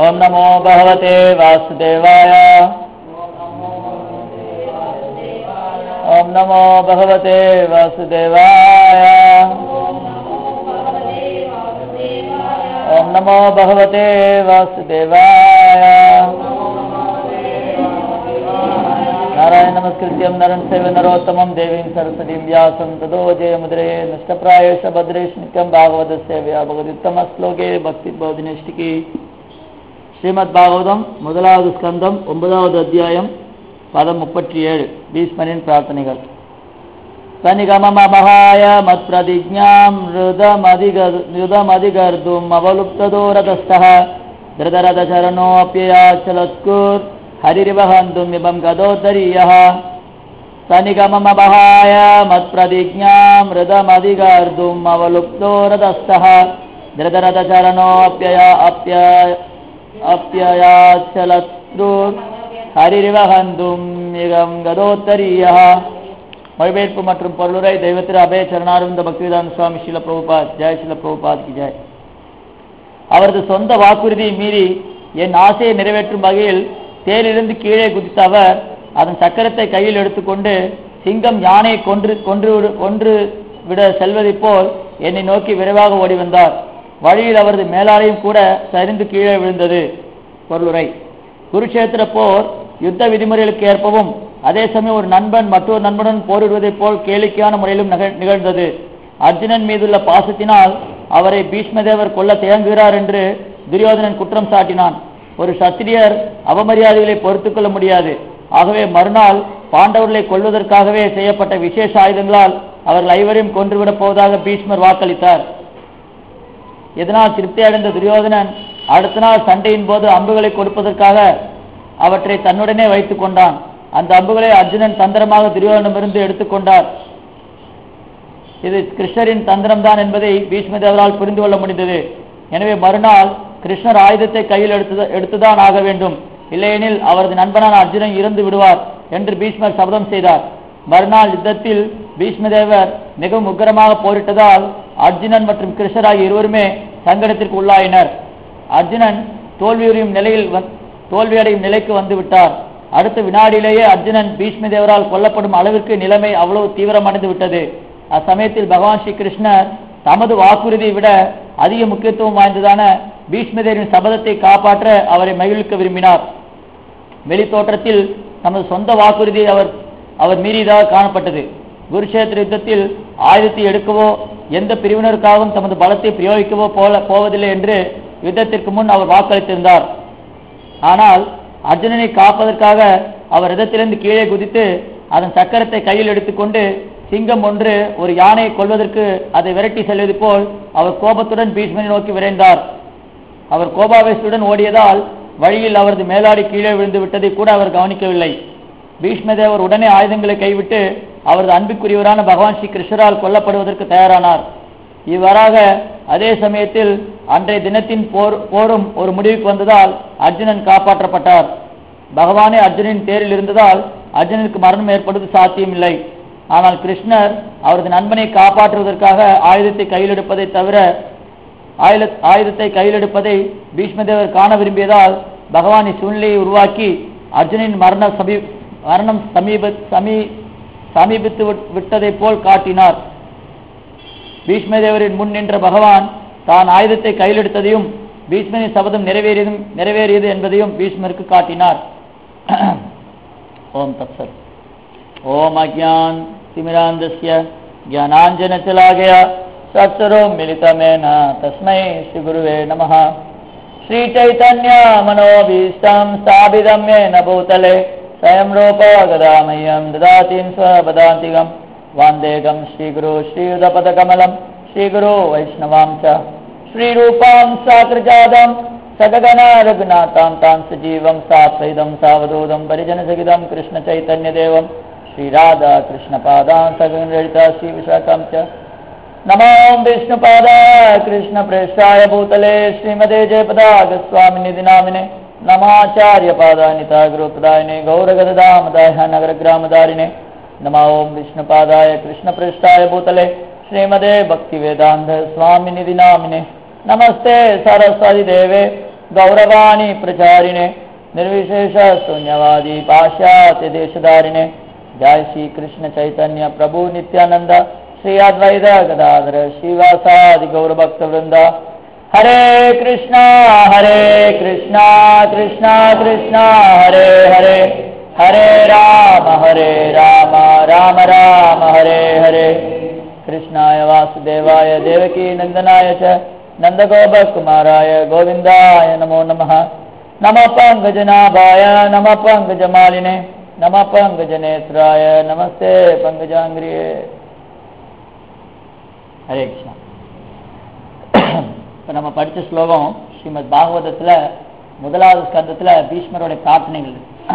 ॐ नमो भगवते वासुदेवाय ॐ नमो भगवते वासुदेवाय ॐ नमो भगवते वासुदेवाय नारायण नमस्कृत्यं नरं चैव नरोत्तमं देवीं सरस्वतीं व्यासं ततो जयमुद्रे नष्टप्रायेष भद्रेश नित्यं भागवतस्य व्याभगत्युत्तमश्लोके भक्तिबोधिनिष्ठिकी ஸ்ரீமத் பாகவதம் முதலாவது ஸ்கந்தம் ஒன்பதாவது அத்தியாயம் பதம் முப்பத்தி ஏழு பீஷ்மரின் பிரார்த்தனைகள் சனிகமமகாய மத் பிரதிஜாம் ருதமதிகர்தும் அவலுப்ததோ ரதஸ்தः திருதரதச்சரணோऽप्ययाचलत्कुर् हरिरिवहन्तुम् इमं गदोदरीयः सनिगममबहाय मत्प्रतिज्ञां हृदमधिगर्तुम् अवलुप्तो रथस्थः धृतरथचरणोऽप्यय अप्य அப்பியாச்சலத்ரூர் ஹரிரிவகந்தும் மிகம் கதோத்தரீயா மொழிபெயர்ப்பு மற்றும் பொருளுரை தெய்வத்திரு அபய சரணானந்த பக்திவேதாந்த சுவாமி ஸ்ரீல பிரபுபாத் ஜெய் ஸ்ரீல பிரபுபாத் கி ஜெய் அவரது சொந்த வாக்குறுதியை மீறி என் ஆசையை நிறைவேற்றும் வகையில் தேரிலிருந்து கீழே குதித்த அவர் அதன் சக்கரத்தை கையில் எடுத்துக்கொண்டு சிங்கம் யானையை கொன்று கொன்று கொன்று விட செல்வதைப் போல் என்னை நோக்கி விரைவாக ஓடி வந்தார் வழியில் அவரது மேலாலையும் கூட சரிந்து கீழே விழுந்தது பொருளுரை குருஷேத்திர போர் யுத்த விதிமுறைகளுக்கு ஏற்பவும் அதே சமயம் ஒரு நண்பன் மற்றொரு நண்பனுடன் போரிடுவதைப் போல் கேளிக்கையான முறையிலும் நிகழ்ந்தது அர்ஜுனன் மீதுள்ள பாசத்தினால் அவரை பீஷ்மதேவர் கொல்ல தேங்குகிறார் என்று துரியோதனன் குற்றம் சாட்டினான் ஒரு சத்திரியர் அவமரியாதைகளை பொறுத்துக் கொள்ள முடியாது ஆகவே மறுநாள் பாண்டவர்களை கொள்வதற்காகவே செய்யப்பட்ட விசேஷ ஆயுதங்களால் அவர்கள் ஐவரையும் கொன்றுவிடப் போவதாக பீஷ்மர் வாக்களித்தார் இதனால் திருப்தி அடைந்த துரியோதனன் அடுத்த நாள் சண்டையின் போது அம்புகளை கொடுப்பதற்காக அவற்றை தன்னுடனே வைத்துக் கொண்டான் அந்த அம்புகளை அர்ஜுனன் தந்திரமாக துரியோதனிடமிருந்து எடுத்துக்கொண்டார் இது கிருஷ்ணரின் தந்திரம்தான் என்பதை பீஷ்மதேவரால் புரிந்து கொள்ள முடிந்தது எனவே மறுநாள் கிருஷ்ணர் ஆயுதத்தை கையில் எடுத்து எடுத்துதான் ஆக வேண்டும் இல்லையெனில் அவரது நண்பனான அர்ஜுனன் இறந்து விடுவார் என்று பீஷ்மர் சபதம் செய்தார் மறுநாள் யுத்தத்தில் பீஷ்மதேவர் மிகவும் உக்கிரமாக போரிட்டதால் அர்ஜுனன் மற்றும் கிருஷ்ணர் ஆகிய இருவருமே சங்கடத்திற்கு உள்ளாயினர் அர்ஜுனன் தோல்வியுறையும் நிலையில் தோல்வியடையும் நிலைக்கு வந்து விட்டார் அடுத்த வினாடியிலேயே அர்ஜுனன் பீஷ்மதேவரால் கொல்லப்படும் அளவிற்கு நிலைமை அவ்வளவு தீவிரமடைந்து விட்டது அச்சமயத்தில் பகவான் ஸ்ரீ கிருஷ்ணர் தமது வாக்குறுதியை விட அதிக முக்கியத்துவம் வாய்ந்ததான பீஷ்மதேவரின் சபதத்தை காப்பாற்ற அவரை மகிழ்விக்க விரும்பினார் வெளித்தோற்றத்தில் தமது சொந்த வாக்குறுதியை அவர் அவர் மீறியதாக காணப்பட்டது குருஷேத்திர யுத்தத்தில் ஆயுதத்தை எடுக்கவோ எந்த பிரிவினருக்காகவும் தமது பலத்தை பிரயோகிக்கவோ போல போவதில்லை என்று யுத்தத்திற்கு முன் அவர் வாக்களித்திருந்தார் ஆனால் அர்ஜுனனை காப்பதற்காக அவர் ரதத்திலிருந்து கீழே குதித்து அதன் சக்கரத்தை கையில் எடுத்துக்கொண்டு சிங்கம் ஒன்று ஒரு யானையை கொள்வதற்கு அதை விரட்டி செல்வது போல் அவர் கோபத்துடன் பீஷ்மனை நோக்கி விரைந்தார் அவர் கோபாவேசத்துடன் ஓடியதால் வழியில் அவரது மேலாடி கீழே விழுந்து விட்டதை கூட அவர் கவனிக்கவில்லை பீஷ்மதேவர் உடனே ஆயுதங்களை கைவிட்டு அவரது அன்புக்குரியவரான பகவான் ஸ்ரீ கிருஷ்ணரால் கொல்லப்படுவதற்கு தயாரானார் இவ்வாறாக அதே சமயத்தில் அன்றைய தினத்தின் போர் போரும் ஒரு முடிவுக்கு வந்ததால் அர்ஜுனன் காப்பாற்றப்பட்டார் பகவானே அர்ஜுனனின் தேரில் இருந்ததால் அர்ஜுனனுக்கு மரணம் ஏற்படுவது சாத்தியமில்லை ஆனால் கிருஷ்ணர் அவரது நண்பனை காப்பாற்றுவதற்காக ஆயுதத்தை கையில் எடுப்பதை தவிர ஆயுதத்தை கையில் எடுப்பதை பீஷ்மதேவர் காண விரும்பியதால் பகவான் இச்சூழ்நிலையை உருவாக்கி அர்ஜுனின் மரண சமீ மரணம் சமீப சமீ சமீபித்து விட்டதை போல் காட்டினார் பீஷ்மதேவரின் முன் நின்ற பகவான் தான் ஆயுதத்தை கையில் எடுத்ததையும் பீஷ்மனின் சபதம் நிறைவேறியதும் நிறைவேறியது என்பதையும் பீஷ்மருக்கு காட்டினார் ஓம் தப்சர் ஓம் அஜான் திமிராந்தஸ்ய ज्ञानाञ्जन चला गया सत्सरो मिलितमेन तस्मै श्रीगुरुवे नमः श्रीचैतन्य मनोभीष्टं स्थापितं येन भूतले स्वयं रूप गदामह्यं ददातीं स्वपदान्तिकं वान्देकं श्रीगुरु श्रीयुधपदकमलं श्रीगुरु वैष्णवां च श्रीरूपां साकृजातं सगगन रघुनाथां तां सजीवं सात्वैदं सावधूतं परिजनसहितं कृष्णचैतन्यदेवं श्रीराधा कृष्णपादान् सगनललिता श्रीविशाखां च नमो विष्णुपादाय कृष्णप्रेष्ठाय भूतले श्रीमते जयपदागस्वामिनिधि नामिने नमाचार्यपादानिता गुरुपदायिने गौरगदामदाय नगरग्रामदारिणे नमो विष्णुपादाय कृष्णप्रेष्ठाय भूतले श्रीमदे भक्तिवेदान्त स्वामिनिधि नामिने नमस्ते सरस्वती देवे गौरवाणी प्रचारिणे निर्विशेष शून्यवादी पाश्चात्य देशधारिणे जय श्री कृष्ण चैतन्य प्रभु नित्यानंद श्री अद्वैत गदाधर श्रीवासादि गौर भक्त वृंद हरे कृष्णा हरे कृष्णा कृष्णा कृष्णा हरे हरे हरे राम हरे राम राम राम हरे हरे कृष्णाय वासुदेवाय देवकी नन्दनाय च नन्दगोपकुमाराय गोविन्दाय नमो नमः नमः पङ्कजनाभाय नमः पङ्कजमालिने नमः पङ्कजनेत्राय नमस्ते पङ्कजाङ्ग्रिये ஹரே கிருஷ்ணா இப்போ நம்ம படித்த ஸ்லோகம் ஸ்ரீமத் பாகவதத்தில் முதலாவது ஸ்கந்தத்தில் பீஷ்மருடைய பிரார்த்தனைகள்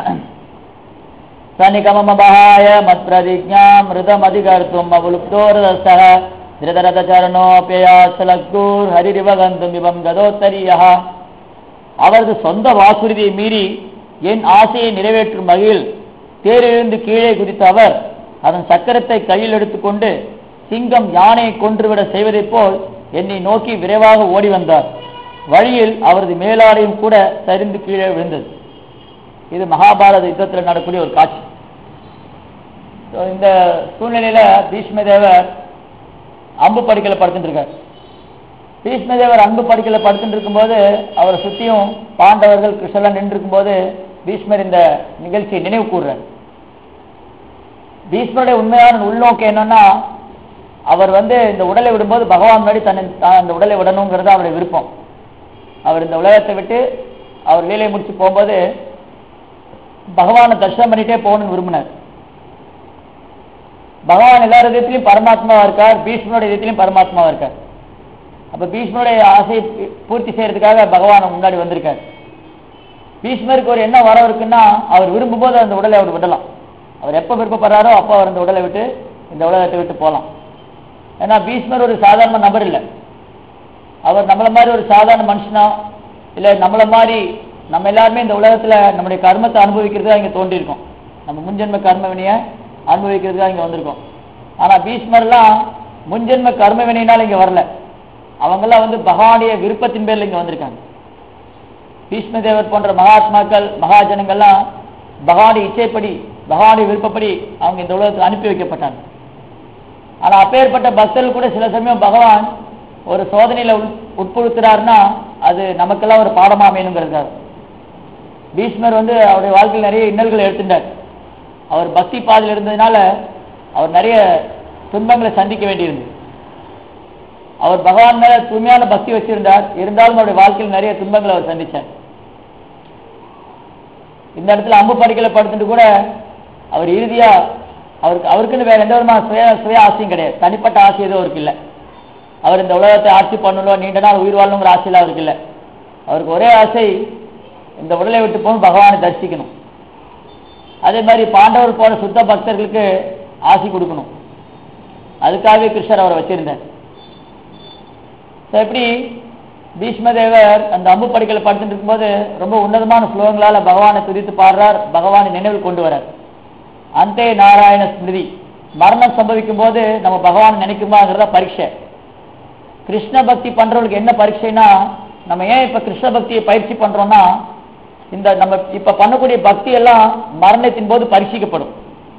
சனிகமமபாய மத் பிரதிஜாம் ரிதமதிகர்த்தும் அவுலுப்தோரதஸ்தக திருதரதச்சரணோப்பியாசலக்கூர் ஹரிரிவகந்தும் இவம் கதோத்தரியா அவரது சொந்த வாக்குறுதியை மீறி என் ஆசையை நிறைவேற்றும் வகையில் தேரிலிருந்து கீழே குதித்த அவர் அதன் சக்கரத்தை கையில் எடுத்துக்கொண்டு சிங்கம் யானையை கொன்றுவிட செய்வதைப் போல் என்னை நோக்கி விரைவாக ஓடி வந்தார் வழியில் அவரது மேலாடையும் கூட சரிந்து கீழே விழுந்தது இது மகாபாரத யுத்தத்தில் நடக்கூடிய ஒரு காட்சி So, இந்த சூழ்நிலையில பீஷ்ம தேவர் அம்பு படுக்கையில் படுத்துட்டு இருக்கார் பீஷ்ம தேவர் அம்பு படுக்கையில் படுத்துட்டு இருக்கும்போது அவரை சுற்றியும் பாண்டவர்கள் கிருஷ்ணன் நின்று இருக்கும்போது பீஷ்மர் இந்த நிகழ்ச்சியை நினைவு கூறுறார் பீஷ்மருடைய உண்மையான உள்நோக்கம் என்னன்னா அவர் வந்து இந்த உடலை விடும்போது பகவான் முன்னாடி தன்னை தான் அந்த உடலை விடணுங்கிறது அவருடைய விருப்பம் அவர் இந்த உலகத்தை விட்டு அவர் வேலையை முடிச்சு போகும்போது பகவானை தரிசனம் பண்ணிட்டே போகணும்னு விரும்பினார் பகவான் எல்லா விதத்திலையும் பரமாத்மாவா இருக்கார் பீஷ்மனுடைய விதத்திலையும் பரமாத்மாவா இருக்கார் அப்ப பீஷ்மனுடைய ஆசையை பூர்த்தி செய்யறதுக்காக பகவான் முன்னாடி வந்திருக்கார் பீஷ்மருக்கு ஒரு என்ன வரம் இருக்குன்னா அவர் விரும்பும் போது அந்த உடலை அவர் விடலாம் அவர் எப்ப விருப்பப்படுறாரோ அப்போ அவர் அந்த உடலை விட்டு இந்த உலகத்தை விட்டு போகலாம் ஏன்னா பீஷ்மர் ஒரு சாதாரண நபர் இல்லை அவர் நம்மள மாதிரி ஒரு சாதாரண மனுஷனா இல்லை நம்மள மாதிரி நம்ம எல்லாருமே இந்த உலகத்துல நம்முடைய கர்மத்தை அனுபவிக்கிறதுக்காக இங்க தோன்றியிருக்கோம் நம்ம முன்ஜென்ம கர்ம வினைய அனுபவிக்கிறதுக்காக இங்க வந்திருக்கோம் ஆனா பீஷ்மர்லாம் முன்ஜென்ம கர்ம வினையினால இங்க வரல அவங்கெல்லாம் வந்து பகவானுடைய விருப்பத்தின் பேர்ல இங்க வந்திருக்காங்க பீஷ்ம தேவர் போன்ற மகாத்மாக்கள் மகாஜனங்கள்லாம் பகவானுடைய இச்சைப்படி பகவானுடைய விருப்பப்படி அவங்க இந்த உலகத்துக்கு அனுப்பி வைக்கப்பட்டாங்க ஆனா அப்பேற்பட்ட பக்தர்கள் கூட சில சமயம் பகவான் ஒரு சோதனையில உள் உட்புழுத்துறாருன்னா அது நமக்கெல்லாம் ஒரு பாடமா அமையணுங்கிறதுக்காக பீஷ்மர் வந்து அவருடைய வாழ்க்கையில் நிறைய இன்னல்களை எடுத்துட்டார் அவர் பக்தி பாதையில் இருந்ததுனால அவர் நிறைய துன்பங்களை சந்திக்க வேண்டியிருந்தது அவர் பகவான் மேல தூய்மையான பக்தி வச்சிருந்தார் இருந்தாலும் அவருடைய வாழ்க்கையில் நிறைய துன்பங்களை அவர் சந்திச்சார் இந்த இடத்துல அம்பு படுக்கையில படுத்துட்டு கூட அவர் இறுதியா அவருக்கு அவருக்குன்னு வேற எந்த விதமான சுய சுய ஆசையும் கிடையாது தனிப்பட்ட ஆசை எதுவும் அவருக்கு இல்லை அவர் இந்த உலகத்தை ஆட்சி பண்ணணும் நீண்ட நாள் உயிர் வாழணுங்கிற ஆசையில் அவருக்கு இல்லை அவருக்கு ஒரே ஆசை இந்த உடலை விட்டு போகணும் பகவானை தரிசிக்கணும் அதே மாதிரி பாண்டவர் போன சுத்த பக்தர்களுக்கு ஆசி கொடுக்கணும் அதுக்காகவே கிருஷ்ணர் அவரை வச்சிருந்தார் So, எப்படி பீஷ்மதேவர் அந்த அம்பு படுக்கையில் படுத்துட்டு இருக்கும்போது ரொம்ப உன்னதமான ஸ்லோகங்களால பகவானை துதித்து பாடுறார் பகவானை நினைவில் கொண்டு வரார் அந்தே நாராயண ஸ்மிருதி மரணம் சம்பவிக்கும் போது நம்ம பகவான் நினைக்குமாங்கிறத பரீட்சை கிருஷ்ண பக்தி பண்றவங்களுக்கு என்ன பரீட்சைனா நம்ம ஏன் இப்ப கிருஷ்ண பக்தியை பயிற்சி பண்றோம்னா இந்த நம்ம இப்ப பண்ணக்கூடிய பக்தி எல்லாம் மரணத்தின் போது பரீட்சிக்கப்படும்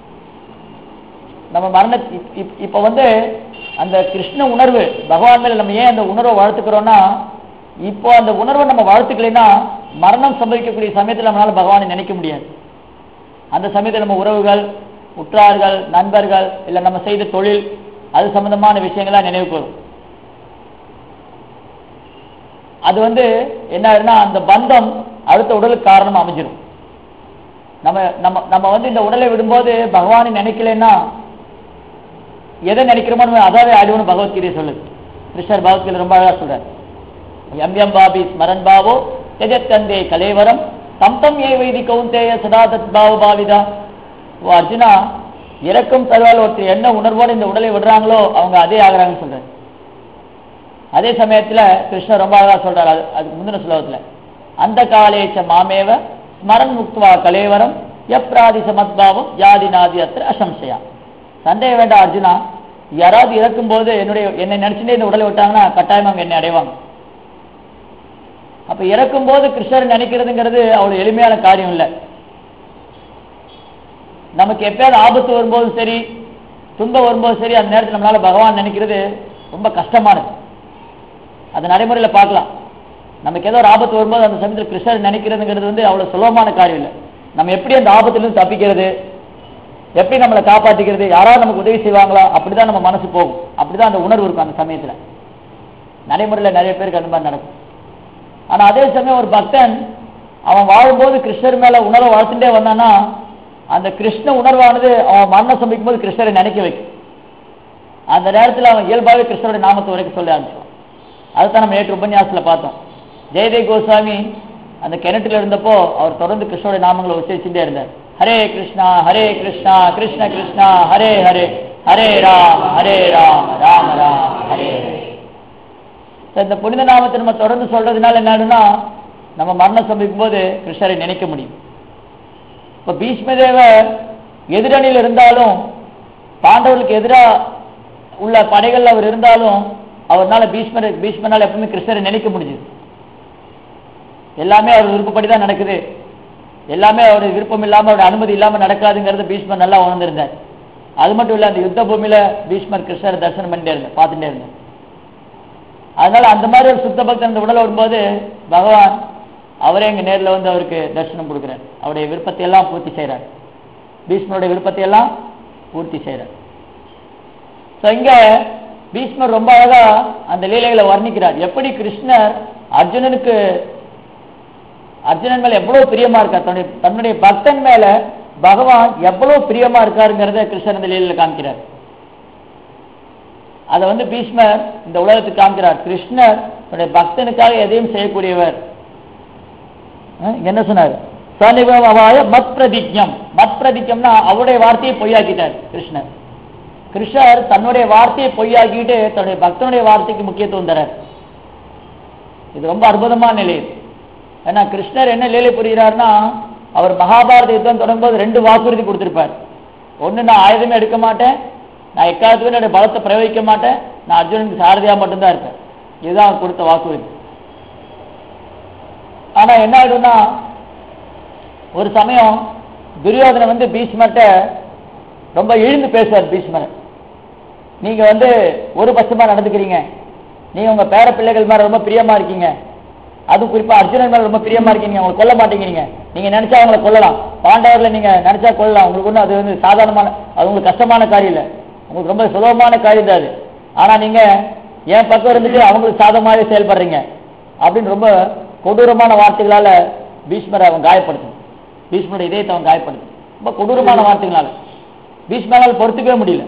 நம்ம மரண இப்- இப்- இப்ப வந்து அந்த கிருஷ்ண உணர்வு பகவான் மேல நம்ம ஏன் அந்த உணர்வை வளர்த்துக்கிறோம்னா இப்போ அந்த உணர்வை நம்ம வளர்த்துக்கலைன்னா மரணம் சம்பவிக்கக்கூடிய சமயத்தில் நம்மளால பகவானை நினைக்க முடியாது அந்த சமயத்தில் நம்ம உறவுகள் உற்றார்கள் நண்பர்கள் இல்லை நம்ம செய்த தொழில் அது சம்பந்தமான விஷயங்கள்லாம் நினைவுக்கு வரும் அது வந்து என்ன ஆயிருன்னா அந்த பந்தம் அடுத்த உடலுக்கு காரணமா அமைஞ்சிடும் நம்ம நம்ம நம்ம வந்து இந்த உடலை விடும்போது பகவானை நினைக்கலைன்னா எதை நினைக்கிறோமோ நம்ம அதாவே ஆடுவோம்னு பகவத்கீதை சொல்லுது கிருஷ்ணர் பகவத்கீதை ரொம்ப அழகா சொல்றார் எம் எம் பாபி ஸ்மரன் பாவோ எஜத்தந்தே கலேவரம் தம் தம் ஏ வைதி கௌந்தேய சதா தத் பாவ பாவிதா ஓ அர்ஜுனா இறக்கும் தருவால் ஒருத்தர் என்ன உணர்வோடு இந்த உடலை விடுறாங்களோ அவங்க அதே ஆகுறாங்கன்னு சொல்றாரு அதே சமயத்துல கிருஷ்ணர் ரொம்ப அழகா சொல்றாரு அது அதுக்கு முந்தின ஸ்லோகத்துல அந்த காலேச்ச மாமேவ ஸ்மரன் முக்துவா கலேவரம் எப்ராதி சமத்பாவம் யாதி நாதி அத்திர அசம்சயா சந்தேகம் வேண்டாம் அர்ஜுனா யாராவது இறக்கும் போது என்னுடைய என்னை நினைச்சுட்டே இந்த உடலை விட்டாங்கன்னா கட்டாயம் அவங்க என்னை அடைவாங்க அப்ப இறக்கும் போது கிருஷ்ணர் நினைக்கிறதுங்கிறது அவ்வளவு எளிமையான காரியம் இல்லை நமக்கு எப்பயாவது ஆபத்து வரும்போதும் சரி துன்பம் வரும்போது சரி அந்த நேரத்தில் நம்மளால பகவான் நினைக்கிறது ரொம்ப கஷ்டமானது அது நடைமுறையில் பார்க்கலாம் நமக்கு ஏதோ ஒரு ஆபத்து வரும்போது அந்த சமயத்தில் கிருஷ்ணர் நினைக்கிறதுங்கிறது வந்து அவ்வளவு சுலபமான காரியம் இல்லை நம்ம எப்படி அந்த ஆபத்திலிருந்து தப்பிக்கிறது எப்படி நம்மளை காப்பாற்றிக்கிறது யாராவது நமக்கு உதவி செய்வாங்களா அப்படிதான் நம்ம மனசு போகும் அப்படிதான் அந்த உணர்வு இருக்கும் அந்த சமயத்துல நடைமுறையில் நிறைய பேருக்கு அந்த மாதிரி நடக்கும் ஆனா அதே சமயம் ஒரு பக்தன் அவன் வாழும்போது கிருஷ்ணர் மேல உணர்வை வளர்த்துட்டே வந்தான்னா அந்த கிருஷ்ண உணர்வானது அவன் மரணம் சமைக்கும் போது கிருஷ்ணரை நினைக்க வைக்கும் அந்த நேரத்தில் அவன் இயல்பாகவே கிருஷ்ணருடைய நாமத்தை வரைக்கும் சொல்ல ஆரம்பிச்சான் அதுதான் நம்ம நேற்று உபன்யாசத்தில் பார்த்தோம் ஜெயதேவ் கோஸ்வாமி அந்த கிணற்றில் இருந்தப்போ அவர் தொடர்ந்து கிருஷ்ணருடைய நாமங்களை உச்சரிச்சுட்டே இருந்தார் ஹரே கிருஷ்ணா ஹரே கிருஷ்ணா கிருஷ்ண கிருஷ்ணா ஹரே ஹரே ஹரே ராம் ஹரே ராம் ராம ராம் ஹரே ஹரே So, இந்த புனித நாமத்தை நம்ம தொடர்ந்து சொல்றதுனால என்ன ஆகுதுன்னா நம்ம மரணம் சம்பிக்கும் போது கிருஷ்ணரை நினைக்க முடியும் இப்ப பீஷ்மதேவர் எதிரணியில் இருந்தாலும் பாண்டவர்களுக்கு எதிராக உள்ள படைகள் அவர் இருந்தாலும் அவர்னால பீஷ்மர் பீஷ்மனால் எப்பவுமே கிருஷ்ணரை நினைக்க முடிஞ்சது எல்லாமே அவர் விருப்பப்படி தான் நடக்குது எல்லாமே அவருடைய விருப்பம் இல்லாம அவருடைய அனுமதி இல்லாம நடக்காதுங்கிறத பீஷ்மர் நல்லா உணர்ந்திருந்தார் அது மட்டும் இல்ல அந்த யுத்த பூமியில பீஷ்மர் கிருஷ்ணரை தரிசனம் பண்ணிட்டே இருந்தேன் பார்த்துட்டே இருந்தேன் அதனால அந்த மாதிரி ஒரு சுத்த பக்தன் இந்த உடல் வரும்போது பகவான் அவரே இங்க நேர்ல வந்து அவருக்கு தரிசனம் கொடுக்குறார் அவருடைய விருப்பத்தை எல்லாம் பூர்த்தி செய்றார் பீஷ்மருடைய விருப்பத்தை எல்லாம் பூர்த்தி செய்றார் ஸோ இங்க பீஷ்மர் ரொம்ப அழகா அந்த லீலைகளை வர்ணிக்கிறார் எப்படி கிருஷ்ணர் அர்ஜுனனுக்கு அர்ஜுனன் மேல எவ்வளவு பிரியமா இருக்கார் தன்னுடைய தன்னுடைய பக்தன் மேல பகவான் எவ்வளவு பிரியமா இருக்காருங்கிறத கிருஷ்ணர் இந்த லீலையில காமிக்கிறார் அதை வந்து பீஷ்மர் இந்த உலகத்துக்கு காமிக்கிறார் கிருஷ்ணர் தன்னுடைய பக்தனுக்காக எதையும் செய்யக்கூடியவர் அஹ் இங்க என்ன சொன்னார் சனிபவாய மத் பிரதிஜம் மத் பிரதிஜம்னா அவருடைய வார்த்தையை பொய்யாக்கிட்டார் கிருஷ்ணர் கிருஷ்ணர் தன்னுடைய வார்த்தையை பொய்யாக்கிட்டு தன்னுடைய பக்தனுடைய வார்த்தைக்கு முக்கியத்துவம் தரார் இது ரொம்ப அற்புதமான நிலை இது. ஏன்னா கிருஷ்ணர் என்ன லீலை புரிகிறார்னா அவர் மகாபாரத யுத்தம் தொடங்கும்போது ரெண்டு வாக்குறுதி கொடுத்திருப்பார் ஒண்ணு நான் ஆயுதமே எடுக்க மாட்டேன் நான் எக்காலத்துக்கும் என்னுடைய பலத்தை பிரயோகிக்க மாட்டேன் நான் அர்ஜுனனுக்கு சாரதியா மட்டும்தான் இருப்பேன் இதுதான் அவர் கொடுத்த வாக்குறுதி ஆனா என்ன ஆயிடும்னா ஒரு சமயம் துரியோதனை வந்து பீஷ்மர்ட்ட ரொம்ப இழிந்து பேசுவார் பீஷ்மர் நீங்க வந்து ஒரு பட்சமா நடந்துக்கிறீங்க நீங்க உங்க பேர பிள்ளைகள் மேல ரொம்ப பிரியமா இருக்கீங்க அதுவும் குறிப்பா அர்ஜுனன் மேல ரொம்ப பிரியமா இருக்கீங்க அவங்களை கொல்ல மாட்டேங்கிறீங்க நீங்க நினைச்சா அவங்களை கொல்லலாம் பாண்டவர்ல நீங்க நினைச்சா கொல்லலாம் உங்களுக்கு ஒன்றும் அது வந்து சாதாரணமான அது உங்களுக்கு கஷ்டமான காரியம் இல்லை உங்களுக்கு ரொம்ப சுலபமான காரியம் தான் அது ஆனா நீங்க என் பக்கம் இருந்துட்டு அவங்களுக்கு சாதமாகவே செயல்படுறீங்க அப்படின்னு ரொம்ப கொடூரமான வார்த்தைகளால பீஷ்மரை அவன் காயப்படுத்தும் பீஷ்மருடைய இதயத்தை அவன் காயப்படுத்தும் ரொம்ப கொடூரமான வார்த்தைகளால பீஷ்மரால் பொறுத்துக்கவே முடியல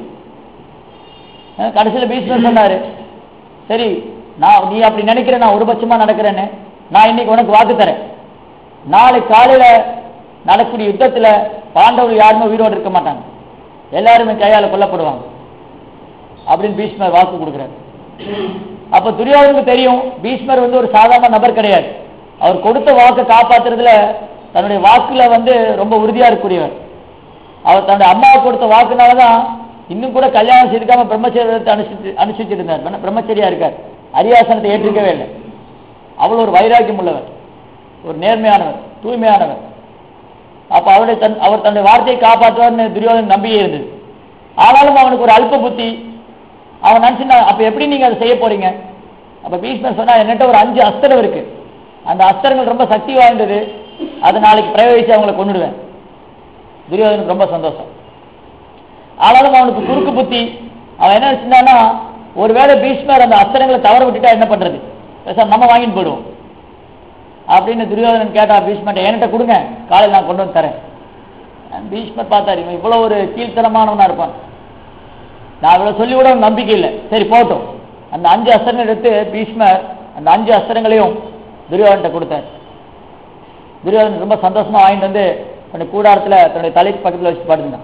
அஹ் கடைசியில பீஷ்மர் சொன்னாரு சரி நான் நீ அப்படி நினைக்கிற நான் ஒரு பட்சமா நடக்கிறேன்னு நான் இன்னைக்கு உனக்கு வாக்கு தரேன் நாளை காலையில நடக்கூடிய யுத்தத்துல பாண்டவர்கள் யாருமே உயிரோடு இருக்க மாட்டாங்க எல்லாருமே கையால கொல்லப்படுவாங்க அப்படின்னு பீஷ்மர் வாக்கு கொடுக்குறாரு அப்ப துரியோதனுக்கு தெரியும் பீஷ்மர் வந்து ஒரு சாதாரண நபர் கிடையாது அவர் கொடுத்த வாக்கை காப்பாத்துறதுல தன்னுடைய வாக்குல வந்து ரொம்ப உறுதியா இருக்கக்கூடியவர் அவர் தன்னுடைய அம்மாவுக்கு கொடுத்த வாக்குனாலதான் இன்னும் கூட கல்யாணம் செய்துக்காம பிரம்மச்சரியத்தை அனுசரிச்சு அனுசரிச்சுட்டு இருந்தார் பிரம்ம- பிரம்மச்சரியா இருக்கார் அரியாசனத்தை ஏற்றிருக்கவே இல்லை அவ்வளவு ஒரு வைராக்கியம் உள்ளவர் ஒரு நேர்மையானவர் தூய்மையானவர் அப்ப அவருடைய தன் அவர் தன்னுடைய வார்த்தையை காப்பாற்றுவார்னு துரியோதன் நம்பிக்கை இருந்தது ஆனாலும் அவனுக்கு ஒரு அல்ப புத்தி அவன் நினைச்சுனா அப்ப எப்படி நீங்க அதை செய்ய போறீங்க அப்ப பீஷ்மர் சொன்னா என்கிட்ட ஒரு அஞ்சு அஸ்திரம் இருக்கு அந்த அஸ்திரங்கள் ரொம்ப சக்தி வாய்ந்தது அதை நாளைக்கு பிரயோகிச்சு அவங்களை கொண்டுடுவேன் துரியோதனுக்கு ரொம்ப சந்தோஷம் ஆனாலும் அவனுக்கு குறுக்கு புத்தி அவன் என்ன நினைச்சிருந்தான்னா ஒருவேளை பீஷ்மர் அந்த அஸ்திரங்களை தவற விட்டுட்டா என்ன பண்றது பேசாம நம்ம வாங்கிட்டு போயிடுவோம் அப்படின்னு துரியோதனன் கேட்டா பீஷ்மர்ட்ட என்கிட்ட கொடுங்க காலையில் நான் கொண்டு வந்து தரேன் பீஷ்மர் பார்த்தாரு இவன் இவ்வளவு ஒரு கீழ்த்தனமானவனா இருப்பான் நான் இவ்வளவு சொல்லி கூட அவனுக்கு நம்பிக்கை இல்லை சரி போட்டும் அந்த அஞ்சு அஸ்திரங்கள் எடுத்து பீஷ்மர் அந்த அஞ்சு அஸ்திரங்களையும் துரியோதன்கிட்ட கொடுத்தார் துரியோதனன் ரொம்ப சந்தோஷமா வாங்கிட்டு வந்து தன்னுடைய கூடாரத்துல தன்னுடைய தலைக்கு பக்கத்துல வச்சு படுத்துனான்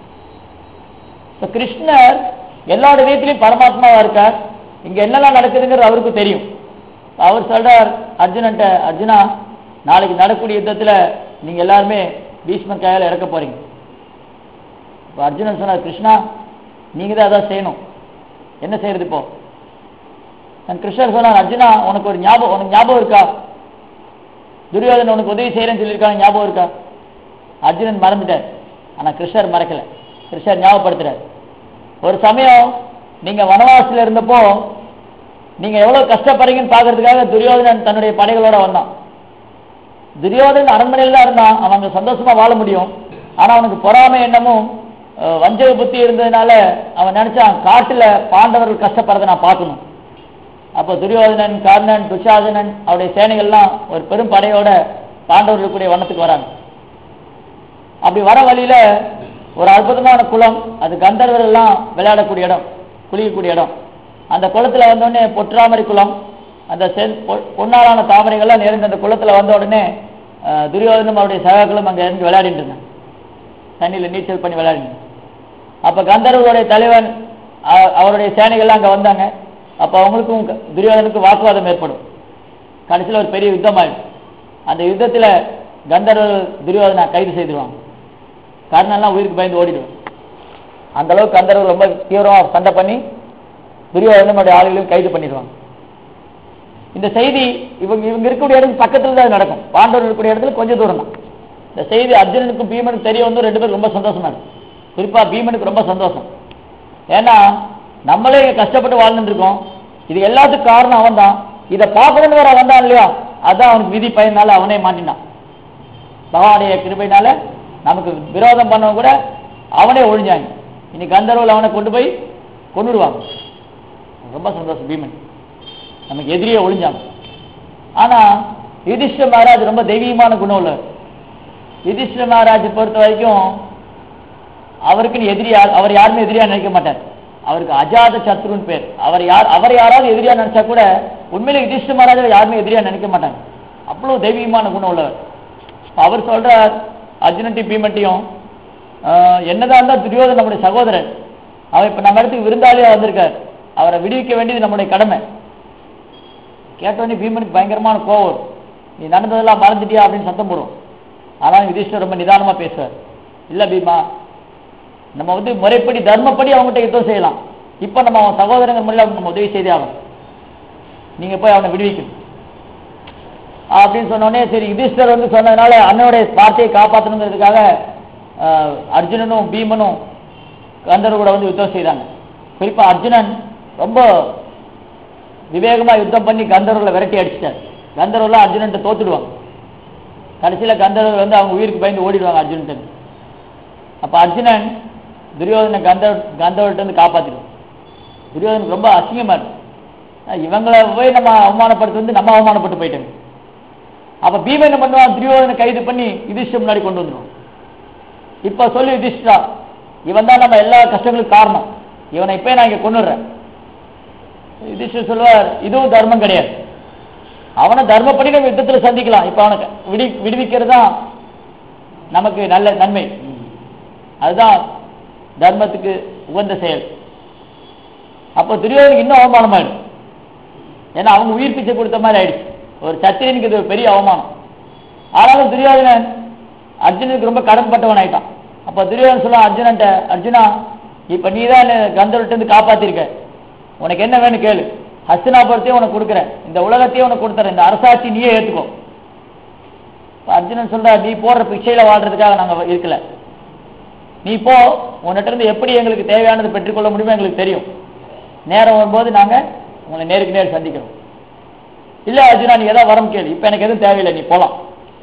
இப்ப கிருஷ்ணர் எல்லாரோட வீட்டிலையும் பரமாத்மாவா இருக்கார் இங்க என்னெல்லாம் நடக்குதுங்கிறது அவருக்கு தெரியும் அவர் சொல்றார் அர்ஜுனன்ட்ட அர்ஜுனா நாளைக்கு நடக்கக்கூடிய யுத்தத்துல நீங்க எல்லாருமே பீஷ்மர் கையால இறக்க போறீங்க இப்ப அர்ஜுனன் சொன்னார் கிருஷ்ணா நீங்க தான் அதான் செய்யணும் என்ன செய்யறது இப்போ நான் கிருஷ்ணர் சொன்னார் அர்ஜுனா உனக்கு ஒரு ஞாபகம் உனக்கு ஞாபகம் இருக்கா துரியோதனன் உனக்கு உதவி செய்யறேன்னு சொல்லியிருக்காங்க ஞாபகம் இருக்கா அர்ஜுனன் மறந்துட்டார் ஆனா கிருஷ்ணர் மறக்கல கிருஷ்ணர் ஞாபகப்படுத்துறார் ஒரு சமயம் நீங்க வனவாசத்துல இருந்தப்போ நீங்க எவ்வளவு கஷ்டப்படுறீங்கன்னு பாக்குறதுக்காக துரியோதனன் தன்னுடைய படைகளோட வந்தான் துரியோதனன் அரண்மனையில் தான் இருந்தான் அவன் அங்க சந்தோஷமா வாழ முடியும் ஆனா அவனுக்கு பொறாமை எண்ணமும் அஹ், வஞ்சக புத்தி இருந்ததுனால அவன் நினைச்சான் காட்டுல பாண்டவர்கள் கஷ்டப்படுறதை நான் பார்க்கணும் அப்போ துரியோதனன் கர்ணன் துஷாதனன் அவருடைய சேனைகள்லாம் ஒரு பெரும் படையோட பாண்டவர்களுக்குடைய வனத்துக்கு வராங்க அப்படி வர வழியில ஒரு அற்புதமான குளம் அது கந்தர்வர் எல்லாம் விளையாடக்கூடிய இடம் குளிக்கக்கூடிய இடம் அந்த குளத்துல வந்தோடனே பொற்றாமரை குளம் அந்த செல் பொ- பொன்னாலான தாமரைகள்லாம் நிறைந்த அந்த குளத்துல வந்த உடனே அஹ், துரியோதனும் அவருடைய சகாக்களும் அங்க இருந்து விளையாடிட்டு இருந்தாங்க தண்ணியில நீச்சல் பண்ணி விளையாடினாங்க அப்ப கந்தர்வருடைய தலைவன் அ- அவருடைய சேனைகள்லாம் அங்க வந்தாங்க அப்ப அவங்களுக்கும் க- துரியோதனுக்கும் வாக்குவாதம் ஏற்படும் கடைசியில் ஒரு பெரிய யுத்தம் ஆயிடும் அந்த யுத்தத்துல கந்தர்வர்கள் துரியோதனை கைது செய்திருவாங்க கர்ணன்லாம் உயிருக்கு பயந்து ஓடிடுவான் அந்த அளவுக்கு கந்தர்வர்கள் ரொம்ப தீவிரமா சண்டை பண்ணி துரியோதனும் அவருடைய ஆளுகளையும் கைது பண்ணிடுவாங்க இந்த செய்தி இவங்க இவங்க இருக்கக்கூடிய இடத்துக்கு பக்கத்துல தான் நடக்கும் பாண்டவர் இருக்கக்கூடிய இடத்துல கொஞ்சம் தூரம் தான் இந்த செய்தி அர்ஜுனனுக்கும் பீமனுக்கும் தெரிய வந்து ரெண்டு பேரும் ரொம்ப சந்தோஷமா இருக்கு குறிப்பா பீமனுக்கு ரொம்ப சந்தோஷம் ஏன்னா நம்மளே இங்க கஷ்டப்பட்டு வாழ்ந்துட்டு இருக்கோம் இது எல்லாத்துக்கும் காரணம் அவன் தான் இதை பார்க்கணும்னு வேற வந்தான் இல்லையா அதான் அவனுக்கு விதி பயனால அவனே மாட்டினான் பகவானுடைய கிருபையினால நமக்கு விரோதம் பண்ணவங்க கூட அவனே ஒழிஞ்சாங்க இன்னைக்கு கந்தர்வில் அவனை கொண்டு போய் கொண்டுடுவாங்க ரொம்ப சந்தோஷம் பீமன் நமக்கு எதிரியே ஒழிஞ்சாங்க ஆனா யுதிஷ்ட மகாராஜ் ரொம்ப தெய்வீகமான குணம் உள்ளவர் யுதிஷ்ட மகாராஜ் பொறுத்த வரைக்கும் அவருக்குன்னு எதிரி யார் அவர் யாருமே எதிரியா நினைக்க மாட்டார் அவருக்கு அஜாத சத்ருன்னு பேர் அவர் யார் அவர் யாராவது எதிரியா நினைச்சா கூட உண்மையிலே யுதிஷ்ட மகாராஜாவை யாருமே எதிரியா நினைக்க மாட்டாங்க அவ்வளவு தெய்வீகமான குணம் உள்ளவர் இப்ப அவர் சொல்றார் அர்ஜுனட்டி பீமட்டியும் ஆஹ், என்னதான் இருந்தா துரியோதன் நம்முடைய சகோதரன் அவர் இப்ப நம்ம இடத்துக்கு விருந்தாளியா வந்திருக்கார் அவரை விடுவிக்க வேண்டியது நம்முடைய கடமை கேட்டோடனே பீமனுக்கு பயங்கரமான கோவம் வரும். நீ நடந்ததெல்லாம் மறந்துட்டியா அப்படின்னு சத்தம் போடும் ஆனால் யுதிஷ்டர் ரொம்ப நிதானமா பேசுவார் இல்ல பீமா நம்ம வந்து முறைப்படி தர்மப்படி அவங்ககிட்ட யுத்தம் செய்யலாம் இப்ப நம்ம அவன் சகோதரங்க முன்னாடி அவனுக்கு நம்ம உதவி செய்தே ஆகணும் நீங்க போய் அவனை விடுவிக்கணும் அப்படின்னு சொன்னோடனே சரி யுதிஷ்டர் வந்து சொன்னதுனால அண்ணனுடைய வார்த்தையை காப்பாற்றணுங்கிறதுக்காக ஆஹ், அர்ஜுனனும் பீமனும் கந்தர் கூட வந்து யுத்தம் செய்தாங்க குறிப்பா அர்ஜுனன் ரொம்ப விவேகமா யுத்தம் பண்ணி கந்தர்வர்களை விரட்டி அடிச்சிட்டார் கந்தர்வெல்லாம் அர்ஜுனன்ட்ட தோத்துடுவாங்க கடைசியில கந்தர்வர் வந்து அவங்க உயிருக்கு பயந்து ஓடிடுவாங்க அர்ஜுனன் அப்ப அர்ஜுனன் துரியோதனை கந்தர் கந்தர்வர்கிட்ட இருந்து காப்பாத்திடுவான் துரியோதனுக்கு ரொம்ப அசிங்கமா இருக்கு அஹ் இவங்களை போய் நம்ம அவமானப்படுத்த வந்து நம்ம அவமானப்பட்டு போயிட்டோம் அப்ப பீமன் என்ன பண்ணுவான் துரியோதனை கைது பண்ணி யுதிஷ்டர் முன்னாடி கொண்டு வந்துருவான் இப்ப சொல்லி யுதிஷ்டா இவன் தான் நம்ம எல்லா கஷ்டங்களுக்கும் காரணம் இவனை இப்ப நான் இங்க கொண்டுடுறேன் யுதிஷ்டர் சொல்லுவார் இதுவும் தர்மம் கிடையாது அவனை தர்மப்படி நம்ம யுத்தத்துல சந்திக்கலாம் இப்ப அவனை விடி விடுவிக்கிறது தான் நமக்கு நல்ல நன்மை அதுதான் தர்மத்துக்கு உகந்த செயல் அப்போ துரியோதனுக்கு இன்னும் அவமானமாயிடும் ஏன்னா அவங்க உயிர் பிச்சை கொடுத்த மாதிரி ஆயிடுச்சு ஒரு சத்திரியனுக்கு இது ஒரு பெரிய அவமானம் ஆனாலும் துரியோதனன் அர்ஜுனனுக்கு ரொம்ப கடன்பட்டவன் ஆயிட்டான் அப்ப துரியோதனன் சொல்ல அர்ஜுனன்ட்ட அர்ஜுனா இப்ப நீ தான் கந்தர்விட்ட இருந்து காப்பாத்திருக்க உனக்கு என்ன வேணும் கேளு ஹஸ்தினாபுரத்தையும் உனக்கு கொடுக்குறேன் இந்த உலகத்தையும் உனக்கு கொடுத்துறேன் இந்த அரசாட்சி நீயே ஏத்துக்கோ இப்ப அர்ஜுனன் சொல்ற நீ போடுற பிச்சையில வாழ்றதுக்காக நாங்க இருக்கல நீ போ உன்கிட்ட இருந்து எப்படி எங்களுக்கு தேவையானது பெற்றுக்கொள்ள முடியுமோ எங்களுக்கு தெரியும் நேரம் வரும்போது நாங்க உங்களை நேருக்கு நேர் சந்திக்கிறோம் இல்ல அர்ஜுனா நீ ஏதாவது வரம் கேளு இப்ப எனக்கு எதுவும் தேவையில்லை நீ போலாம்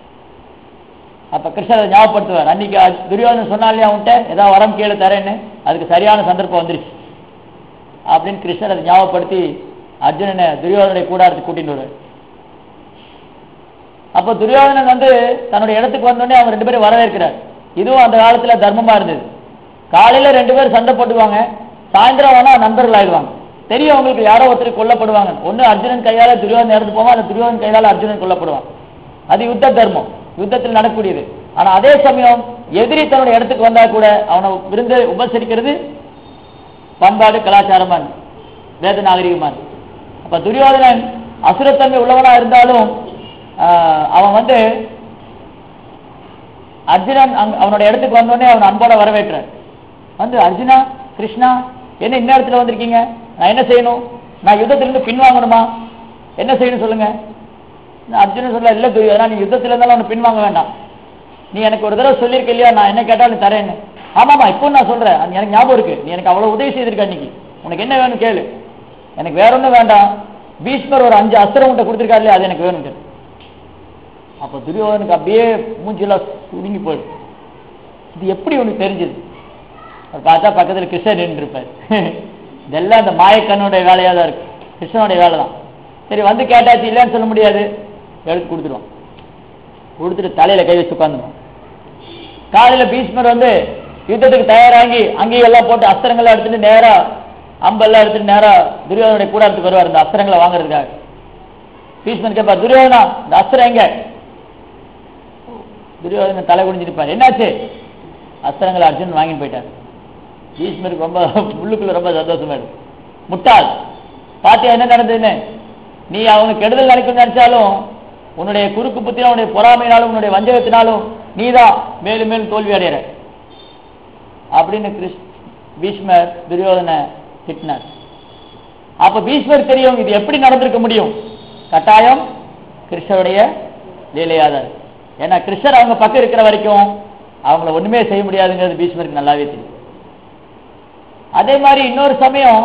அப்ப கிருஷ்ணர் ஞாபகப்படுத்துவார் அன்னைக்கு அ- துரியோதனன் சொன்னாலே அவன்கிட்ட ஏதாவது வரம் கேளு தரேன்னு அதுக்கு சரியான சந்தர்ப்பம் வந்துருச்சு அப்படின்னு கிருஷ்ணர் அதை ஞாபகப்படுத்தி அர்ஜுனனை துரியோதனுடைய கூடாரத்துக்கு கூட்டிட்டு வருவார் அப்போ துரியோதனன் வந்து தன்னுடைய இடத்துக்கு வந்தோடனே அவங்க ரெண்டு பேரும் வரவேற்கிறார் இதுவும் அந்த காலத்துல தர்மமா இருந்தது காலையில ரெண்டு பேரும் சண்டை போட்டுவாங்க சாயந்தரம் வேணா நண்பர்கள் ஆயிடுவாங்க தெரியும் அவங்களுக்கு யாரோ ஒருத்தர் கொல்லப்படுவாங்க ஒண்ணு அர்ஜுனன் கையால துரியோதனன் இறந்து போவான் அல்ல துரியோதனன் கையால அர்ஜுனன் கொல்லப்படுவான் அது யுத்த தர்மம் யுத்தத்தில் நடக்கூடியது ஆனா அதே சமயம் எதிரி தன்னுடைய இடத்துக்கு வந்தா கூட அவனை விருந்து உபசரிக்கிறது பண்பாடு கலாச்சாரமா இருக்கு. வேத நாகரிகமா இருக்கு. அப்ப துரியோதனன் அசுரத்தன்மை உள்ளவனா இருந்தாலும் ஆஹ், அவன் வந்து அர்ஜுனன் அங்க- அவனோட இடத்துக்கு வந்தோடனே அவன் அன்போட வரவேற்றார் வந்து அர்ஜுனா கிருஷ்ணா என்ன இந்த இடத்துல வந்திருக்கீங்க நான் என்ன செய்யணும் நான் யுத்தத்திலிருந்து பின்வாங்கணுமா என்ன செய்யணும் சொல்லுங்க அர்ஜுனன் சொல்ல இல்ல துரியோதனா நீ யுத்தத்துல இருந்தாலும் அவனை பின்வாங்க வேண்டாம் நீ எனக்கு ஒரு தடவை சொல்லியிருக்க இல்லையா நான் என்ன கேட்டாலும் தரேன்னு ஆமாமா இப்போ நான் சொல்றேன் அது எனக்கு ஞாபகம் இருக்கு நீ எனக்கு அவ்வளவு உதவி செய்திருக்க அன்னைக்கு உனக்கு என்ன வேணும் கேளு எனக்கு வேற ஒண்ணும் வேண்டாம் பீஷ்மர் ஒரு அஞ்சு அஸ்திரம் உன்ட்ட கொடுத்துருக்காரு இல்லையா அது எனக்கு வேணும் கேளு அப்ப துரியோதனுக்கு அப்படியே மூஞ்சிலாம் சுருங்கி போயிடும் இது எப்படி உனக்கு தெரிஞ்சது அவர் பார்த்தா பக்கத்துல கிருஷ்ணன் நின்று இருப்பார் இதெல்லாம் அந்த மாயக்கண்ணுடைய வேலையா தான் இருக்கு கிருஷ்ணனுடைய வேலை தான் சரி வந்து கேட்டாச்சு இல்லைன்னு சொல்ல முடியாது எடுத்து கொடுத்துருவான் கொடுத்துட்டு தலையில கை வச்சு உட்காந்துருவான் காலையில பீஷ்மர் வந்து யுத்தத்துக்கு தயாராகி அங்கேயும் எல்லாம் போட்டு அஸ்திரங்கள்லாம் எடுத்துட்டு நேரா அம்பெல்லாம் எடுத்துட்டு நேரா துரியோதனுடைய கூடாரத்துக்கு வருவார் இந்த அஸ்திரங்களை வாங்குறதுக்காக பீஷ்மன் கேட்பார் துரியோதனா இந்த அஸ்திரம் எங்க துரியோதனன் தலை குடிஞ்சிருப்பார் என்னாச்சு அஸ்திரங்களை அர்ஜுன் வாங்கிட்டு போயிட்டார் பீஷ்மருக்கு ரொம்ப உள்ளுக்குள்ள ரொம்ப சந்தோஷமா இருக்கு முட்டாள் பாத்தியா என்ன நடந்ததுன்னு நீ அவனுக்கு கெடுதல் நினைக்கணும்னு நினைச்சாலும் உன்னுடைய குறுக்கு புத்தினாலும் உன்னுடைய பொறாமையினாலும் உன்னுடைய வஞ்சகத்தினாலும் நீதான் மேலும் மேலும் தோல்வி அடையிற அப்படின்னு கிருஷ் பீஷ்மர் துரியோதனை திட்டினார் அப்ப பீஷ்மர் தெரியும் இது எப்படி நடந்திருக்க முடியும் கட்டாயம் கிருஷ்ணருடைய லீலையாதான் இருக்கு. ஏன்னா கிருஷ்ணர் அவங்க பக்கம் இருக்கிற வரைக்கும் அவங்கள ஒண்ணுமே செய்ய முடியாதுங்கிறது பீஷ்மருக்கு நல்லாவே தெரியும் அதே மாதிரி இன்னொரு சமயம்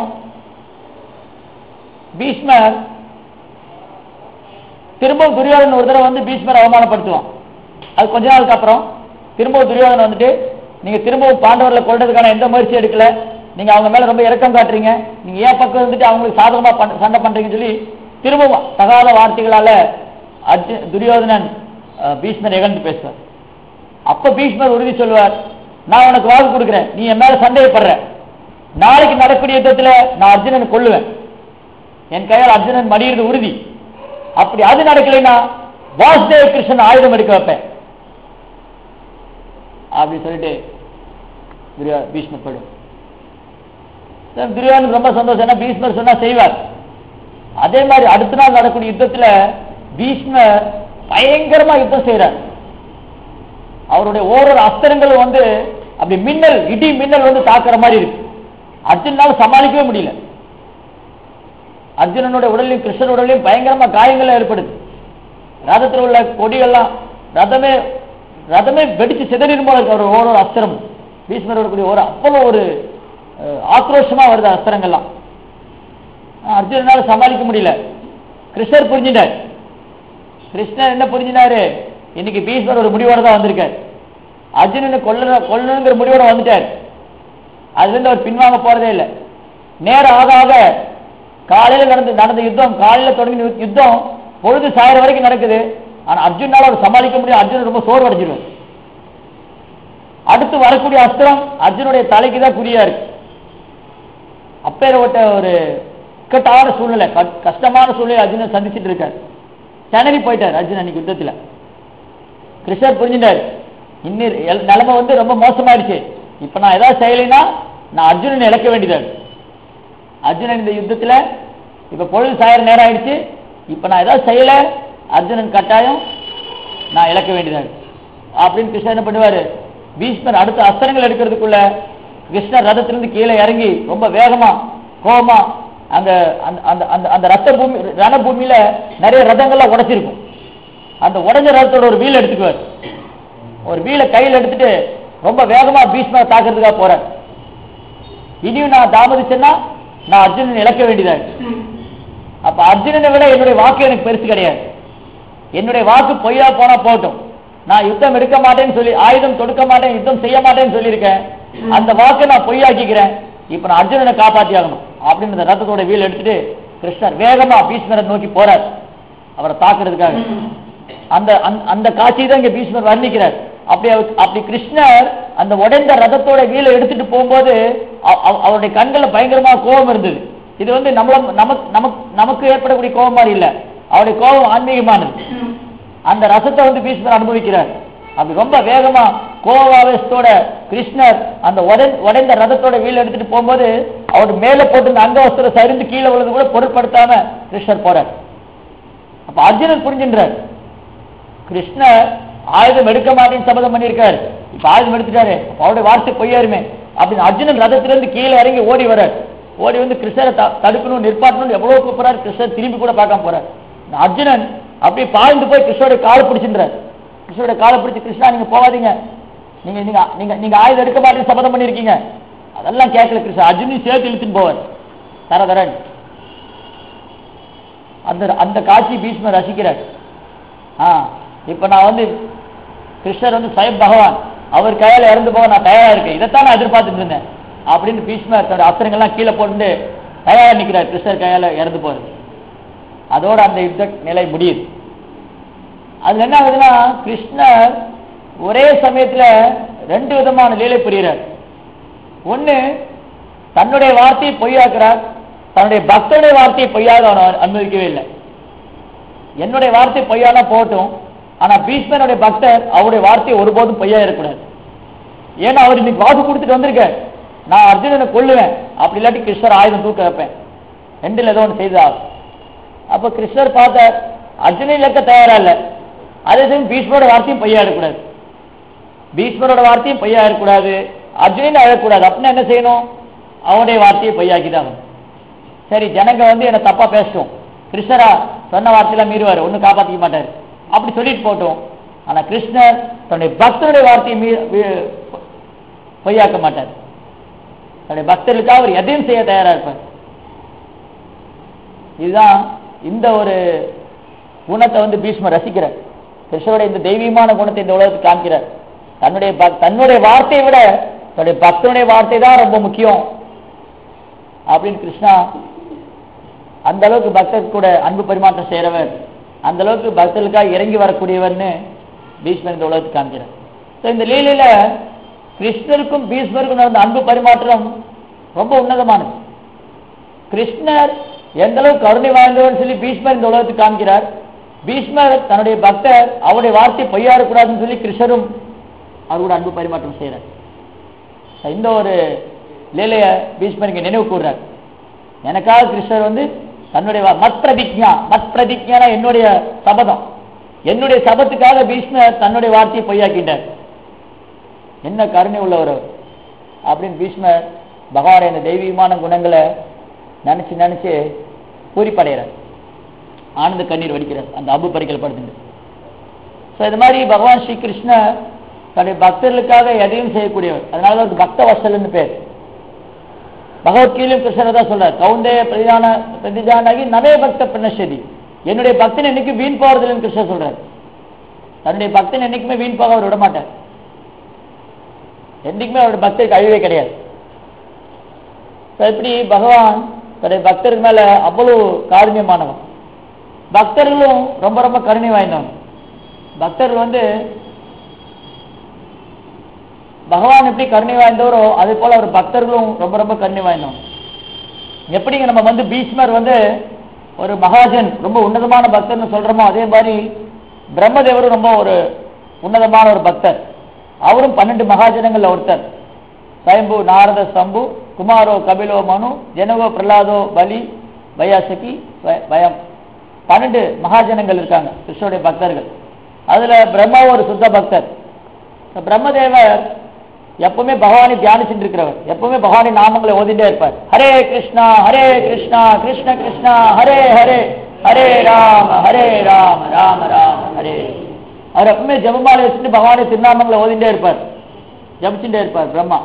பீஷ்மர் திரும்பவும் துரியோதனன் ஒரு தடவை வந்து பீஷ்மர் அவமானப்படுத்துவான் அது கொஞ்ச நாளுக்கு அப்புறம் திரும்பவும் துரியோதனன் வந்துட்டு நீங்க திரும்பவும் பாண்டவர்களை கொல்றதுக்கான எந்த முயற்சி எடுக்கல நீங்க அவங்க மேல ரொம்ப இரக்கம் காட்டுறீங்க நீங்க ஏன் பக்கம் வந்துட்டு அவங்களுக்கு சாதகமா பண்- சண்டை பண்றீங்கன்னு சொல்லி திரும்பவும் தகாத வார்த்தைகளால அர்ஜுன் துரியோதனன் அஹ், பீஷ்மர் இகழ்ந்து பேசுவார் அப்ப பீஷ்மர் உறுதி சொல்லுவார் நான் உனக்கு வாக்கு கொடுக்குறேன் நீ என் மேல சந்தேகப்படுற நாளைக்கு நடக்கக்கூடிய யுத்தத்துல நான் அர்ஜுனனை கொல்லுவேன் என் கையால் அர்ஜுனன் மடியிறது உறுதி அப்படி அது நடக்கலைன்னா வாசுதேவ கிருஷ்ணன் ஆயுதம் எடுக்க வைப்பேன் அப்படி சொல்லிட்டு துரியா- பீஷ்மர் போயிடும் சரி, துரியோதனுக்கு ரொம்ப சந்தோஷம் ஏன்னா பீஷ்மர் சொன்னா செய்வார் அதே மாதிரி அடுத்த நாள் நடக்கக்கூடிய யுத்தத்துல பீஷ்மர் பயங்கரமா யுத்தம் செய்யறார் அவருடைய ஓரொரு அஸ்திரங்களும் வந்து அப்படி மின்னல் இடி மின்னல் வந்து தாக்குற மாதிரி இருக்கு அர்ஜுனால சமாளிக்கவே முடியல அர்ஜுனனுடைய உடலையும் கிருஷ்ணன் உடலையும் பயங்கரமா காயங்கள் ஏற்படுது ரதத்தில் உள்ள கொடிகள்லாம் ரதமே ரதமே வெடிச்சு சிதறிடும் போல இருக்கு அவர் ஒரு ஒரு அஸ்திரம் பீஷ்மர் வரக்கூடிய ஒரு அவ்வளோ ஒரு அஹ், ஆக்ரோஷமா வருது அஸ்திரங்கள்லாம் ஆஹ், அர்ஜுனனால சமாளிக்க முடியல கிருஷ்ணர் புரிஞ்சிட்டார் கிருஷ்ணர் என்ன புரிஞ்சினாரு இன்னைக்கு பீஷ்மர் ஒரு முடிவோட தான் வந்திருக்கார் அர்ஜுனனை கொல்ல கொல்லணுங்கிற முடிவோட வந்துட்டார் அதுல இருந்து அவர் பின்வாங்க போறதே இல்லை நேரம் ஆக ஆக காலையில நடந்த நடந்த யுத்தம் காலையில தொடங்கின யுத்தம் பொழுது சாயிர வரைக்கும் நடக்குது ஆனா அர்ஜுனால அவர் சமாளிக்க முடியும் அர்ஜுன் ரொம்ப சோர்வு அடைஞ்சிருவார் அடுத்து வரக்கூடிய அஸ்திரம் அர்ஜுனுடைய தலைக்கு தான் குறியா இருக்கு அப்பேற்பட்ட ஒரு இக்கட்டான சூழ்நிலை க- கஷ்டமான சூழ்நிலை அர்ஜுனன் சந்திச்சிட்டு இருக்கார் திணறி போயிட்டார் அர்ஜுன் அன்னைக்கு யுத்தத்துல கிருஷ்ணர் புரிஞ்சுட்டாரு இன்னும் எல்- நிலைமை வந்து ரொம்ப மோசமாயிடுச்சு இப்ப நான் ஏதாவது செய்யலைன்னா நான் அர்ஜுனனை இழக்க வேண்டியதா இருக்கு. அர்ஜுனன் இந்த யுத்தத்துல இப்ப பொழுது சாயிர நேரம் ஆயிடுச்சு இப்ப நான் ஏதாவது செய்யல அர்ஜுனன் கட்டாயம் நான் இழக்க வேண்டியதா இருக்கு. அப்படின்னு கிருஷ்ணர் என்ன பண்ணுவாரு பீஷ்மர் அடுத்த அஸ்திரங்கள் எடுக்கிறதுக்குள்ள கிருஷ்ணர் ரதத்திலிருந்து கீழே இறங்கி ரொம்ப வேகமா கோபமா அந்த அந்த அந்த- அந்த அந்த ரத்த பூமி ரண பூமியில நிறைய ரதங்கள்லாம் உடைச்சிருக்கும் அந்த உடைஞ்ச ரதத்தோட ஒரு வீல் எடுத்துக்குவார் ஒரு வீலை கையில் எடுத்துட்டு ரொம்ப வேகமா பீஷ்மரை தாக்குறதுக்காக போறார் இனியும் நான் தாமதிச்சேன்னா நான் அர்ஜுனன் இழக்க வேண்டியதா இருக்கு. அப்ப அர்ஜுனனை விட என்னுடைய வாக்கு எனக்கு பெருசு கிடையாது என்னுடைய வாக்கு பொய்யா போனா போகட்டும் நான் யுத்தம் எடுக்க மாட்டேன்னு சொல்லி ஆயுதம் தொடுக்க மாட்டேன் யுத்தம் செய்ய மாட்டேன்னு சொல்லியிருக்கேன் அந்த வாக்கை நான் பொய்யாக்கிக்கிறேன் இப்ப நான் அர்ஜுனனை காப்பாத்தி ஆகணும் அப்படின்னு அந்த ரத்தத்தோட வீல் எடுத்துட்டு கிருஷ்ணர் வேகமா பீஷ்மரை நோக்கி போறார் அவரை தாக்குறதுக்காக அந்த அந்த- அந்த காட்சியை தான் இங்க பீஷ்மர் வர்ணிக்கிறார் அப்படி அவர்- அப்படி கிருஷ்ணர் அந்த உடைந்த ரதத்தோட வீலை எடுத்துட்டு போகும்போது அவ- அவ- அவருடைய கண்கள்ல பயங்கரமா கோபம் இருந்தது இது வந்து நம்மள நமக்கு நமக்கு நமக்கு ஏற்படக்கூடிய கோபம் மாதிரி இல்ல அவருடைய கோபம் ஆன்மீகமானது அந்த ரசத்தை வந்து பீஷ்மர் அனுபவிக்கிறார் அப்படி ரொம்ப வேகமா கோபாவேசத்தோட கிருஷ்ணர் அந்த உடை- உடைந்த ரதத்தோட வீல் எடுத்துட்டு போகும்போது அவர் மேல போட்டு இந்த அங்கவஸ்திரம் சரிந்து கீழே விழுந்து கூட பொருட்படுத்தாம கிருஷ்ணர் போறார் அப்ப அர்ஜுனன் புரிஞ்சின்றார் கிருஷ்ணர் ஆயுதம் எடுக்க மாட்டேன்னு சபதம் பண்ணியிருக்காரு இப்ப ஆயுதம் எடுத்துட்டாரு அப்ப அவருடைய வார்த்தை பொய்யாருமே அப்படின்னு அர்ஜுனன் ரதத்திலிருந்து கீழே இறங்கி ஓடி வர்றார் ஓடி வந்து கிருஷ்ணரை த- தடுக்கணும் நிற்பாட்டணும் எவ்வளவு கூப்பிடுறாரு கிருஷ்ணர் திரும்பி கூட பார்க்காம போறார் இந்த அர்ஜுனன் அப்படியே பாய்ந்து போய் கிருஷ்ணருடைய காலை பிடிச்சின்றார் கிருஷ்ணருடைய காலை பிடிச்சி கிருஷ்ணா நீங்க போகாதீங்க நீங்க நீங்க நீங்க நீங்க ஆயுதம் எடுக்க மாட்டேன்னு சபதம் பண்ணிருக்கீங்க அதெல்லாம் கேட்கல கிருஷ்ணா அர்ஜுனையும் சேர்த்து இழுத்துன்னு போவார் தர தரன் அந்த அந்த காட்சி பீஷ்மர் ரசிக்கிறார் ஆ இப்ப நான் வந்து கிருஷ்ணர் வந்து ஸ்வயம் பகவான் அவர் கையால இறந்து போக நான் தயாரா இருக்கேன் இதைத்தான் நான் எதிர்பார்த்துட்டு இருந்தேன் அப்படின்னு பீஷ்மர் தன்னோட அஸ்திரங்கள்லாம் கீழே போட்டு தயாரா நிற்கிறார் கிருஷ்ணர் கையால இறந்து போறது அதோட அந்த யுத்த நிலை முடியுது அதுல என்ன ஆகுதுன்னா கிருஷ்ணர் ஒரே சமயத்துல ரெண்டு விதமான லீலை புரிகிறார் ஒண்ணு தன்னுடைய வார்த்தையை பொய்யாக்குறார் தன்னுடைய பக்தனுடைய வார்த்தையை பொய்யாக அவன் அனுமதிக்கவே இல்லை என்னுடைய வார்த்தை பொய்யானா போகட்டும் ஆனா பீஷ்மனுடைய பக்தர் அவருடைய வார்த்தையை ஒருபோதும் பொய்யா இருக்கக்கூடாது ஏன்னா அவர் இன்னைக்கு வாக்கு கொடுத்துட்டு வந்திருக்க நான் அர்ஜுனனை கொல்லுவேன் அப்படி இல்லாட்டி கிருஷ்ணர் ஆயுதம் தூக்க வைப்பேன் ரெண்டுல ஏதோ ஒன்று செய்தா அப்ப கிருஷ்ணர் பார்த்தார் அர்ஜுனன் இழக்க தயாரா இல்லை அதே சமயம் பீஷ்மரோட வார்த்தையும் பொய்யா இருக்கக்கூடாது பீஷ்மரோட வார்த்தையும் பொய்யா இருக்கக்கூடாது அர்ஜுனன் அழக்கூடாது அப்படின்னா என்ன செய்யணும் அவனுடைய வார்த்தையை பொய்யாக்கிதான் சரி ஜனங்க வந்து என்ன தப்பா பேசட்டும் கிருஷ்ணரா சொன்ன வார்த்தையெல்லாம் மீறுவார் ஒன்றும் காப்பாற்றிக்க மாட்டார் அப்படி சொல்லிட்டு போட்டோம் ஆனா கிருஷ்ணர் தன்னுடைய பக்தருடைய வார்த்தையை மீ வீ- பொய்யாக்க மாட்டார் தன்னுடைய பக்தர்களுக்காக அவர் எதையும் செய்ய தயாரா இருப்பார் இதுதான் இந்த ஒரு குணத்தை வந்து பீஷ்மர் ரசிக்கிறார் கிருஷ்ணருடைய இந்த தெய்வீகமான குணத்தை இந்த உலகத்துக்கு காமிக்கிறார் தன்னுடைய பக்- தன்னுடைய வார்த்தையை விட தன்னுடைய பக்தனுடைய வார்த்தை தான் ரொம்ப முக்கியம் அப்படின்னு கிருஷ்ணா அந்த அளவுக்கு பக்தர் கூட அன்பு பரிமாற்றம் செய்கிறவர் அந்த அளவுக்கு பக்தர்களுக்காக இறங்கி வரக்கூடியவர்னு பீஷ்மர் இந்த உலகத்துக்கு காமிக்கிறார் ஸோ இந்த லீலையில கிருஷ்ணருக்கும் பீஷ்மருக்கும் நடந்த அன்பு பரிமாற்றம் ரொம்ப உன்னதமானது கிருஷ்ணர் எந்த அளவுக்கு கருணை வாய்ந்தவர் சொல்லி பீஷ்மர் இந்த உலகத்துக்கு காமிக்கிறார் பீஷ்மர் தன்னுடைய பக்தர் அவருடைய வார்த்தை பொய்யா இருக்கக்கூடாதுன்னு சொல்லி கிருஷ்ணரும் அவர் கூட அன்பு பரிமாற்றம் செய்கிறார் So, இந்த ஒரு லீலைய பீஷ்மர் இங்க நினைவு கூறுறார் எனக்காக கிருஷ்ணர் வந்து தன்னுடைய வா- மத் பிரதிஜா மத் பிரதிஜானா என்னுடைய சபதம் என்னுடைய சபத்துக்காக பீஷ்மர் தன்னுடைய வார்த்தையை பொய்யாக்கிட்டார் என்ன கருணை உள்ளவர் அவர். அப்படின்னு பீஷ்மர் பகவானுடைய இந்த தெய்வீகமான குணங்களை நினைச்சு நினைச்சு பூரிப்படைகிறார் ஆனந்த கண்ணீர் வடிக்கிறார் அந்த அபு பறிக்கல் படுத்துட்டு ஸோ இது மாதிரி பகவான் ஸ்ரீ கிருஷ்ணர் தன்னுடைய பக்தர்களுக்காக எதையும் செய்யக்கூடியவர் அதனால தான் அவருக்கு பக்த வசல்னு பேர் பகவத்கீதையிலும் கிருஷ்ணர் தான் சொல்றார் கவுந்தே பிரதிதான பிரதிதானாகி நவே பக்த பிரணஷதி என்னுடைய பக்தன் என்னைக்கு வீண் போறதில்லைன்னு கிருஷ்ணர் சொல்றார் தன்னுடைய பக்தன் என்னைக்குமே வீண் போக அவர் விட மாட்டார் என்னைக்குமே அவருடைய பக்தருக்கு அழிவே கிடையாது So, இப்படி பகவான் தன்னுடைய பக்தருக்கு மேல அவ்வளவு காருண்யமானவன் பக்தர்களும் ரொம்ப ரொம்ப கருணை வாய்ந்தவன் பக்தர்கள் வந்து பகவான் எப்படி கருணை வாய்ந்தவரோ அதே போல அவர் பக்தர்களும் ரொம்ப ரொம்ப கருணை வாய்ந்தவன் எப்படிங்க நம்ம வந்து பீஷ்மர் வந்து ஒரு மகாஜன் ரொம்ப உன்னதமான பக்தர்னு சொல்றோமோ அதே மாதிரி பிரம்மதேவரும் ரொம்ப ஒரு உன்னதமான ஒரு பக்தர் அவரும் பன்னெண்டு மகாஜனங்கள்ல ஒருத்தர் ஸ்வயம்பு நாரத சம்பு குமாரோ கபிலோ மனு ஜனகோ பிரலாதோ பலி பயாசகி ப- பயம் பன்னெண்டு மகாஜனங்கள் இருக்காங்க கிருஷ்ணனுடைய பக்தர்கள் அதுல பிரம்மா ஒரு சுத்த பக்தர் இந்த பிரம்மதேவர் எப்பவுமே பகவானை தியானிச்சுட்டு இருக்கிறவர் எப்பவுமே பகவானை நாமங்களை ஓதிட்டே இருப்பார் ஹரே கிருஷ்ணா ஹரே கிருஷ்ணா கிருஷ்ண கிருஷ்ணா ஹரே ஹரே ஹரே ராம ஹரே ராம ராம ராம ஹரே அவர் எப்பவுமே ஜெபமாலை வச்சுட்டு பகவானை திருநாமங்களை ஓதிட்டே இருப்பார் ஜபிச்சுட்டே இருப்பார் பிரம்மா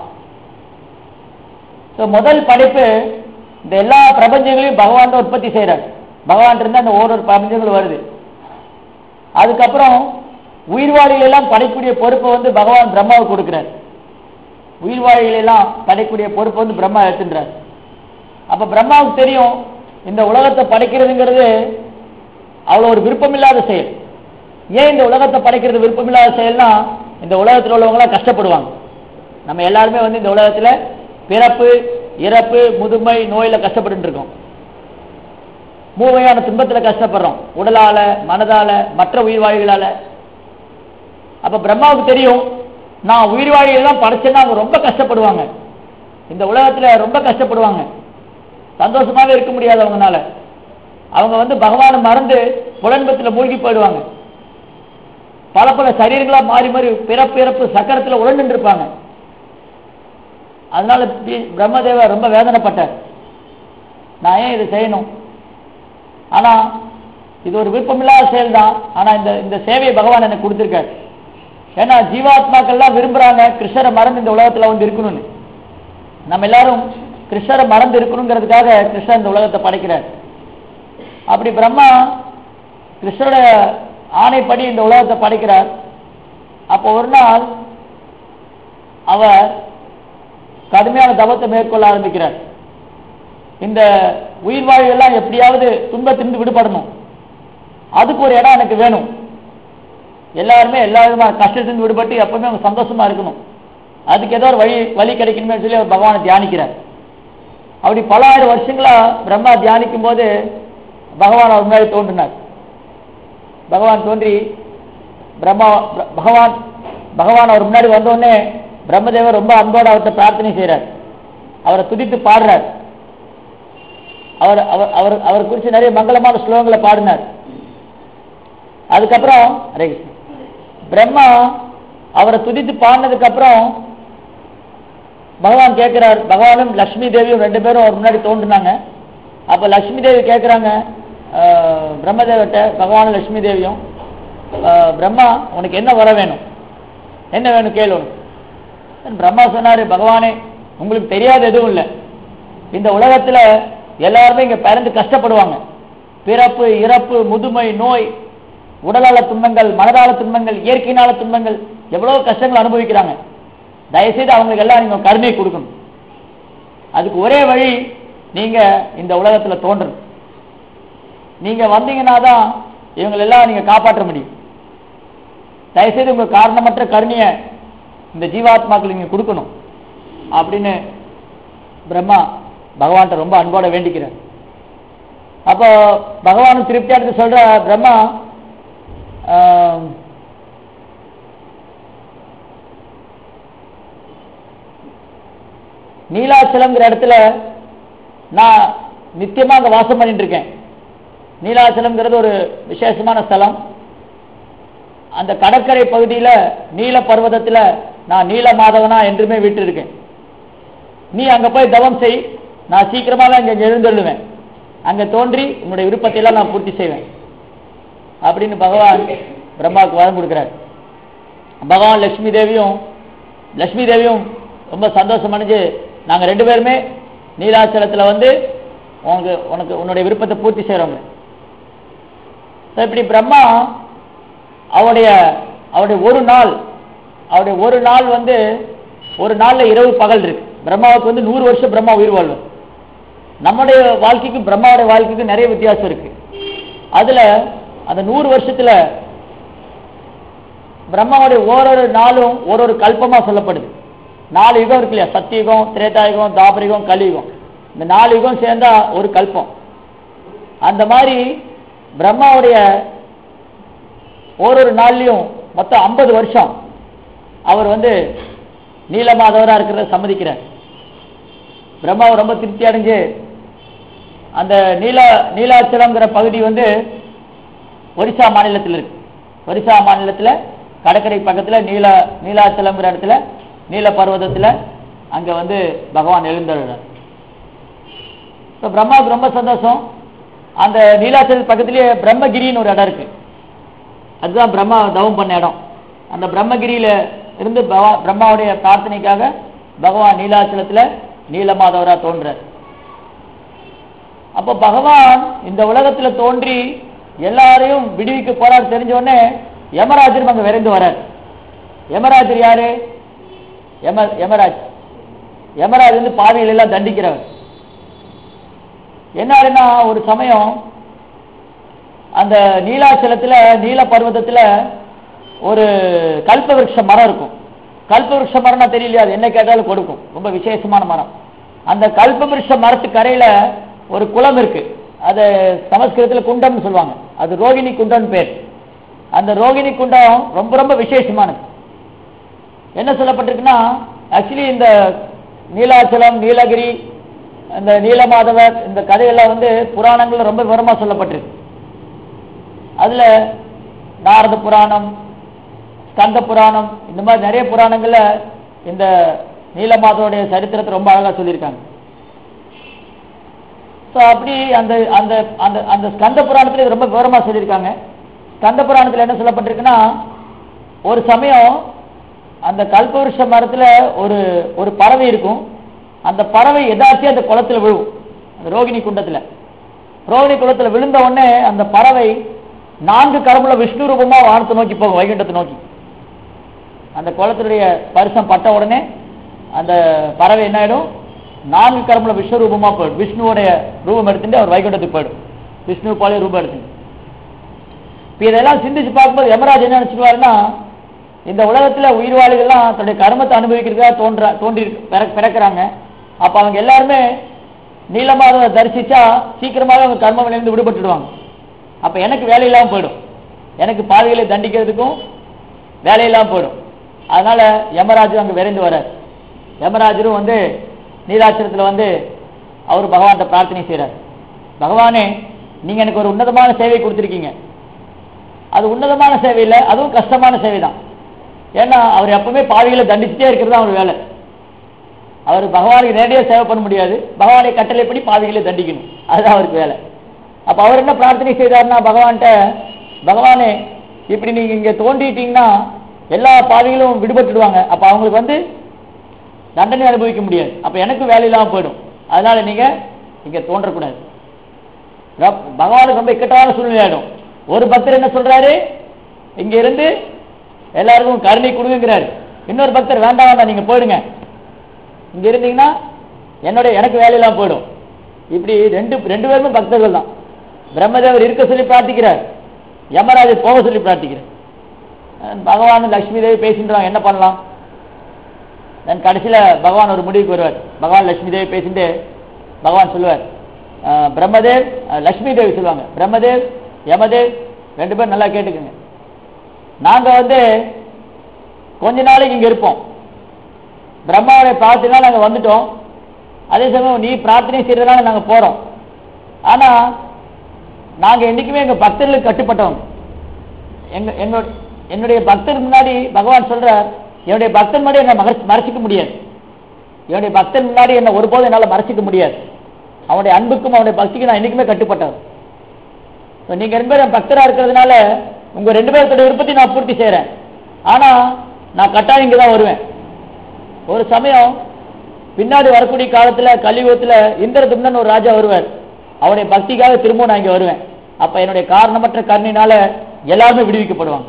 ஸோ முதல் படைப்பு இந்த எல்லா பிரபஞ்சங்களையும் பகவான் தான் உற்பத்தி செய்கிறார் பகவான் இருந்தால் அந்த ஒரு ஒரு பிரபஞ்சங்கள் வருது அதுக்கப்புறம் உயிர்வாழிகள் எல்லாம் படைக்கூடிய பொறுப்பை வந்து பகவான் பிரம்மாவுக்கு கொடுக்கிறார் உயிர்வாழிகள் எல்லாம் படைக்கூடிய பொறுப்பை வந்து பிரம்மா எடுத்துன்றார் அப்ப பிரம்மாவுக்கு தெரியும் இந்த உலகத்தை படைக்கிறதுங்கிறது அவ்வளோ ஒரு விருப்பமில்லாத செயல் ஏன் இந்த உலகத்தை படைக்கிறது விருப்பமில்லாத செயல்னா இந்த உலகத்தில் உள்ளவங்களாம் கஷ்டப்படுவாங்க நம்ம எல்லாருமே வந்து இந்த உலகத்துல பிறப்பு இறப்பு முதுமை நோயில கஷ்டப்பட்டு இருக்கோம் மூவையான துன்பத்துல கஷ்டப்படுறோம் உடலால மனதால மற்ற உயிர்வாழிகளால அப்ப பிரம்மாவுக்கு தெரியும் நான் உயிர்வாழிகள் தான் படைச்சேன்னா அவங்க ரொம்ப கஷ்டப்படுவாங்க இந்த உலகத்துல ரொம்ப கஷ்டப்படுவாங்க சந்தோஷமாவே இருக்க முடியாது அவங்கனால அவங்க வந்து பகவானை மறந்து புலன்பத்துல மூழ்கி போயிடுவாங்க பல பல சரீரங்களா மாறி மாறி பிறப்பு இறப்பு சக்கரத்துல உழண்டு இருப்பாங்க அதனால பி- பிரம்மதேவர் ரொம்ப வேதனைப்பட்டார் நான் ஏன் இதை செய்யணும் ஆனா இது ஒரு விருப்பமில்லாத செயல் தான் ஆனா இந்த இந்த சேவையை பகவான் எனக்கு கொடுத்திருக்காரு ஏன்னா ஜீவாத்மாக்கள்லாம் விரும்புறாங்க கிருஷ்ணரை மறந்து இந்த உலகத்துல வந்து இருக்கணும்னு நம்ம எல்லாரும் கிருஷ்ணரை மறந்து இருக்கணுங்கிறதுக்காக கிருஷ்ணர் இந்த உலகத்தை படைக்கிறார் அப்படி பிரம்மா கிருஷ்ணரோட ஆணைப்படி இந்த உலகத்தை படைக்கிறார் அப்போ ஒரு நாள் அவர் கடுமையான தவத்தை மேற்கொள்ள ஆரம்பிக்கிறார் இந்த உயிர் வாழ்வு எல்லாம் எப்படியாவது துன்பத்திலிருந்து விடுபடணும் அதுக்கு ஒரு இடம் எனக்கு வேணும் எல்லாருமே எல்லா விதமான கஷ்டத்திலிருந்து விடுபட்டு எப்பவுமே அவங்க சந்தோஷமா இருக்கணும் அதுக்கு ஏதோ ஒரு வழி வழி கிடைக்கணுமே சொல்லி அவர் பகவானை தியானிக்கிறார் அப்படி பல ஆயிரம் வருஷங்களா பிரம்மா தியானிக்கும் போது பகவான் அவர் முன்னாடி தோன்றினார் பகவான் தோன்றி பிரம்மா ப- பகவான் பகவான் அவர் முன்னாடி வந்தோடனே பிரம்மதேவர் ரொம்ப அன்போடு அவர்கிட்ட பிரார்த்தனை செய்றார் அவரை துதித்து பாடுறார் அவர் அவர் அவர் அவர் குறித்து நிறைய மங்களமான ஸ்லோகங்களை பாடினார் அதுக்கப்புறம் ஹரே கிருஷ்ணா. பிரம்மா அவரை துதித்து பாடினதுக்கு அப்புறம் பகவான் கேட்கிறார் பகவானும் லட்சுமி தேவியும் ரெண்டு பேரும் அவர் முன்னாடி தோன்றுனாங்க அப்ப லட்சுமி தேவி கேட்குறாங்க பிரம்மதேவர்கிட்ட பகவானும் லட்சுமி தேவியும் ஆஹ், பிரம்மா உனக்கு என்ன வர வேணும் என்ன வேணும் கேளு உனக்கு. பிரம்மா சொன்னாரு பகவானே உங்களுக்கு தெரியாத எதுவும் இல்லை இந்த உலகத்துல எல்லாருமே இங்க பிறந்து கஷ்டப்படுவாங்க பிறப்பு இறப்பு முதுமை நோய் உடலால துன்பங்கள் மனதால துன்பங்கள் இயற்கையினால துன்பங்கள் எவ்வளவு கஷ்டங்கள் அனுபவிக்கிறாங்க தயவுசெய்து அவங்களுக்கு எல்லாம் நீங்க கருணை கொடுக்கணும் அதுக்கு ஒரே வழி நீங்க இந்த உலகத்துல தோன்றணும் நீங்க வந்தீங்கன்னா தான் இவங்களை எல்லாம் நீங்க காப்பாற்ற முடியும் தயவுசெய்து உங்க காரணமற்ற கருணைய இந்த ஜீவாத்மாக்கள் நீங்க கொடுக்கணும் அப்படின்னு பிரம்மா பகவான்கிட்ட ரொம்ப அன்போட வேண்டிக்கிறார் அப்போ பகவானும் திருப்தியா எடுத்து சொல்ற பிரம்மா ஆம், நீலாச்சலம்ங்கிற இடத்துல நான் நித்தியமா அங்க வாசம் பண்ணிட்டு இருக்கேன் நீலாச்சலம்ங்கிறது ஒரு விசேஷமான ஸ்தலம் அந்த கடற்கரை பகுதியில நீல பர்வதத்துல நான் நீல மாதவனா என்றுமே விட்டு இருக்கேன் நீ அங்க போய் தவம் செய் நான் சீக்கிரமாவே அங்க எழுந்தள்ளுவேன் அங்க தோன்றி உன்னுடைய விருப்பத்தை எல்லாம் நான் பூர்த்தி செய்வேன் அப்படின்னு பகவான் பிரம்மாவுக்கு வரம் கொடுக்கிறார் பகவான் லட்சுமி தேவியும் லட்சுமி தேவியும் ரொம்ப சந்தோஷம் அடைஞ்சு நாங்க ரெண்டு பேருமே நீலாச்சலத்துல வந்து உனக்கு உனக்கு உன்னுடைய விருப்பத்தை பூர்த்தி செய்றோங்க So, இப்படி பிரம்மா அவருடைய அவருடைய ஒரு நாள் அவருடைய ஒரு நாள் வந்து ஒரு நாள்ல இரவு பகல் இருக்கு பிரம்மாவுக்கு வந்து நூறு வருஷம் பிரம்மா உயிர் வாழ்வார் நம்முடைய வாழ்க்கைக்கும் பிரம்மாவுடைய வாழ்க்கைக்கும் நிறைய வித்தியாசம் இருக்கு அதுல அந்த நூறு வருஷத்துல பிரம்மாவுடைய ஓரொரு நாளும் ஒரு ஒரு கல்பமா சொல்லப்படுது நாலு யுகம் இருக்கு இல்லையா சத்தியுகம் திரேதாயுகம் தாபரிகம் கலியுகம் இந்த நாலு யுகம் சேர்ந்தா ஒரு கல்பம் அந்த மாதிரி பிரம்மாவுடைய ஓரொரு நாள்லயும் மொத்தம் ஐம்பது வருஷம் அவர் வந்து நீலமாதவரா இருக்கிறத சம்மதிக்கிறார் பிரம்மாவை ரொம்ப திருப்தி அடைஞ்சு அந்த நீலா நீலாச்சலம்ங்கிற பகுதி வந்து ஒரிசா மாநிலத்தில் இருக்கு ஒரிசா மாநிலத்தில் கடற்கரை பக்கத்தில் நீல நீலாச்சலம்ங்கிற இடத்துல நீல பர்வதத்தில் அங்கே வந்து பகவான் எழுந்தருளார் இப்போ பிரம்மாவுக்கு ரொம்ப சந்தோஷம் அந்த நீலாச்சல பக்கத்திலேயே பிரம்மகிரின்னு ஒரு இடம் இருக்கு அதுதான் பிரம்மா தவம் பண்ண இடம் அந்த பிரம்மகிரியில இருந்து பகவா- பிரம்மாவுடைய பிரார்த்தனைக்காக பகவான் நீலாச்சலத்துல நீலமாதவரா தோன்றார் அப்ப பகவான் இந்த உலகத்துல தோன்றி எல்லாரையும் விடுவிக்க போறார் தெரிஞ்ச உடனே யமராஜரும் அங்க விரைந்து வரார் யமராஜர் யாரு யம யமராஜ் யமராஜ் வந்து பாவிகள் எல்லாம் தண்டிக்கிறவர் என்னாருன்னா ஒரு சமயம் அந்த நீலாச்சலத்துல நீல பர்வதத்துல ஒரு கல்பவருஷ மரம் இருக்கும் கல்பவருஷ மரம்னா தெரியலையா அது என்ன கேட்டாலும் கொடுக்கும் ரொம்ப விசேஷமான மரம் அந்த கல்பவருஷ மரத்து கரையில ஒரு குளம் இருக்கு அது சமஸ்கிருதத்துல குண்டம்னு சொல்லுவாங்க அது ரோகிணி குண்டம்னு பேர் அந்த ரோகிணி குண்டம் ரொம்ப ரொம்ப விசேஷமானது என்ன சொல்லப்பட்டிருக்குன்னா ஆக்சுவலி இந்த நீலாச்சலம் நீலகிரி இந்த நீலமாதவர் இந்த கதையெல்லாம் வந்து புராணங்கள்ல ரொம்ப விவரமா சொல்லப்பட்டிருக்கு அதுல நாரத புராணம் ஸ்கந்த புராணம் இந்த மாதிரி நிறைய புராணங்கள்ல இந்த நீலமாதவருடைய சரித்திரத்தை ரொம்ப அழகா சொல்லியிருக்காங்க ஸோ அப்படி அந்த அந்த அந்த அந்த ஸ்கந்த புராணத்துல இது ரொம்ப விவரமா சொல்லியிருக்காங்க ஸ்கந்த புராணத்துல என்ன சொல்லப்பட்டிருக்குன்னா ஒரு சமயம் அந்த கல்பவருஷ மரத்துல ஒரு ஒரு பறவை இருக்கும் அந்த பறவை எதாச்சும் அந்த குளத்துல விழுவும் அந்த ரோகிணி குண்டத்துல ரோகிணி குளத்துல விழுந்த உடனே அந்த பறவை நான்கு கரமுள்ள விஷ்ணு ரூபமா வானத்தை நோக்கி போகும் வைகுண்டத்தை நோக்கி அந்த குளத்தினுடைய பரிசம் பட்ட உடனே அந்த பறவை என்ன ஆயிடும் நான்கு கரமுள்ள விஷ்ணு ரூபமா போயிடும் விஷ்ணுவோடைய ரூபம் எடுத்துட்டு அவர் வைகுண்டத்துக்கு போயிடும் விஷ்ணு போல ரூபம் எடுத்துட்டு இப்ப இதெல்லாம் சிந்திச்சு பார்க்கும்போது யமராஜ் என்ன நினைச்சுக்குவாருன்னா இந்த உலகத்துல உயிர்வாளிகள்லாம் தன்னுடைய கர்மத்தை அனுபவிக்கிறதுக்காக தோன்ற தோன்றி பிற- பிறக்கறாங்க அப்ப அவங்க எல்லாருமே நீளமாக தரிசிச்சா சீக்கிரமாக அவங்க கர்ம வினையிலிருந்து விடுபட்டுடுவாங்க அப்ப எனக்கு வேலை இல்லாம போயிடும் எனக்கு பாதைகளை தண்டிக்கிறதுக்கும் வேலை இல்லாம போயிடும் அதனால யமராஜர் அங்க விரைந்து வரார் யமராஜரும் வந்து நீலாச்சரத்துல வந்து அவர் பகவான்கிட்ட பிரார்த்தனை செய்றார் பகவானே நீங்க எனக்கு ஒரு உன்னதமான சேவை கொடுத்துருக்கீங்க அது உன்னதமான சேவை இல்லை அதுவும் கஷ்டமான சேவை தான் ஏன்னா அவர் எப்பவுமே பாவிகளை தண்டிச்சுட்டே இருக்கிறது தான் அவர் வேலை அவர் பகவானுக்கு நேரடியாக சேவை பண்ண முடியாது பகவானை கட்டளைப்படி பாவிகளை தண்டிக்கணும் அதுதான் அவருக்கு வேலை அப்ப அவர் என்ன பிரார்த்தனை செய்தார்னா பகவான்கிட்ட பகவானே இப்படி நீங்க இங்க தோண்டிட்டீங்கன்னா எல்லா பாவிகளும் விடுபட்டுடுவாங்க அப்ப அவங்களுக்கு வந்து தண்டனை அனுபவிக்க முடியாது அப்ப எனக்கு வேலை இல்லாம போயிடும் அதனால நீங்க இங்க தோன்றக்கூடாது ரப்- பகவானுக்கு ரொம்ப இக்கட்டான சூழ்நிலை ஆயிடும் ஒரு பக்தர் என்ன சொல்றாரு இங்க இருந்து எல்லாருக்கும் கருணை கொடுங்கிறாரு இன்னொரு பக்தர் வேண்டாம் வேண்டாம் நீங்க போயிடுங்க இங்க இருந்தீங்கன்னா என்னுடைய எனக்கு வேலையெல்லாம் போயிடும் இப்படி ரெண்டு ரெண்டு பேருமே பக்தர்கள் தான் பிரம்மதேவர் இருக்க சொல்லி பிரார்த்திக்கிறார் யமராஜர் போக சொல்லி பிரார்த்திக்கிறார் அஹ் பகவான் லட்சுமி தேவி பேசின்றாங்க என்ன பண்ணலாம் தென் கடைசியில பகவான் ஒரு முடிவுக்கு வருவார் பகவான் லட்சுமி தேவி பேசிட்டு பகவான் சொல்லுவார் அஹ் பிரம்மதேவ் அஹ் லட்சுமி தேவி சொல்லுவாங்க பிரம்மதேவ் யமதேவ் ரெண்டு பேரும் நல்லா கேட்டுக்குங்க நாங்க வந்து கொஞ்ச நாளைக்கு இங்க இருப்போம் பிரம்மாவுடைய பிரார்த்தனை நாங்க வந்துட்டோம் அதே சமயம் நீ பிரார்த்தனை செய்யறதுனால நாங்க போறோம் ஆனா நாங்க என்னைக்குமே எங்க பக்தர்களுக்கு கட்டுப்பட்டவங்க எங்க எங்களோட என்னுடைய பக்தர் முன்னாடி பகவான் சொல்றார் என்னுடைய பக்தன் முன்னாடி என்ன மறைச்சு மறைச்சிக்க முடியாது என்னுடைய பக்தன் முன்னாடி என்ன ஒருபோதும் என்னால மறைச்சிக்க முடியாது அவனுடைய அன்புக்கும் அவனுடைய பக்திக்கும் நான் என்னைக்குமே கட்டுப்பட்டவன் So, நீங்க ரெண்டு பேரும் என் பக்தரா இருக்கிறதுனால உங்க ரெண்டு பேர்த்தோட விருப்பத்தை நான் பூர்த்தி செய்றேன் ஆனா நான் கட்டாயம் இங்க தான் வருவேன் ஒரு சமயம் பின்னாடி வரக்கூடிய காலத்துல கலியுகத்துல இந்திரதும்னன் ஒரு ராஜா வருவார் அவருடைய பக்திக்காக திரும்பவும் நான் இங்க வருவேன் அப்ப என்னுடைய காரணமற்ற கருணையினால எல்லாருமே விடுவிக்கப்படுவாங்க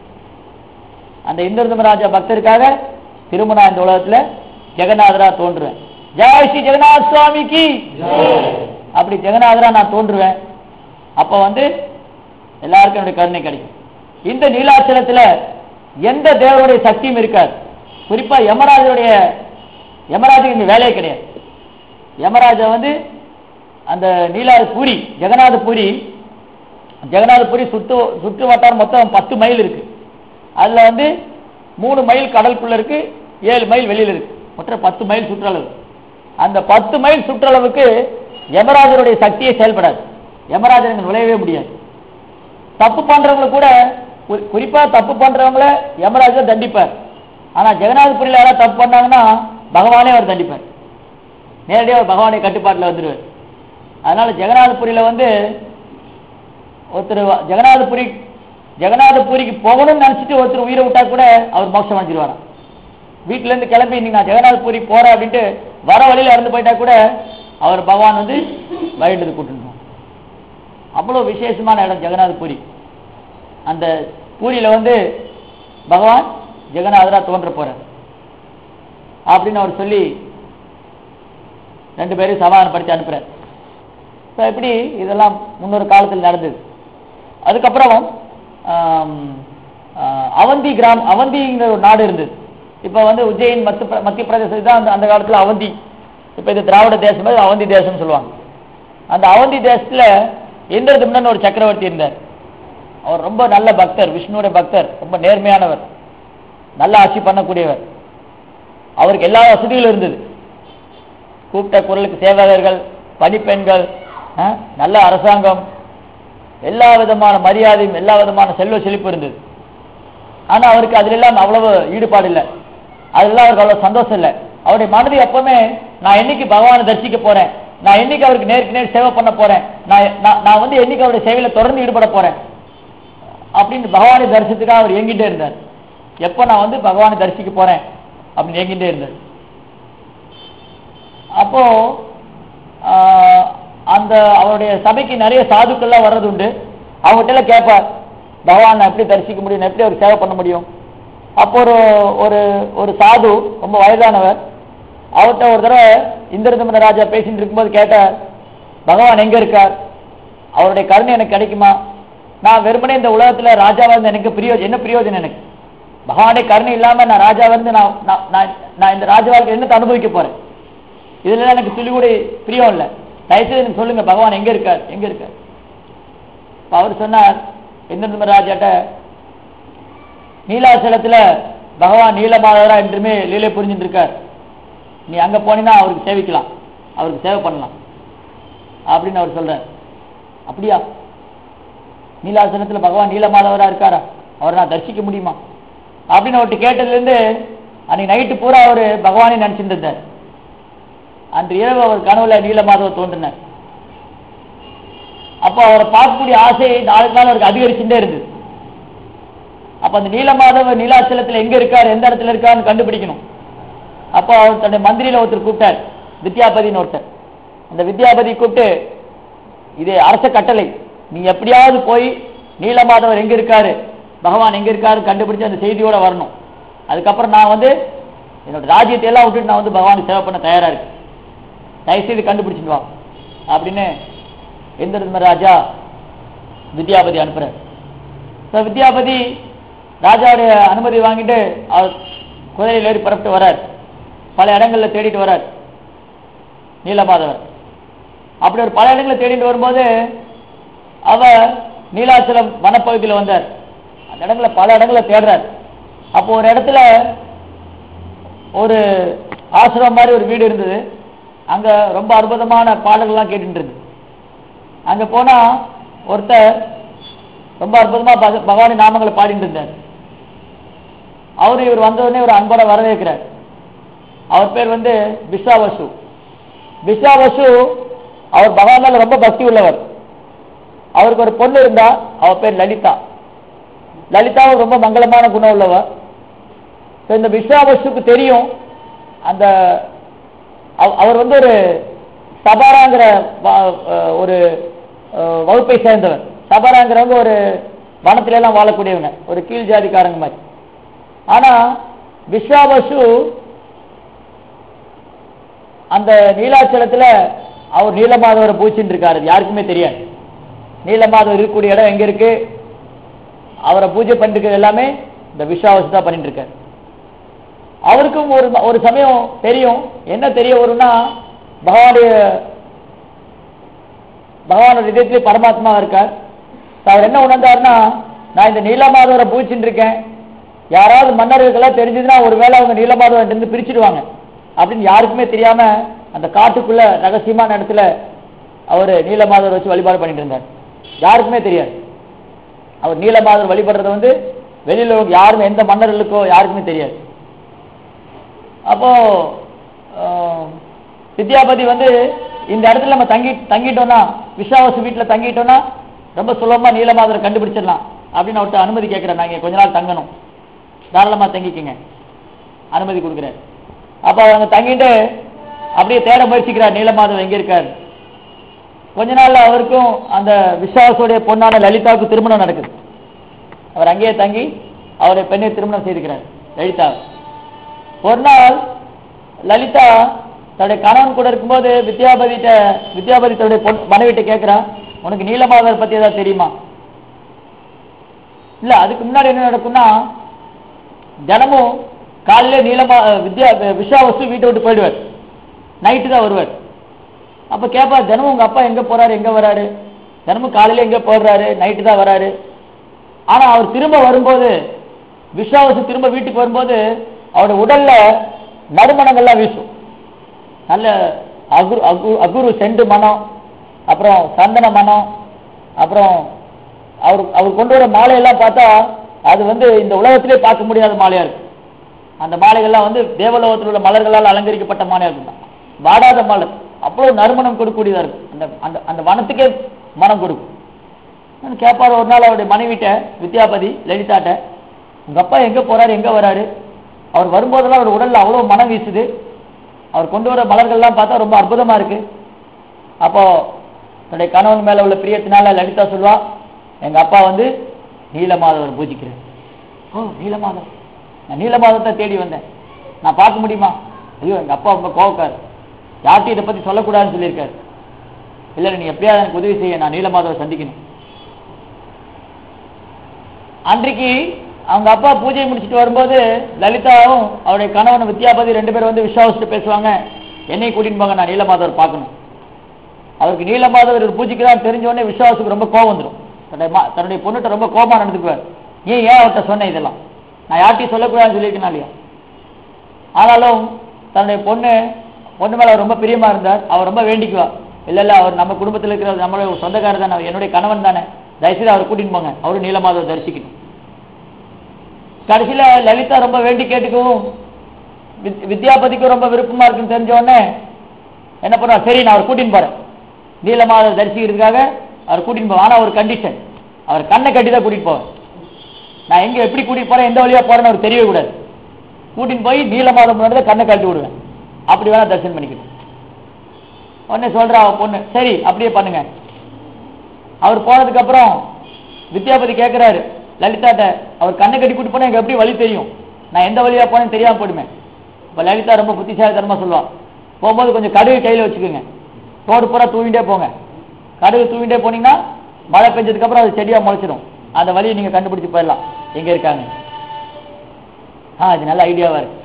அந்த இந்திரதும ராஜா பக்தருக்காக திரும்ப நான் இந்த உலகத்துல ஜெகநாதரா தோன்றுவேன் ஜெய் ஸ்ரீ ஜெகநாத் சுவாமிக்கு அப்படி ஜெகநாதரா நான் தோன்றுவேன் அப்ப வந்து எல்லாருக்கும் என்னுடைய கருணை கிடைக்கும் இந்த நீலாச்சலத்துல எந்த தேவருடைய சக்தியும் இருக்காது குறிப்பா யமராஜருடைய யமராஜுக்கு இங்க வேலையே கிடையாது யமராஜா வந்து அந்த நீலா பூரி ஜெகநாத பூரி ஜெகநாத பூரி சுற்று சுற்று வட்டாரம் மொத்தம் பத்து மைல் இருக்கு அதுல வந்து மூணு மைல் கடலுக்குள்ள இருக்கு ஏழு மைல் வெளியில இருக்கு மொத்தம் பத்து மைல் சுற்றளவு அந்த பத்து மைல் சுற்றளவுக்கு யமராஜருடைய சக்தியே செயல்படாது யமராஜர் இங்க நுழையவே முடியாது தப்பு பண்றவங்களை கூட குறி- குறிப்பா தப்பு பண்றவங்கள யமராஜர் தண்டிப்பார் ஆனா ஜெகநாதபுரியில யாராவது தப்பு பண்ணாங்கன்னா பகவானே அவர் தண்டிப்பார் நேரடியாக அவர் பகவானை கட்டுப்பாட்டில் வந்துருவார் அதனால ஜெகநாதபுரியில வந்து ஒருத்தர் வ- ஜெகநாதபுரி ஜெகநாதபுரிக்கு போகணும்னு நினைச்சிட்டு ஒருத்தர் உயிரை விட்டா கூட அவர் மோட்சம் அடைஞ்சிருவாராம் வீட்டுல இருந்து கிளம்பி இன்னைக்கு நான் ஜெகநாதபுரி போறேன் அப்படின்ட்டு வர வழியில இறந்து போயிட்டா கூட அவர் பகவான் வந்து வழிட்டு கூட்டிட்டு அவ்வளவு விசேஷமான இடம் ஜெகநாதபுரி அந்த பூரியில வந்து பகவான் ஜெகநாதரா தோன்ற போறார் அப்படின்னு அவர் சொல்லி ரெண்டு பேரையும் சமாதானப்படுத்தி அனுப்புறார் ஸோ இப்படி இதெல்லாம் முன்னொரு காலத்தில் நடந்தது அதுக்கப்புறம் ஆம், ஆ, அவந்தி கிராம் அவந்திங்கிற ஒரு நாடு இருந்தது இப்போ வந்து உஜ்ஜயின் மத்திய பிர- மத்திய பிரதேசம் தான் அந்த அந்த காலத்தில் அவந்தி இப்போ இது திராவிட தேசம் மாதிரி அவந்தி தேசம்னு சொல்லுவாங்க அந்த அவந்தி தேசத்துல இந்திரதும்னன் ஒரு சக்கரவர்த்தி இருந்தார் அவர் ரொம்ப நல்ல பக்தர் விஷ்ணுவோட பக்தர் ரொம்ப நேர்மையானவர் நல்ல ஆட்சி பண்ணக்கூடியவர் அவருக்கு எல்லா வசதிகளும் இருந்தது கூப்பிட்ட குரலுக்கு சேவகர்கள் பணிப்பெண்கள் ஆ, நல்ல அரசாங்கம் எல்லா விதமான மரியாதையும் எல்லா விதமான செல்வ செழிப்பு இருந்தது ஆனா அவருக்கு அதுல எல்லாம் அவ்வளவு ஈடுபாடு இல்லை அதெல்லாம் அவருக்கு அவ்வளவு சந்தோஷம் இல்லை அவருடைய மனது எப்பவுமே நான் என்னைக்கு பகவானை தரிசிக்க போறேன் நான் என்னைக்கு அவருக்கு நேருக்கு நேர் சேவை பண்ண போறேன் நான் நான்- நான் வந்து என்னைக்கு அவருடைய சேவையில தொடர்ந்து ஈடுபட போறேன் அப்படின்னு பகவானை தரிசனத்துக்காக அவர் ஏங்கிட்டே இருந்தார் எப்போ நான் வந்து பகவானை தரிசிக்க போறேன் அப்படின்னு ஏங்கிட்டே இருந்தார் அப்போ ஆஹ், அந்த அவருடைய சபைக்கு நிறைய சாதுக்கள்லாம் வர்றது உண்டு அவங்ககிட்ட எல்லாம் கேட்பார் பகவான் நான் எப்படி தரிசிக்க முடியும் நான் எப்படி அவருக்கு சேவை பண்ண முடியும் அப்போ ஒரு ஒரு ஒரு சாது ரொம்ப வயதானவர் அவர்கிட்ட ஒரு தடவை இந்திரதமன ராஜா பேசிட்டு இருக்கும்போது கேட்டார் பகவான் எங்க இருக்கார் அவருடைய கருணை எனக்கு கிடைக்குமா நான் வெறுமனே இந்த உலகத்துல ராஜாவா இருந்து எனக்கு பிரயோஜனம் என்ன பிரயோஜனம் எனக்கு பகவானுடைய கருணை இல்லாம நான் ராஜாவா இருந்து நான் நான்- நான் நான் இந்த ராஜ வாழ்க்கை என்னத்தை அனுபவிக்க போறேன் இதுல எல்லாம் எனக்கு துளி கூட பிரியம் இல்லை தயவுசெய்து எனக்கு சொல்லுங்க பகவான் எங்க இருக்கார் எங்க இருக்கார் அப்ப அவர் சொன்னார் இந்திரதமன ராஜாட்ட நீலாச்சலத்துல பகவான் நீலமாதவரா என்றுமே லீலை புரிஞ்சுட்டு இருக்கார் நீ அங்க போனீங்கன்னா அவருக்கு சேவிக்கலாம் அவருக்கு சேவை பண்ணலாம் அப்படின்னு அவர் சொல்றார் அப்படியா நீலாசனத்துல பகவான் நீலமாதவரா இருக்காரா அவரை நான் தரிசிக்க முடியுமா அப்படின்னு அவர்கிட்ட கேட்டதுல இருந்து அன்னைக்கு நைட்டு பூரா அவர் பகவானை நினைச்சிட்டு இருந்தார் அன்று இரவு அவர் கனவுல நீலமாதவர் தோன்றினார் அப்போ அவரை பார்க்கக்கூடிய ஆசை நாளுக்கு நாள் அவருக்கு அதிகரிச்சுட்டே இருந்தது அப்ப அந்த நீலமாதவ நீலாச்சலத்துல எங்க இருக்கார் எந்த இடத்துல இருக்காருன்னு கண்டுபிடிக்கணும் அப்போ அவர் தன்னுடைய மந்திரியில ஒருத்தர் கூப்பிட்டார் வித்யாபதினு ஒருத்தர் அந்த வித்யாபதி கூப்பிட்டு இது அரச கட்டளை நீ எப்படியாவது போய் நீலமாதவர் எங்க இருக்காரு பகவான் எங்க இருக்காரு கண்டுபிடிச்சு அந்த செய்தியோட வரணும் அதுக்கப்புறம் நான் வந்து என்னோட ராஜ்யத்தை எல்லாம் விட்டுட்டு நான் வந்து பகவானுக்கு சேவை பண்ண தயாரா இருக்கேன் தயவுசெய்து கண்டுபிடிச்சிட்டு வா அப்படின்னு இந்திரதம ராஜா வித்யாபதி அனுப்புறார் ஸோ வித்யாபதி ராஜாவுடைய அனுமதி வாங்கிட்டு அவர் குதிரையில் ஏறி புறப்பட்டு வரார் பல இடங்கள்ல தேடிட்டு வரார் நீலமாதவர் அப்படி ஒரு பல இடங்களை தேடிட்டு வரும்போது அவர் நீலாச்சலம் வனப்பகுதியில் வந்தார் அந்த இடங்களை பல இடங்களை தேடுறார் அப்போ ஒரு இடத்துல ஒரு ஆசிரமம் மாதிரி ஒரு வீடு இருந்தது அங்க ரொம்ப அற்புதமான பாடல்கள்லாம் கேட்டுட்டு இருந்தது அங்க போனா ஒருத்தர் ரொம்ப அற்புதமா பக- பகவானின் நாமங்களை பாடிட்டு இருந்தார் அவரு இவர் வந்த உடனே ஒரு அன்போட வரவேற்கிறார் அவர் பேர் வந்து பிஸ்வாவசு பிஸ்வாவசு அவர் பகவான் மேல ரொம்ப பக்தி உள்ளவர் அவருக்கு ஒரு பொண்ணு இருந்தா அவ பேர் லலிதா லலிதாவும் ரொம்ப மங்களமான குணம் உள்ளவர் So, இந்த விஸ்வாவசுக்கு தெரியும் அந்த அவ- அவர் வந்து ஒரு சபாராங்கிற வ- அஹ் ஒரு அஹ், வகுப்பை சேர்ந்தவர் சபாராங்கிறவங்க ஒரு வனத்துல எல்லாம் வாழக்கூடியவங்க ஒரு கீழ் ஜாதிக்காரங்க மாதிரி ஆனா விஸ்வாவசு அந்த நீலாச்சலத்துல அவர் நீலமாதவரை பூச்சின்னு இருக்காரு அது யாருக்குமே தெரியாது நீலமாதவர் இருக்கக்கூடிய இடம் எங்க இருக்கு அவரை பூஜை பண்ணிட்டு இருக்கிறது எல்லாமே இந்த விஸ்வாவசு தான் பண்ணிட்டு இருக்காரு அவருக்கும் ஒரு ஒரு சமயம் தெரியும் என்ன தெரிய வரும்னா பகவானுடைய பகவானோட இதயத்திலே பரமாத்மா இருக்கார் So, அவர் என்ன உணர்ந்தாருன்னா நான் இந்த நீலமாதவரை பூச்சிட்டு இருக்கேன் யாராவது மன்னர்களுக்கெல்லாம் தெரிஞ்சதுன்னா ஒருவேளை அவங்க நீலமாதவன் இருந்து பிரிச்சிடுவாங்க அப்படின்னு யாருக்குமே தெரியாம அந்த காட்டுக்குள்ள ரகசியமான இடத்துல அவர் நீலமாதவர் வச்சு வழிபாடு பண்ணிட்டு இருந்தார் யாருக்குமே தெரியாது அவர் நீலமாதவர் வழிபடுறது வந்து வெளியில உள்ளவங்க யாருமே எந்த மன்னர்களுக்கோ யாருக்குமே தெரியாது அப்போ ஆஹ், வித்யாபதி வந்து இந்த இடத்துல நம்ம தங்கி தங்கிட்டோம்னா விஸ்வாவசு வீட்டுல தங்கிட்டோம்னா ரொம்ப சுலபமா நீலமாதரை கண்டுபிடிச்சிடலாம் அப்படின்னு அவர்கிட்ட அனுமதி கேட்கிறேன் நாங்க கொஞ்ச நாள் தங்கணும் தாராளமா தங்கிக்கங்க அனுமதி கொடுக்குறாரு அப்ப அவங்க தங்கிட்டு அப்படியே தேட முயற்சிக்கிறார் நீலமாதவன் எங்க இருக்காரு கொஞ்ச நாள்ல அவருக்கும் அந்த விஸ்வாசோடைய பொண்ணான லலிதாவுக்கு திருமணம் நடக்குது அவர் அங்கேயே தங்கி அவருடைய பெண்ணை திருமணம் செய்துக்கிறார் லலிதா ஒரு நாள் லலிதா தன்னுடைய கணவன் கூட இருக்கும்போது வித்யாபதிட்ட வித்யாபதி தன்னுடைய பொன் மனைவிட்ட கேட்கிறா உனக்கு நீலமாதவர் பத்தி ஏதாவது தெரியுமா இல்ல அதுக்கு முன்னாடி என்ன நடக்கும்னா தினமும் காலையில நீலமா வித்யா விஸ்வாவசு வீட்டை விட்டு போயிடுவார் நைட்டு தான் வருவார் அப்ப கேட்பா தினமும் உங்க அப்பா எங்க போறாரு எங்க வராரு தினமும் காலையில எங்க போடுறாரு நைட்டு தான் வராரு ஆனா அவர் திரும்ப வரும்போது விஸ்வாவசு திரும்ப வீட்டுக்கு வரும்போது அவருடைய உடல்ல நறுமணங்கள்லாம் வீசும் நல்ல அகுரு அகு அகுரு செண்டு மனம் அப்புறம் சந்தன மனம் அப்புறம் அவர் அவர் கொண்டு வர மாலையெல்லாம் பார்த்தா அது வந்து இந்த உலகத்திலே பார்க்க முடியாத மாலையா இருக்கு அந்த மாலைகள்லாம் வந்து தேவலோகத்தில் உள்ள மலர்களால் அலங்கரிக்கப்பட்ட மாலையா இருக்கும் வாடாத மலர் அவ்வளவு நறுமணம் கொடுக்கக்கூடியதா இருக்கும் அந்த அந்த அந்த வனத்துக்கே மனம் கொடுக்கும் நான் கேட்பாரு ஒரு நாள் அவருடைய மனைவிட்ட வித்யாபதி லலிதாட்ட உங்க அப்பா எங்க போறாரு எங்க வராரு அவர் வரும்போதெல்லாம் அவர் உடல்ல அவ்வளவு மனம் வீசுது அவர் கொண்டு வர மலர்கள்லாம் பார்த்தா ரொம்ப அற்புதமா இருக்கு அப்போ தன்னுடைய கணவன் மேல உள்ள பிரியத்தினால லலிதா சொல்வா எங்க அப்பா வந்து நீலமாதவர் பூஜிக்கிறேன் ஓ நீலமாதவ் நான் நீலமாதவத்தை தேடி வந்தேன் நான் பார்க்க முடியுமா ஐயோ எங்க அப்பா ரொம்ப கோவக்கார் யார்கிட்டையும் இதை பத்தி சொல்லக்கூடாதுன்னு சொல்லியிருக்காரு இல்லை நீ எப்படியாவது எனக்கு உதவி செய்ய நான் நீலமாதவை சந்திக்கணும் அன்றைக்கு அவங்க அப்பா பூஜை முடிச்சிட்டு வரும்போது லலிதாவும் அவருடைய கணவன் வித்யாபதி ரெண்டு பேரும் வந்து விஸ்வாசிட்டு பேசுவாங்க என்னை கூட்டிட்டு போங்க நான் நீலமாதவர் பார்க்கணும் அவருக்கு நீலமாதவர் பூஜைக்கிறார் தெரிஞ்ச உடனே விஸ்வாசுக்கு ரொம்ப கோவம் வந்துடும் தன்னுடைய மா- தன்னுடைய பொண்ணுகிட்ட ரொம்ப கோபமா நடந்துக்குவார் ஏன் ஏன் அவர்கிட்ட சொன்னேன் இதெல்லாம் நான் யார்கிட்டையும் சொல்லக்கூடாதுன்னு சொல்லியிருக்கேன் இல்லையா ஆனாலும் தன்னுடைய பொண்ணு பொண்ணு மேல அவர் ரொம்ப பிரியமா இருந்தார் அவர் ரொம்ப வேண்டிக்குவா இல்ல இல்ல அவர் நம்ம குடும்பத்தில் இருக்கிற நம்மளுடைய சொந்தக்காரர் தானே அவர் என்னுடைய கணவன் தானே தயவுசெய்து அவர் கூட்டிட்டு போங்க அவரும் நீலமாதவர் தரிசிக்கணும் கடைசியில லலிதா ரொம்ப வேண்டி கேட்டுக்கவும் வித்- வித்யாபதிக்கும் ரொம்ப விருப்பமா இருக்குன்னு தெரிஞ்ச உடனே என்ன பண்ணுவா சரி நான் அவர் கூட்டின்னு போறேன் நீலமாதவர் தரிசிக்கிறதுக்காக அவர் கூட்டின்னு போவேன் ஆனா ஒரு கண்டிஷன் அவர் கண்ணை கட்டி தான் கூட்டிட்டு போவேன் நான் எங்க எப்படி கூட்டிட்டு போறேன் எந்த வழியா போறேன்னு அவருக்கு தெரியவே கூடாது கூட்டின்னு போய் நீலமாதம் முன்னாடி தான் கண்ணை கட்டி விடுவேன் அப்படி வேணா தரிசனம் பண்ணிக்கணும் உடனே சொல்றா அவ பொண்ணு சரி அப்படியே பண்ணுங்க அவர் போனதுக்கு அப்புறம் வித்யாபதி கேட்கிறாரு லலிதாட்ட அவர் கண்ணை கட்டி கூட்டி போனா எனக்கு எப்படி வழி தெரியும் நான் எந்த வழியா போனேன்னு தெரியாம போயிடுமே இப்ப லலிதா ரொம்ப புத்திசாலித்தனமா சொல்லுவா போகும்போது கொஞ்சம் கடுகு கையில வச்சுக்கோங்க தோடு பூரா தூவிண்டே போங்க கடுகு தூவிண்டே போனீங்கன்னா மழை பெஞ்சதுக்கு அப்புறம் அது செடியா முளைச்சிடும் அந்த வழியை நீங்க கண்டுபிடிச்சு போயிடலாம் எங்க இருக்காங்க ஆ இது நல்ல ஐடியாவா இருக்கு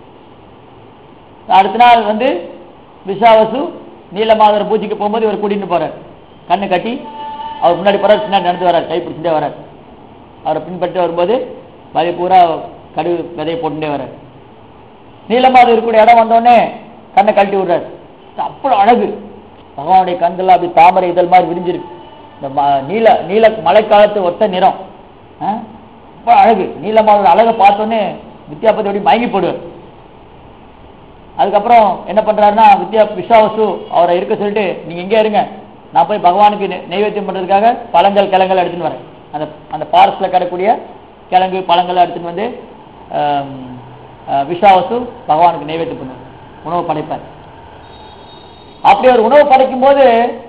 அடுத்த நாள் வந்து விசாவசு நீலமாதர் பூஜைக்கு போகும்போது இவர் கூட்டிட்டு போறார் கண்ணு கட்டி அவர் முன்னாடி போறார் பின்னாடி நடந்து வரார் கை பிடிச்சிட்டே வரார் அவரை பின்பற்றி வரும்போது வழி பூரா கடுகு விதையை போட்டுட்டே வரார் நீலமாதர் இருக்கக்கூடிய இடம் வந்தோடனே கண்ணை கழட்டி விடுறார் அவ்வளோ அழகு பகவானுடைய கண்கள் அப்படி தாமரை இதழ் மாதிரி விரிஞ்சிருக்கு இந்த ம- நீல நீல மழைக்காலத்து ஒத்த நிறம் ஆ? ரொம்ப அழகு நீலமாதர் அழகை பார்த்தோன்னே வித்யாபதி அப்படி மயங்கி போடுவார் அதுக்கப்புறம் என்ன பண்றாருன்னா வித்யா விஸ்வாவசு அவரை இருக்க சொல்லிட்டு நீங்க இங்கே இருங்க நான் போய் பகவானுக்கு நெ- நெய்வேத்தியம் பண்றதுக்காக பழங்கள் கிழங்குகள் எடுத்துன்னு வரேன் அந்த அந்த பாரஸ்ல கிடக்கூடிய கிழங்கு பழங்களை எடுத்துன்னு வந்து ஆம், ஆ, விஸ்வாவசு பகவானுக்கு நெய்வேத்தியம் பண்ணுவார் உணவு படைப்பார் அப்படி ஒரு உணவு படைக்கும் போது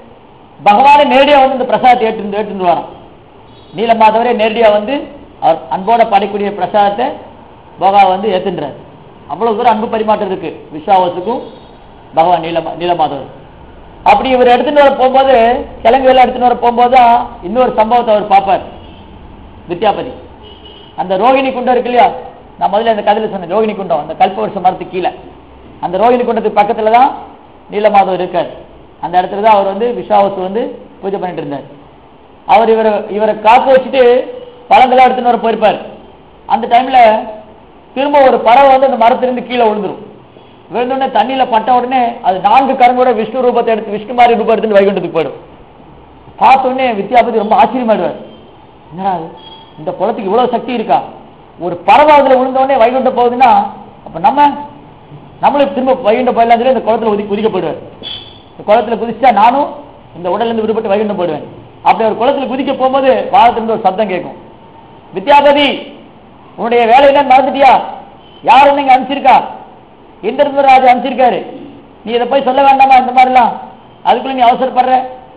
பகவானே நேரடியா வந்து இந்த பிரசாதத்தை ஏற்று ஏற்றுன்னு வரான் நீலமாதவரே நேரடியா வந்து அவர் அன்போட படைக்கூடிய பிரசாதத்தை போகா வந்து ஏத்துன்றார் அவ்வளவு தூரம் அன்பு பரிமாற்றம் இருக்கு விஸ்வாவசுக்கும் பகவான் நீலமா நீலமாதவர் அப்படி இவர் எடுத்துட்டு வர போகும்போது கிழங்கு எல்லாம் எடுத்துட்டு வர போகும்போது தான் இன்னொரு சம்பவத்தை அவர் பார்ப்பார் வித்யாபதி அந்த ரோகிணி குண்டம் இருக்கு இல்லையா நான் முதல்ல அந்த கதையில சொன்னேன் ரோகிணி குண்டம் அந்த கல்பவருஷ மரத்துக்கு கீழே அந்த ரோகிணி குண்டத்துக்கு பக்கத்துல தான் நீலமாதவர் இருக்கார் அந்த இடத்துல தான் அவர் வந்து விஸ்வாவசு வந்து பூஜை பண்ணிட்டு இருந்தார் அவர் இவரை இவரை காப்பு வச்சுட்டு பழங்களாம் எடுத்துன்னு வர போயிருப்பார் அந்த டைம்ல திரும்ப ஒரு பறவை வந்து அந்த மரத்திலிருந்து கீழே விழுந்துரும் விழுந்தோடனே தண்ணியில பட்ட உடனே அது நான்கு கரங்கோட விஷ்ணு ரூபத்தை எடுத்து விஷ்ணு மாதிரி ரூபம் எடுத்துட்டு வைகுண்டத்துக்கு போயிடும் பார்த்த உடனே வித்யாபதி ரொம்ப ஆச்சரியமாயிடுவார் என்னடா இது? இந்த குளத்துக்கு இவ்வளவு சக்தி இருக்கா ஒரு பறவை அதுல விழுந்த உடனே வைகுண்டம் போகுதுன்னா அப்ப நம்ம நம்மளும் திரும்ப வைகுண்டம் போயிடலாம் சொல்லி இந்த குளத்துல ஒதுக்கி குதிக்க போயிடுவார் இந்த குளத்துல குதிச்சா நானும் இந்த உடல்ல இருந்து விடுபட்டு வைகுண்டம் போயிடுவேன் அப்படி ஒரு குளத்துல குதிக்க போகும்போது வாரத்திலிருந்து ஒரு சத்தம் கேட்கும் வித்யாபதி உன்னுடைய வேலையெல்லாம் மறந்துட்டியா யார் உன்னை இங்க அனுப்பிச்சிருக்கா இந்திரந்த ராஜா அனுப்பிச்சிருக்காரு நீ இதை போய் சொல்ல வேண்டாமா இந்த மாதிரிலாம் அதுக்குள்ள நீ அவசரப்படுற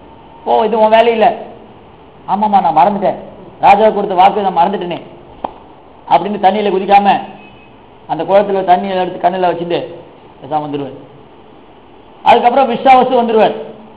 ஓ இது உன் வேலை இல்ல ஆமாம்மா நான் மறந்துட்டேன் ராஜாவை கொடுத்த வாக்கு நான் மறந்துட்டேனே அப்படின்னு தண்ணியில குதிக்காம அந்த குளத்துல தண்ணியை எடுத்து கண்ணில் வச்சுட்டு பேசாம வந்துடுவார் அதுக்கப்புறம் விஸ்வாவசு வந்துடுவார்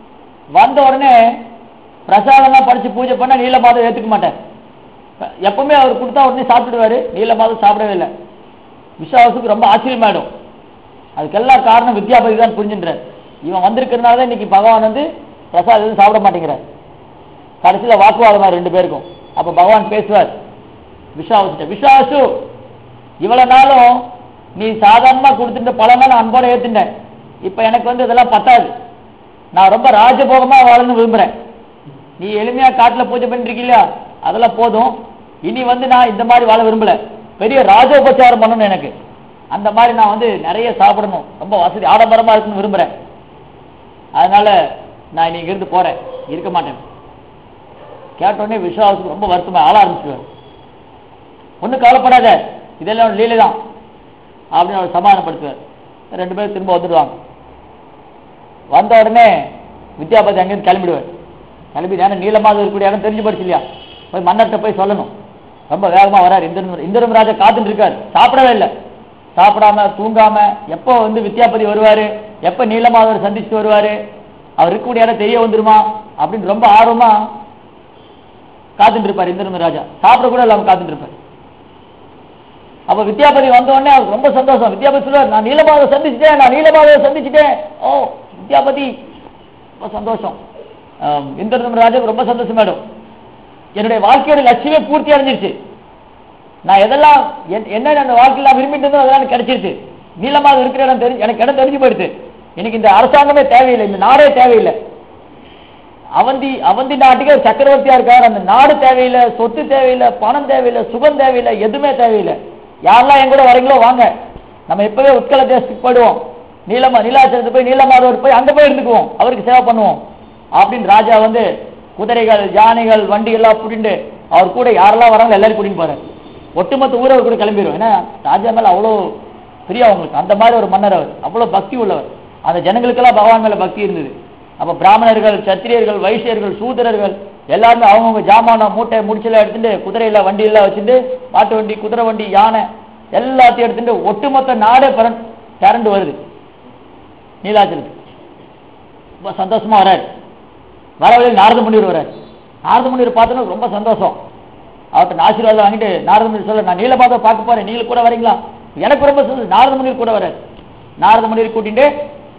வந்த உடனே பிரசாதம்லாம் படிச்சு பூஜை பண்ணா நீலமாதம் ஏத்துக்க மாட்டார் எப்பவுமே அவர் கொடுத்தா உடனே சாப்பிடுவாரு நீலமாதம் சாப்பிடவே இல்லை விஸ்வாவசுக்கு ரொம்ப ஆச்சரியமாயிடும் அதுக்கெல்லாம் காரணம் வித்யாபதி தான் புரிஞ்சுன்றார் இவன் வந்திருக்கிறதுனால தான் இன்னைக்கு பகவான் வந்து பிரசாதம் எதுவும் சாப்பிட மாட்டேங்கிறார் கடைசியில வாக்குவாதமா ரெண்டு பேருக்கும் அப்ப பகவான் பேசுவார் விஸ்வாவசிட்ட விஸ்வாசு இவ்வளவு நாளும் நீ சாதாரணமா கொடுத்துட்ட பழமா நான் அன்போட ஏத்துட்டேன் இப்ப எனக்கு வந்து இதெல்லாம் பத்தாது நான் ரொம்ப ராஜபோகமா வாழணும்னு விரும்புறேன் நீ எளிமையா காட்டுல பூஜை பண்ணிருக்கீங்களா அதெல்லாம் போதும் இனி வந்து நான் இந்த மாதிரி வாழ விரும்பல பெரிய ராஜோபச்சாரம் பண்ணணும் எனக்கு அந்த மாதிரி நான் வந்து நிறைய சாப்பிடணும் ரொம்ப வசதி ஆடம்பரமா இருக்குன்னு விரும்புறேன் அதனால நான் இன்னைக்கு இருந்து போறேன் இருக்க மாட்டேன் கேட்டோடனே விஸ்வாசம் ரொம்ப வருத்தமா ஆள ஆரம்பிச்சுவார் ஒன்றும் கவலைப்படாத இதெல்லாம் லீலை தான் அப்படின்னு அவர் சமாதானப்படுத்துவார் ரெண்டு பேரும் திரும்ப வந்துடுவாங்க வந்த உடனே வித்யாபதி அங்கேருந்து கிளம்பிடுவார் கிளம்பி நேரம் நீளமாக இருக்கக்கூடிய இடம் தெரிஞ்சு போச்சு இல்லையா போய் மன்னர்கிட்ட போய் சொல்லணும் ரொம்ப வேகமா வராரு இந்திரன் இந்திரன் ராஜா காத்துட்டு இருக்காரு சாப்பிடவே இல்லை சாப்பிடாம தூங்காம எப்போ வந்து வித்யாபதி வருவாரு எப்போ நீலமாதவர் சந்திச்சுட்டு வருவாரு அவர் இருக்கக்கூடிய இடம் தெரிய வந்துருமா அப்படின்னு ரொம்ப ஆர்வமா காத்துட்டு இருப்பார் இந்திரன் ராஜா சாப்பிட கூட இல்லாம காத்துட்டு இருப்பார் அப்ப வித்யாபதி வந்த உடனே அவருக்கு ரொம்ப சந்தோஷம் வித்யாபதி சொல்றாரு நான் நீலமாதவை சந்திச்சிட்டேன் நான் நீலமாதவை சந்திச்சிட்டேன் ஓ வித்யாபதி ரொம்ப சந்தோஷம் ஆம், இந்திரன் ராஜாவுக்கு ரொம்ப சந்தோஷம் மேடம் என்னுடைய வாழ்க்கையோட லட்சியமே பூர்த்தி அடைஞ்சிருச்சு நான் எதெல்லாம் என்- என்ன அந்த வாழ்க்கையில் நான் விரும்பிட்டு இருந்தோ அதெல்லாம் எனக்கு கிடைச்சிருச்சு நீளமாக இருக்கிற இடம் தெரிஞ்சு எனக்கு இடம் தெரிஞ்சு போயிடுது எனக்கு இந்த அரசாங்கமே தேவையில்லை இந்த நாடே தேவையில்லை அவந்தி அவந்தி நாட்டுக்கு ஒரு சக்கரவர்த்தியா இருக்கார் அந்த நாடு தேவையில்லை சொத்து தேவையில்லை பணம் தேவையில்லை சுகம் தேவையில்லை எதுவுமே தேவையில்லை யாரெல்லாம் என் கூட வரீங்களோ வாங்க நம்ம இப்பவே உட்கல தேசத்துக்கு போயிடுவோம் நீலமா நீலாச்சலத்துக்கு போய் நீலமாதவர் போய் அங்க போய் இருந்துக்குவோம் அவருக்கு சேவை பண்ணுவோம் அப்படின்னு ராஜா வந்து குதிரைகள் யானைகள் வண்டிகள்லாம் கூட்டிட்டு அவர் கூட யாரெல்லாம் வராங்களோ எல்லாரும் கூட்டிட்டு போறாரு ஒட்டுமொத்த ஊரை அவர் கூட கிளம்பிடும் ஏன்னா ராஜா மேல அவ்வளோ பிரியம் அவங்களுக்கு அந்த மாதிரி ஒரு மன்னர் அவர் அவ்வளோ பக்தி உள்ளவர் அந்த ஜனங்களுக்கெல்லாம் பகவான் மேல பக்தி இருந்தது அப்ப பிராமணர்கள் சத்திரியர்கள் வைசியர்கள் சூதரர்கள் எல்லாருமே அவங்கவுங்க ஜாமான மூட்டை முடிச்செல்லாம் எடுத்துட்டு குதிரையில வண்டியெல்லாம் வச்சுட்டு மாட்டு வண்டி குதிரை வண்டி யானை எல்லாத்தையும் எடுத்துட்டு ஒட்டுமொத்த நாடே பரன் திரண்டு வருது நீலாச்சலத்துக்கு ரொம்ப சந்தோஷமா வராரு வர வழியில் நாரத முனிவர் வராரு நாரத முனிவர் பார்த்தோன்னா ரொம்ப சந்தோஷம் அவர்கிட்ட ஆசீர்வாதம் வாங்கிட்டு நாரத முனிவர் சொல்ல நான் நீலபாதை பார்க்க போறேன் நீங்க கூட வரீங்களா எனக்கு ரொம்ப சந்தோஷம் நாரத முனிவர் கூட வராரு நாரத முனிவர் கூட்டிட்டு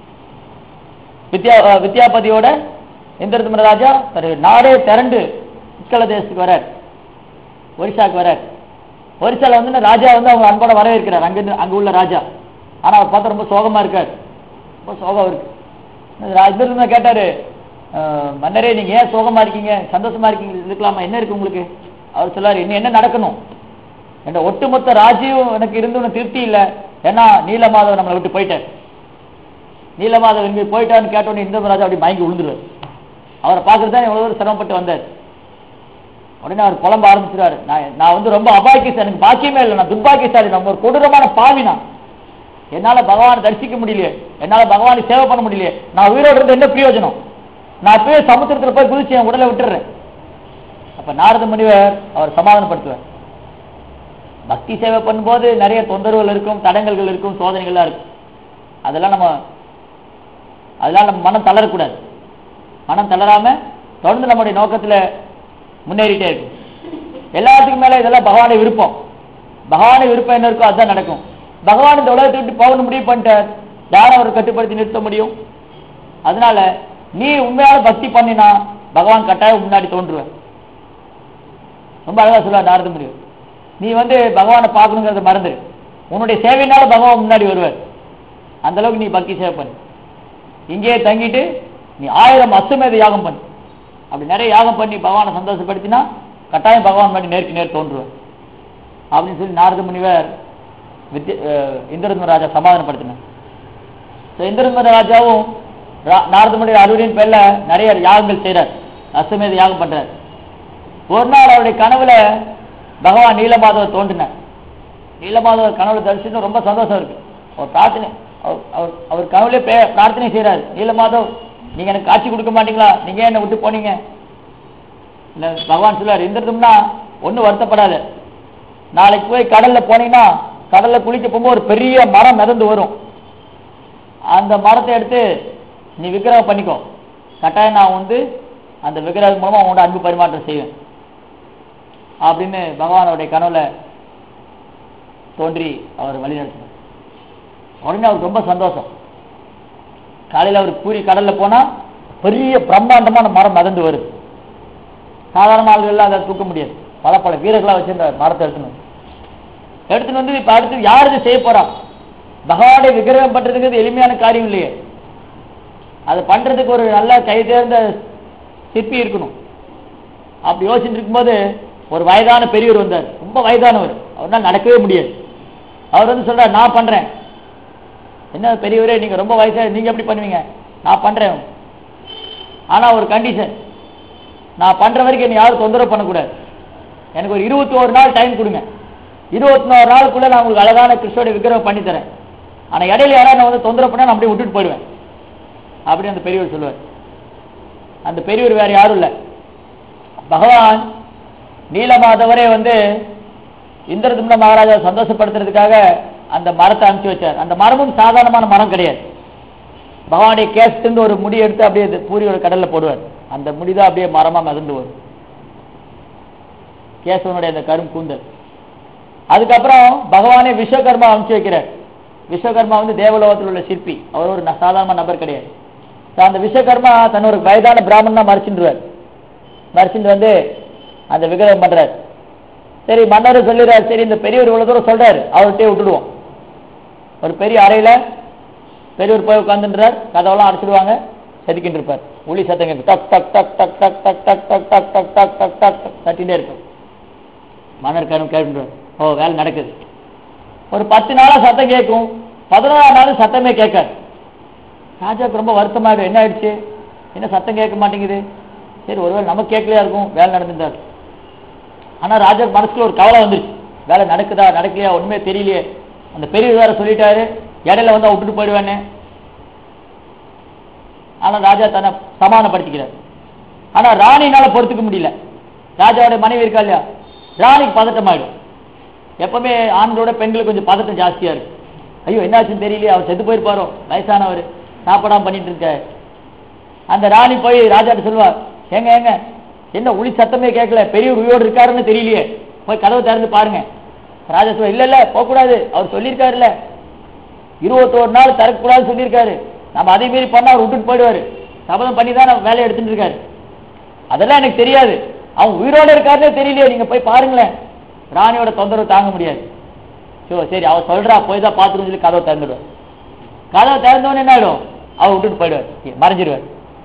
வித்யா அஹ் வித்யாபதியோட இந்திரதம ராஜா தரு நாடே திரண்டு உட்கல தேசத்துக்கு வரார் ஒரிசாக்கு வரார் ஒரிசால வந்து ராஜா வந்து அவங்க அன்போட வரவேற்கிறார் அங்கிருந்து அங்க உள்ள ராஜா ஆனா அவர் பார்த்தா ரொம்ப சோகமா இருக்கார் ரொம்ப சோகம் இருக்கு இந்திரதம கேட்டாரு அஹ், மன்னரே நீங்க ஏன் சோகமா இருக்கீங்க சந்தோஷமா இருக்கீங்க இருக்கலாமா என்ன இருக்கு உங்களுக்கு அவர் சொல்லாரு இன்னும் என்ன நடக்கணும் என்ற ஒட்டுமொத்த ராஜ்யம் எனக்கு இருந்து ஒன்று திருப்தி இல்லை ஏன்னா நீலமாதவன் நம்மளை விட்டு போயிட்டார் நீலமாதவன் இங்கே போயிட்டான்னு கேட்டோன்னே இந்த ராஜா அப்படி மயங்கி விழுந்துருவார் அவரை பார்க்கறது தான் எவ்வளோ தூரம் சிரமப்பட்டு வந்தார் உடனே அவர் புலம்ப ஆரம்பிச்சிருவாரு நான் நான் வந்து ரொம்ப அபாக்கியசாலி எனக்கு பாக்கியமே இல்லை நான் துர்பாக்கியசாலி நான் ஒரு கொடூரமான பாவி நான் என்னால பகவானை தரிசிக்க முடியலையே என்னால பகவானை சேவை பண்ண முடியலையே நான் உயிரோடு இருந்து என்ன பிரயோஜனம் நான் இப்பவே சமுத்திரத்துல போய் குதிச்சு என் உடலை விட்டுறேன் அப்ப நாரத முனிவர் அவர் சமாதானப்படுத்துவார் பக்தி சேவை பண்ணும்போது நிறைய தொந்தரவுகள் இருக்கும் தடங்கல்கள் இருக்கும் சோதனைகள்லாம் இருக்கும் அதெல்லாம் நம்ம அதெல்லாம் நம்ம மனம் தளரக்கூடாது மனம் தளராம தொடர்ந்து நம்முடைய நோக்கத்துல முன்னேறிட்டே இருக்கும் எல்லாத்துக்கும் மேல இதெல்லாம் பகவானை விருப்பம் பகவானை விருப்பம் என்ன இருக்கோ அதுதான் நடக்கும் பகவான் இந்த உலகத்தை விட்டு போகணும் முடிவு பண்ணிட்டார் யாரும் அவர் கட்டுப்படுத்தி நிறுத்த முடியும் அதனால நீ உண்மையான பக்தி பண்ணினா பகவான் கட்டாயம் முன்னாடி தோன்றுவார் ரொம்ப அழகா சொல்லுவார் நாரத முடியும் நீ வந்து பகவானை பார்க்கணுங்கிறத மறந்துரு உன்னுடைய சேவையினால பகவான் முன்னாடி வருவார் அந்த அளவுக்கு நீ பக்தி சேவை பண்ணு இங்கேயே தங்கிட்டு நீ ஆயிரம் அசுமேத யாகம் பண்ணு அப்படி நிறைய யாகம் பண்ணி பகவானை சந்தோஷப்படுத்தினா கட்டாயம் பகவான் மாதிரி நேருக்கு நேர் தோன்றுவார் அப்படின்னு சொல்லி நாரத முனிவர் வித்ய அஹ் இந்திரதும ராஜா சமாதானப்படுத்தினார் ஸோ இந்திரதும ராஜாவும் ரா- நாரத முனிவர் அருளின் பேர்ல நிறைய யாகங்கள் செய்றார் அசுமேத யாகம் பண்றார் ஒரு நாள் அவருடைய கனவுல பகவான் நீலமாதவர் தோன்றினார் நீலமாதவர் கனவுல தரிசனம் ரொம்ப சந்தோஷம் இருக்கு அவர் பிரார்த்தனை அவர் அவர் அவர் கனவுல பே- பிரார்த்தனை செய்றாரு நீலமாதவ் நீங்க எனக்கு காட்சி கொடுக்க மாட்டீங்களா நீங்க ஏன் என்னை விட்டு போனீங்க இல்ல பகவான் சொல்றாரு இந்திரதும்னா ஒன்றும் வருத்தப்படாத நாளைக்கு போய் கடல்ல போனீங்கன்னா கடல்ல குளிக்க போகும்போது ஒரு பெரிய மரம் மிதந்து வரும் அந்த மரத்தை எடுத்து நீ விக்கிரகம் பண்ணிக்கோ கட்டாயம் நான் வந்து அந்த விக்கிரகம் மூலமா உன்னோட அன்பு பரிமாற்றம் செய்வேன் அப்படின்னு பகவானுடைய கனவுல தோன்றி அவர் வழி நடத்தினார் உடனே அவருக்கு ரொம்ப சந்தோஷம் காலையில அவர் பூரி கடல்ல போனா பெரிய பிரம்மாண்டமான மரம் மிதந்து வருது சாதாரண ஆள்கள்லாம் அதை தூக்க முடியாது பல பல வீரர்களா வச்சிருந்தார் மரத்தை எடுத்துன்னு வந்து. எடுத்துன்னு வந்து இப்ப அடுத்து யார் இது செய்ய போறா பகவானுடைய விக்கிரகம் பண்றதுக்கு எளிமையான காரியம் இல்லையே அது பண்றதுக்கு ஒரு நல்ல கை தேர்ந்த சிற்பி இருக்கணும் அப்படி யோசிச்சுட்டு இருக்கும்போது ஒரு வயதான பெரியவர் வந்தார் ரொம்ப வயதானவர் அவர்னால நடக்கவே முடியாது அவர் வந்து சொல்றார் நான் பண்றேன் என்ன பெரியவரே நீங்க ரொம்ப வயசா நீங்க எப்படி பண்ணுவீங்க நான் பண்றேன் ஆனா ஒரு கண்டிஷன் நான் பண்ற வரைக்கும் என்னை யாரும் தொந்தரவு பண்ணக்கூடாது எனக்கு ஒரு இருபத்தி ஒரு நாள் டைம் கொடுங்க இருபத்தி நாலு நாளுக்குள்ள நான் உங்களுக்கு அழகான கிருஷ்ணோட விக்கிரகம் பண்ணி தரேன் ஆனா இடையில யாராவது நான் வந்து தொந்தரவு பண்ணா நான் அப்படியே விட்டுட்டு போயிடுவேன் அப்படின்னு அந்த பெரியவர் சொல்லுவார் அந்த பெரியவர் வேற யாரும் இல்லை பகவான் நீலமாதவரே வந்து இந்திரதும்ன மகாராஜா சந்தோஷப்படுத்துறதுக்காக அந்த மரத்தை அனுப்பிச்சு வச்சார் அந்த மரமும் சாதாரணமான மரம் கிடையாது பகவானுடைய கேஸ்டிருந்து ஒரு முடி எடுத்து அப்படியே இது பூரியோட கடல்ல போடுவார் அந்த முடிதான் அப்படியே மரமா மிதந்து வரும் கேசவனுடைய அந்த கரும் கூந்தல் அதுக்கப்புறம் பகவானே விஸ்வகர்மா அனுப்பிச்சு வைக்கிறார் விஸ்வகர்மா வந்து தேவலோகத்தில் உள்ள சிற்பி அவர் ஒரு ந- சாதாரண நபர் கிடையாது So, அந்த விஸ்வகர்மா தன் ஒரு வயதான பிராமணனா மறைச்சின்றுவார் மறைச்சிட்டு வந்து அந்த விக்கிரகம் பண்றார் சரி மன்னர் சொல்லிடுறாரு சரி இந்த பெரியவர் இவ்வளவு தூரம் சொல்றாரு அவர்கிட்டயே விட்டுடுவோம் ஒரு பெரிய அறையில பெரியவர் போய் உட்காந்துன்றார் கதவெல்லாம் அடைச்சிடுவாங்க செதுக்கிட்டு இருப்பார் ஒளி சத்தம் கேட்கும் டக் டக் டக் டக் டக் டக் டக் டக் டக் டக் டக் டக் டக் டக் தட்டிகிட்டே இருக்கும் மன்னர் கரும் கேட்டுருவார் ஓ வேலை நடக்குது ஒரு பத்து நாளா சத்தம் கேட்கும் பதினோராம் நாள் சத்தமே கேட்காது ராஜாவுக்கு ரொம்ப வருத்தமாயிடும் என்ன ஆயிடுச்சு என்ன சத்தம் கேட்க மாட்டேங்குது சரி ஒருவேளை நமக்கு கேட்கலையா இருக்கும் வேலை நடந்துட்டார் ஆனா ராஜாவுக்கு மனசுல ஒரு கவலை வந்துருச்சு வேலை நடக்குதா நடக்கலையா ஒண்ணுமே தெரியலையே அந்த பெரியவர் வேற சொல்லிட்டாரு இடையில வந்து விட்டுட்டு போயிடுவேன்னு ஆனா ராஜா தன்னை சமாதானப்படுத்திக்கிறார் ஆனா ராணினால பொறுத்துக்க முடியல ராஜாவோட மனைவி இருக்கா இல்லையா ராணிக்கு பதட்டமாயிடும் எப்பவுமே ஆண்களோட பெண்களுக்கு கொஞ்சம் பதட்டம் ஜாஸ்தியா இருக்கு ஐயோ என்னாச்சுன்னு தெரியலையே அவர் செத்து போயிருப்பாரோ வயசானவர் சாப்பிடாம பண்ணிட்டு இருக்காரு அந்த ராணி போய் ராஜாட்ட சொல்லுவார் ஏங்க ஏங்க என்ன ஒளி சத்தமே கேட்கல பெரியவர் உயிரோடு இருக்காருன்னு தெரியலையே போய் கதவை திறந்து பாருங்க ராஜா சொல்ல இல்ல இல்ல போகக்கூடாது அவர் சொல்லியிருக்காருல்ல இருபத்தோரு நாள் திறக்கக்கூடாதுன்னு சொல்லியிருக்காரு நம்ம அதே மீறி பண்ணா அவர் விட்டுட்டு போயிடுவாரு சபதம் பண்ணி தான் வேலையை எடுத்துட்டு இருக்காரு அதெல்லாம் எனக்கு தெரியாது அவன் உயிரோட இருக்காருன்னே தெரியலையே நீங்க போய் பாருங்களேன் ராணியோட தொந்தரவு தாங்க முடியாது சோ சரி அவ சொல்றா போய் தான் பார்த்துட்டு சொல்லி கதவை திறந்துடுவார் கதவை திறந்தவொடனே என்ன ஆயிடும் அவர் விட்டுட்டு போயிடுவார் மறைஞ்சிடுவார்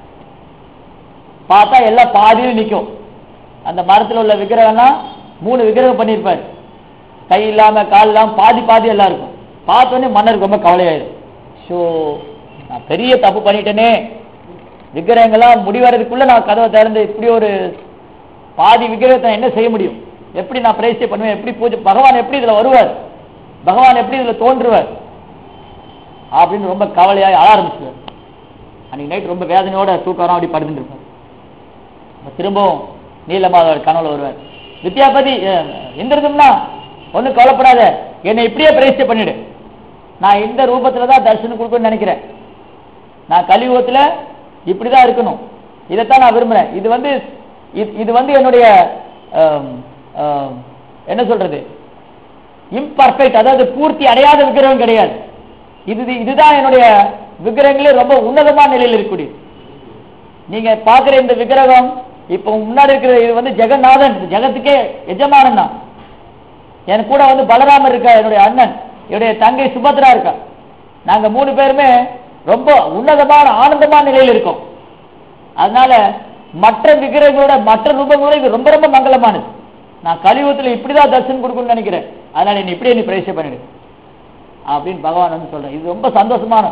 பார்த்தா எல்லாம் பாதியில் நிக்கும் அந்த மரத்துல உள்ள விக்கிரகம்லாம் மூணு விக்கிரகம் பண்ணியிருப்பார் கை இல்லாம கால் இல்லாம பாதி பாதி எல்லாம் இருக்கும் பார்த்தோன்னே மன்னருக்கு ரொம்ப கவலையாயிடும் ஷோ நான் பெரிய தப்பு பண்ணிட்டேனே விக்கிரகங்கள்லாம் முடிவறதுக்குள்ள நான் கதவை திறந்து இப்படி ஒரு பாதி விக்கிரகத்தை நான் என்ன செய்ய முடியும் எப்படி நான் பிரேசிய பண்ணுவேன் எப்படி பூஜை பகவான் எப்படி இதுல வருவார் பகவான் எப்படி இதுல தோன்றுவார் அப்படின்னு ரொம்ப கவலையாய் அழ ஆரம்பிச்சுவார் அன்னைக்கு நைட் ரொம்ப வேதனையோட தூக்கம் வராம அப்படி படுத்துட்டு இருப்பார் அப்ப திரும்பவும் நீலமாதவர் கனவுல வருவார் வித்யாபதி அஹ், இந்திரதும்னா ஒன்றும் கவலைப்படாத என்னை இப்படியே பிரேசிய பண்ணிடு நான் இந்த ரூபத்துல தான் தரிசனம் கொடுக்கணும்னு நினைக்கிறேன் நான் கலியுகத்துல இப்படிதான் இருக்கணும் இதைத்தான் நான் விரும்புறேன் இது வந்து இது- இது வந்து என்னுடைய ஆம், ஆம், என்ன சொல்றது இம்பர்ஃபெக்ட் அதாவது பூர்த்தி அடையாத விக்கிரகம் கிடையாது இது இதுதான் என்னுடைய விக்கிரகங்களே ரொம்ப உன்னதமான நிலையில் இருக்கக்கூடிய நீங்க பாக்குற இந்த விக்கிரகம் இப்ப முன்னாடி இருக்கிற இது வந்து ஜெகநாதன் இந்த ஜெகத்துக்கே எஜமானன் தான் என் கூட வந்து பலராமர் இருக்கா என்னுடைய அண்ணன் என்னுடைய தங்கை சுபத்ரா இருக்கா நாங்க மூணு பேருமே ரொம்ப உன்னதமான ஆனந்தமான நிலையில் இருக்கோம் அதனால மற்ற விக்கிரகங்களோட மற்ற ரூபங்களோட இது ரொம்ப ரொம்ப மங்களமானது நான் கலியுகத்துல இப்படிதான் தரிசனம் கொடுக்கணும்னு நினைக்கிறேன் அதனால என்னை இப்படியே நீ பிரவேசம் பண்ணிடு அப்படின்னு பகவான் வந்து சொல்றேன் இது ரொம்ப சந்தோஷமான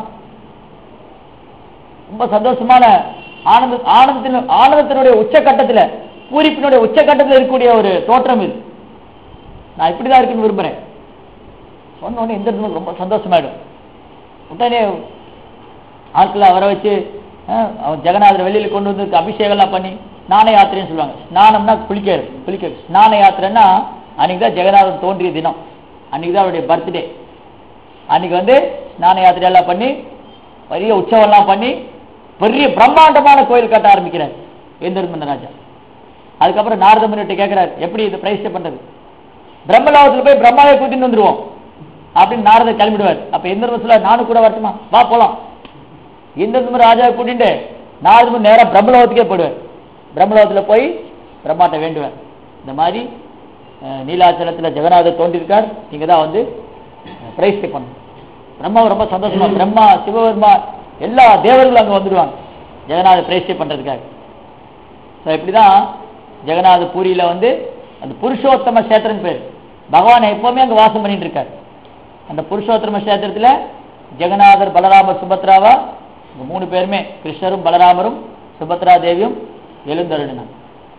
ரொம்ப சந்தோஷமான ஆனந்த ஆனந்தத்தின் ஆனந்தத்தினுடைய உச்சக்கட்டத்துல பூரிப்பினுடைய உச்சக்கட்டத்துல இருக்கக்கூடிய ஒரு தோற்றம் இது நான் இப்படிதான் இருக்குன்னு விரும்புறேன் சொன்ன உடனே இந்த ரொம்ப சந்தோஷமாயிடும் உடனே ஆட்களை வர வச்சு அஹ், அவன் ஜெகநாதர் வெளியில கொண்டு வந்து அபிஷேகம் எல்லாம் பண்ணி ஸ்நான யாத்திரைன்னு சொல்லுவாங்க ஸ்நானம்னா குளிக்கிறது குளிக்கிறது ஸ்நான யாத்திரைன்னா அன்னைக்கு தான் ஜெகநாதர் தோன்றிய தினம் அன்னைக்கு தான் அவருடைய பர்த்டே அன்னைக்கு வந்து ஸ்நான யாத்திரை எல்லாம் பண்ணி பெரிய உற்சவம்லாம் பண்ணி பெரிய பிரம்மாண்டமான கோயில் கட்ட ஆரம்பிக்கிறார் வேந்தர் ராஜா அதுக்கப்புறம் நாரத முனிட்ட கேட்கிறார் எப்படி இது பிரைஸ் பண்றது பிரம்மலோகத்துல போய் பிரம்மாவை கூட்டிட்டு வந்துருவோம் அப்படின்னு நாரதர் கிளம்பிடுவார் அப்ப இந்திரன் சொல்ல நானும் கூட வரட்டுமா வா போலாம் இந்திரன் ராஜாவை கூட்டிட்டு நாரதமும் நேரா பிரம்மலோகத்துக்கே போயிடுவார் பிரம்மலோகத்துல போய் பிரம்மாட்ட வேண்டுவார் இந்த மாதிரி அஹ், நீலாச்சலத்துல ஜெகநாதர் தோன்றியிருக்கார் நீங்க தான் வந்து பிரைஸ் பண்ணணும் பிரம்மா ரொம்ப சந்தோஷமா பிரம்மா சிவபெருமா எல்லா தேவர்களும் அங்க வந்துடுவாங்க ஜெகநாத பிரேசிய பண்றதுக்காக ஸோ இப்படிதான் ஜெகநாத பூரியில வந்து அந்த புருஷோத்தம கஷேத்திரன் பேர் பகவான் எப்பவுமே அங்க வாசம் பண்ணிட்டு இருக்கார் அந்த புருஷோத்தம கஷேத்திரத்துல ஜெகநாதர் பலராமர் சுபத்ராவா இந்த மூணு பேருமே கிருஷ்ணரும் பலராமரும் சுபத்ரா தேவியும் எழுந்தருளினாங்க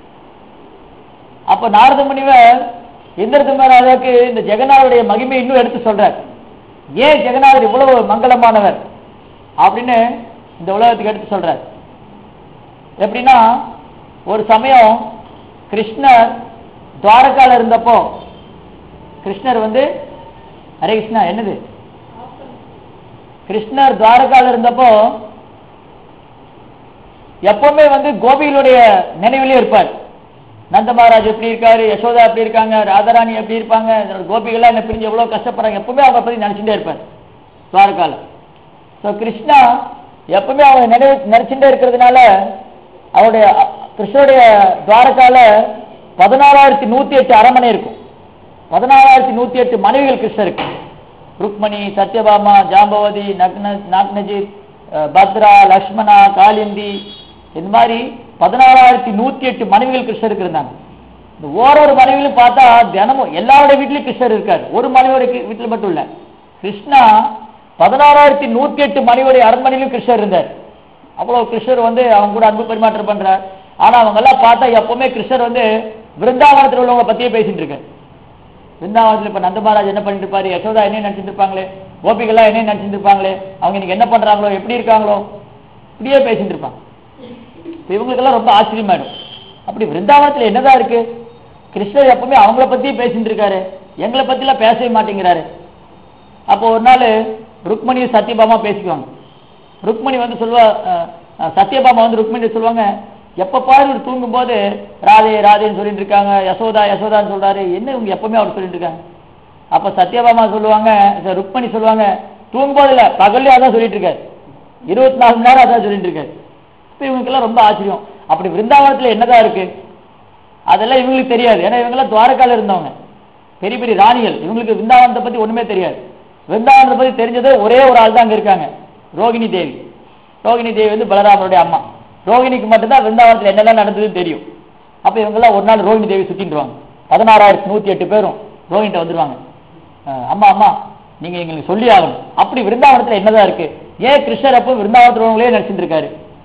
அப்ப நாரத முனிவர் இந்திர மகாராஜாவுக்கு இந்த ஜெகநாதருடைய மகிமை இன்னும் எடுத்து சொல்றார் ஏன் ஜெகநாதர் இவ்வளவு மங்களமானவர் அப்படின்னு இந்த உலகத்துக்கு எடுத்து சொல்றார் எப்படின்னா ஒரு சமயம் கிருஷ்ணர் துவாரகால இருந்தப்போ கிருஷ்ணர் வந்து ஹரே கிருஷ்ணா என்னது கிருஷ்ணர் துவாரகால இருந்தப்போ எப்பவுமே வந்து கோபிகளுடைய நினைவிலே இருப்பார் நந்த மகாராஜ் எப்படி இருக்காரு யசோதா எப்படி இருக்காங்க ராதாராணி எப்படி இருப்பாங்க என்னோட கோபிகள்லாம் என்ன பிரிஞ்சு எவ்வளவு கஷ்டப்படுறாங்க எப்பவுமே அவங்க பத்தி நினைச்சுட்டே இருப்பார் துவாரகால ஸோ கிருஷ்ணா எப்பவுமே அவங்க நினைவு நினைச்சுட்டே இருக்கிறதுனால அவருடைய அ, கிருஷ்ணருடைய துவாரகால பதினாறாயிரத்தி நூத்தி எட்டு அரண்மனை இருக்கும் பதினாறாயிரத்தி நூத்தி எட்டு மனைவிகள் கிருஷ்ணருக்கு ருக்மணி சத்யபாமா ஜாம்பவதி நக்ன நாக்னஜித் அஹ், பத்ரா லக்ஷ்மணா காளிந்தி இந்த மாதிரி பதினாறாயிரத்தி நூத்தி எட்டு மனைவிகள் கிருஷ்ணருக்கு இருந்தாங்க இந்த ஓரொரு மனைவியிலும் பார்த்தா தினமும் எல்லாருடைய வீட்லயும் கிருஷ்ணர் இருக்காரு ஒரு மனைவியோட வீட்டில் மட்டும் இல்ல கிருஷ்ணா பதினாறாயிரத்தி நூத்தி எட்டு மனைவியுடைய அரண்மனையிலும் கிருஷ்ணர் இருந்தார் அவ்வளவு கிருஷ்ணர் வந்து அவங்க கூட அன்பு பரிமாற்றம் பண்றார் ஆனா அவங்க எல்லாம் பார்த்தா எப்பவுமே கிருஷ்ணர் வந்து விருந்தாவனத்தில் உள்ளவங்க பத்தியே பேசிட்டு இருக்காரு விருந்தாவனத்தில் இப்ப நந்த மகாராஜ் என்ன பண்ணிட்டு இருப்பாரு யசோதா என்ன நினைச்சிட்டு இருப்பாங்களே கோபிகள்லாம் என்ன நினைச்சிட்டு இருப்பாங்களே அவங்க இன்னைக்கு என்ன பண்றாங்களோ எப்படி இருக்காங்களோ இப்படியே பேசிட்டு இருப்பாங்க இப்ப இவங்களுக்கெல்லாம் ரொம்ப ஆச்சரியமாயிடும் அப்படி விருந்தாவனத்துல என்னதான் இருக்கு கிருஷ்ணர் எப்பவுமே அவங்கள பத்தியே பேசிட்டு இருக்காரு எங்களை பத்திலாம் பேசவே மாட்டேங்கிறாரு அப்போ ஒரு நாள் ருக்மணியும் சத்யபாமா பேசிக்குவாங்க ருக்மணி வந்து சொல்லுவா அஹ், அஹ், சத்யபாமா வந்து ருக்மணி சொல்லுவாங்க எப்ப பாரு இவர் தூங்கும்போது ராதே ராதேன்னு சொல்லிட்டு இருக்காங்க யசோதா யசோதான்னு சொல்றாரு என்ன இவங்க எப்பவுமே அவர் சொல்லிட்டு இருக்காங்க அப்ப சத்யபாமா சொல்லுவாங்க இந்த ருக்மணி சொல்லுவாங்க தூங்கும்போது இல்ல பகல்லே அதான் சொல்லிட்டு இருக்காரு இருபத்தி நாலு மணி நேரம் அதான் சொல்லிட்டு இருக்காரு இப்ப இவங்களுக்கெல்லாம் ரொம்ப ஆச்சரியம் அப்படி விருந்தாவனத்துல என்னதான் இருக்கு அதெல்லாம் இவங்களுக்கு தெரியாது ஏன்னா இவங்கெல்லாம் துவாரகால இருந்தவங்க பெரிய பெரிய ராணிகள் இவங்களுக்கு விருந்தாவனத்தை பத்தி ஒண்ணுமே தெரியாது விருந்தாவனத்தை பத்தி தெரிஞ்சது ஒரே ஒரு ஆள் தான் அங்க இருக்காங்க ரோகிணி தேவி ரோகிணி தேவி வந்து பலராமருடைய அம்மா ரோகிணிக்கு மட்டும்தான் விருந்தாவனத்துல என்னெல்லாம் நடந்ததுன்னு தெரியும் அப்ப இவங்கெல்லாம் ஒரு நாள் ரோகிணி தேவி சுத்திட்டுருவாங்க பதினாறாயிரத்தி நூத்தி எட்டு பேரும் ரோகிணிட்ட வந்துருவாங்க அஹ் அம்மா அம்மா நீங்க எங்களுக்கு சொல்லி ஆகணும் அப்படி விருந்தாவனத்துல என்னதான் இருக்கு ஏன் கிருஷ்ணர் அப்போ விருந்தாவனத்துல உள்ளவங்களே நினைச்சிட்டு இருக்காரு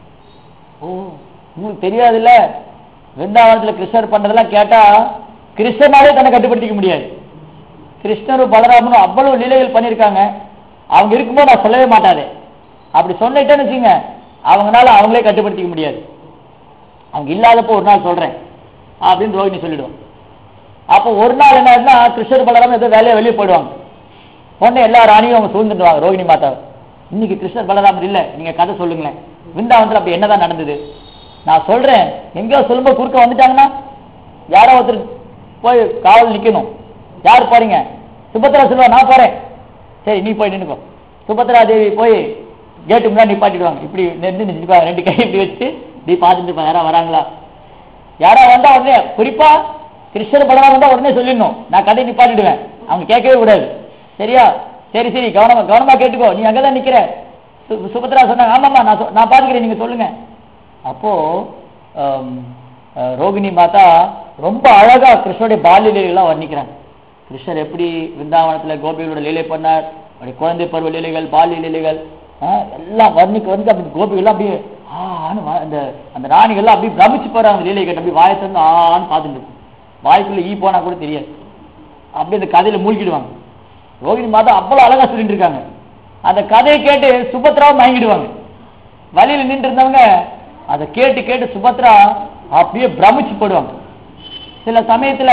ஓ உங்களுக்கு தெரியாதுல்ல விருந்தாவனத்துல கிருஷ்ணர் பண்றதெல்லாம் கேட்டா கிருஷ்ணனாலே தன்னை கட்டுப்படுத்திக்க முடியாது கிருஷ்ணரும் பலராமனும் அவ்வளவு லீலைகள் பண்ணியிருக்காங்க அவங்க இருக்கும்போது நான் சொல்லவே மாட்டாதே அப்படி சொல்லிட்டேன்னு வச்சுங்க அவங்கனால அவங்களே கட்டுப்படுத்திக்க முடியாது அவங்க இல்லாதப்போ ஒரு நாள் சொல்றேன் அப்படின்னு ரோகிணி சொல்லிடுவோம் அப்போ ஒரு நாள் என்ன ஆகுதுன்னா கிருஷ்ணர் பலராமன் ஏதோ வேலையை வெளியே போயிடுவாங்க உடனே எல்லா ராணியும் அவங்க சூழ்ந்துடுவாங்க ரோகிணி மாதாவை இன்னைக்கு கிருஷ்ணர் பலராமர் இல்ல நீங்க கதை சொல்லுங்களேன் விருந்தாவனத்துல அப்படி என்னதான் நடந்தது நான் சொல்றேன் எங்கேயோ சொல்லும்போது குறுக்க வந்துட்டாங்கன்னா யாரோ ஒருத்தர் போய் காவல் நிக்கணும் யார் போறீங்க சுபத்ரா சொல்லுவா நான் போறேன் சரி நீ போய் நின்னுக்கோ சுபத்ரா தேவி போய் கேட்டு முன்னாடி நிப்பாட்டிடுவாங்க இப்படி நின்று நிப்பாங்க ரெண்டு கை இப்படி வச்சு நீ பார்த்துட்டு இருப்பா யாரா வராங்களா யாரா வந்தா உடனே குறிப்பா கிருஷ்ணர் படம் வந்தா உடனே சொல்லிடணும் நான் கதை நிப்பாட்டிடுவேன் அவங்க கேட்கவே கூடாது சரியா சரி சரி கவனமா கவனமா கேட்டுக்கோ நீ அங்கதான் நிக்கிற சு- சுபத்ரா சொன்னாங்க ஆமாம்மா நான் சொ- நான் பாத்துக்கிறேன் நீங்க சொல்லுங்க அப்போ ஆம், அஹ், ரோகிணி மாதா ரொம்ப அழகா கிருஷ்ணருடைய பால்ய லீலைகள்லாம் வர்ணிக்கிறாங்க கிருஷ்ணர் எப்படி விருந்தாவனத்துல கோபிகளோட லீலை பண்ணார் அவருடைய குழந்தை பருவ லீலைகள் பால்ய லீலைகள் ஆஹ், எல்லாம் வர்ணிக்க வந்து அப்படி கோபிகள்லாம் அப்படியே ஆன்னு வா- அந்த அந்த ராணிகள்லாம் அப்படியே பிரமிச்சு போறாங்க அந்த லீலை கேட்டு அப்படியே வாயை திறந்து ஆன்னு பார்த்துட்டு இருக்கும். வாய்க்குள்ள ஈ போனா கூட தெரியாது அப்படியே அந்த கதையில மூழ்கிடுவாங்க ரோகிணி மாதா அவ்வளவு அழகா சொல்லிட்டு இருக்காங்க அந்த கதையை கேட்டு சுபத்ராவும் மயங்கிடுவாங்க வழியில நின்று இருந்தவங்க அதை கேட்டு கேட்டு சுபத்ரா அப்படியே பிரமிச்சு போடுவாங்க சில சமயத்துல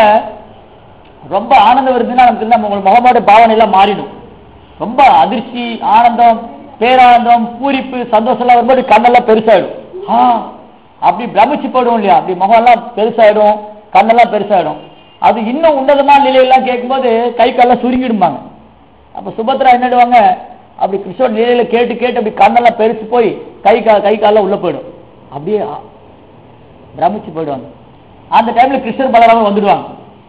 ரொம்ப ஆனந்தம் வருதுன்னா நமக்கு நம்ம உங்க முகமோட பாவனை எல்லாம் மாறிடும் ரொம்ப அதிர்ச்சி ஆனந்தம் பேரானந்தம் பூரிப்பு சந்தோஷம் எல்லாம் வரும்போது கண்ணெல்லாம் பெருசாயிடும் ஆ அப்படி பிரமிச்சு போயிடும் இல்லையா அப்படி முகம் எல்லாம் பெருசாயிடும் கண்ணெல்லாம் பெருசாயிடும் அது இன்னும் உன்னதமான நிலையெல்லாம் கேட்கும்போது கை காலெல்லாம் சுருங்கிடுமாங்க அப்ப சுபத்ரா என்னடுவாங்க அப்படி கிருஷ்ணன் நிலையில கேட்டு கேட்டு அப்படி கண்ணெல்லாம் பெருசு போய் கை கா கை காலெல்லாம் உள்ள போயிடும் அப்படியே ஆ- பிரமிச்சு போயிடுவாங்க அந்த டைம்ல கிருஷ்ணர் பலராமன் வந்துடுவாங்க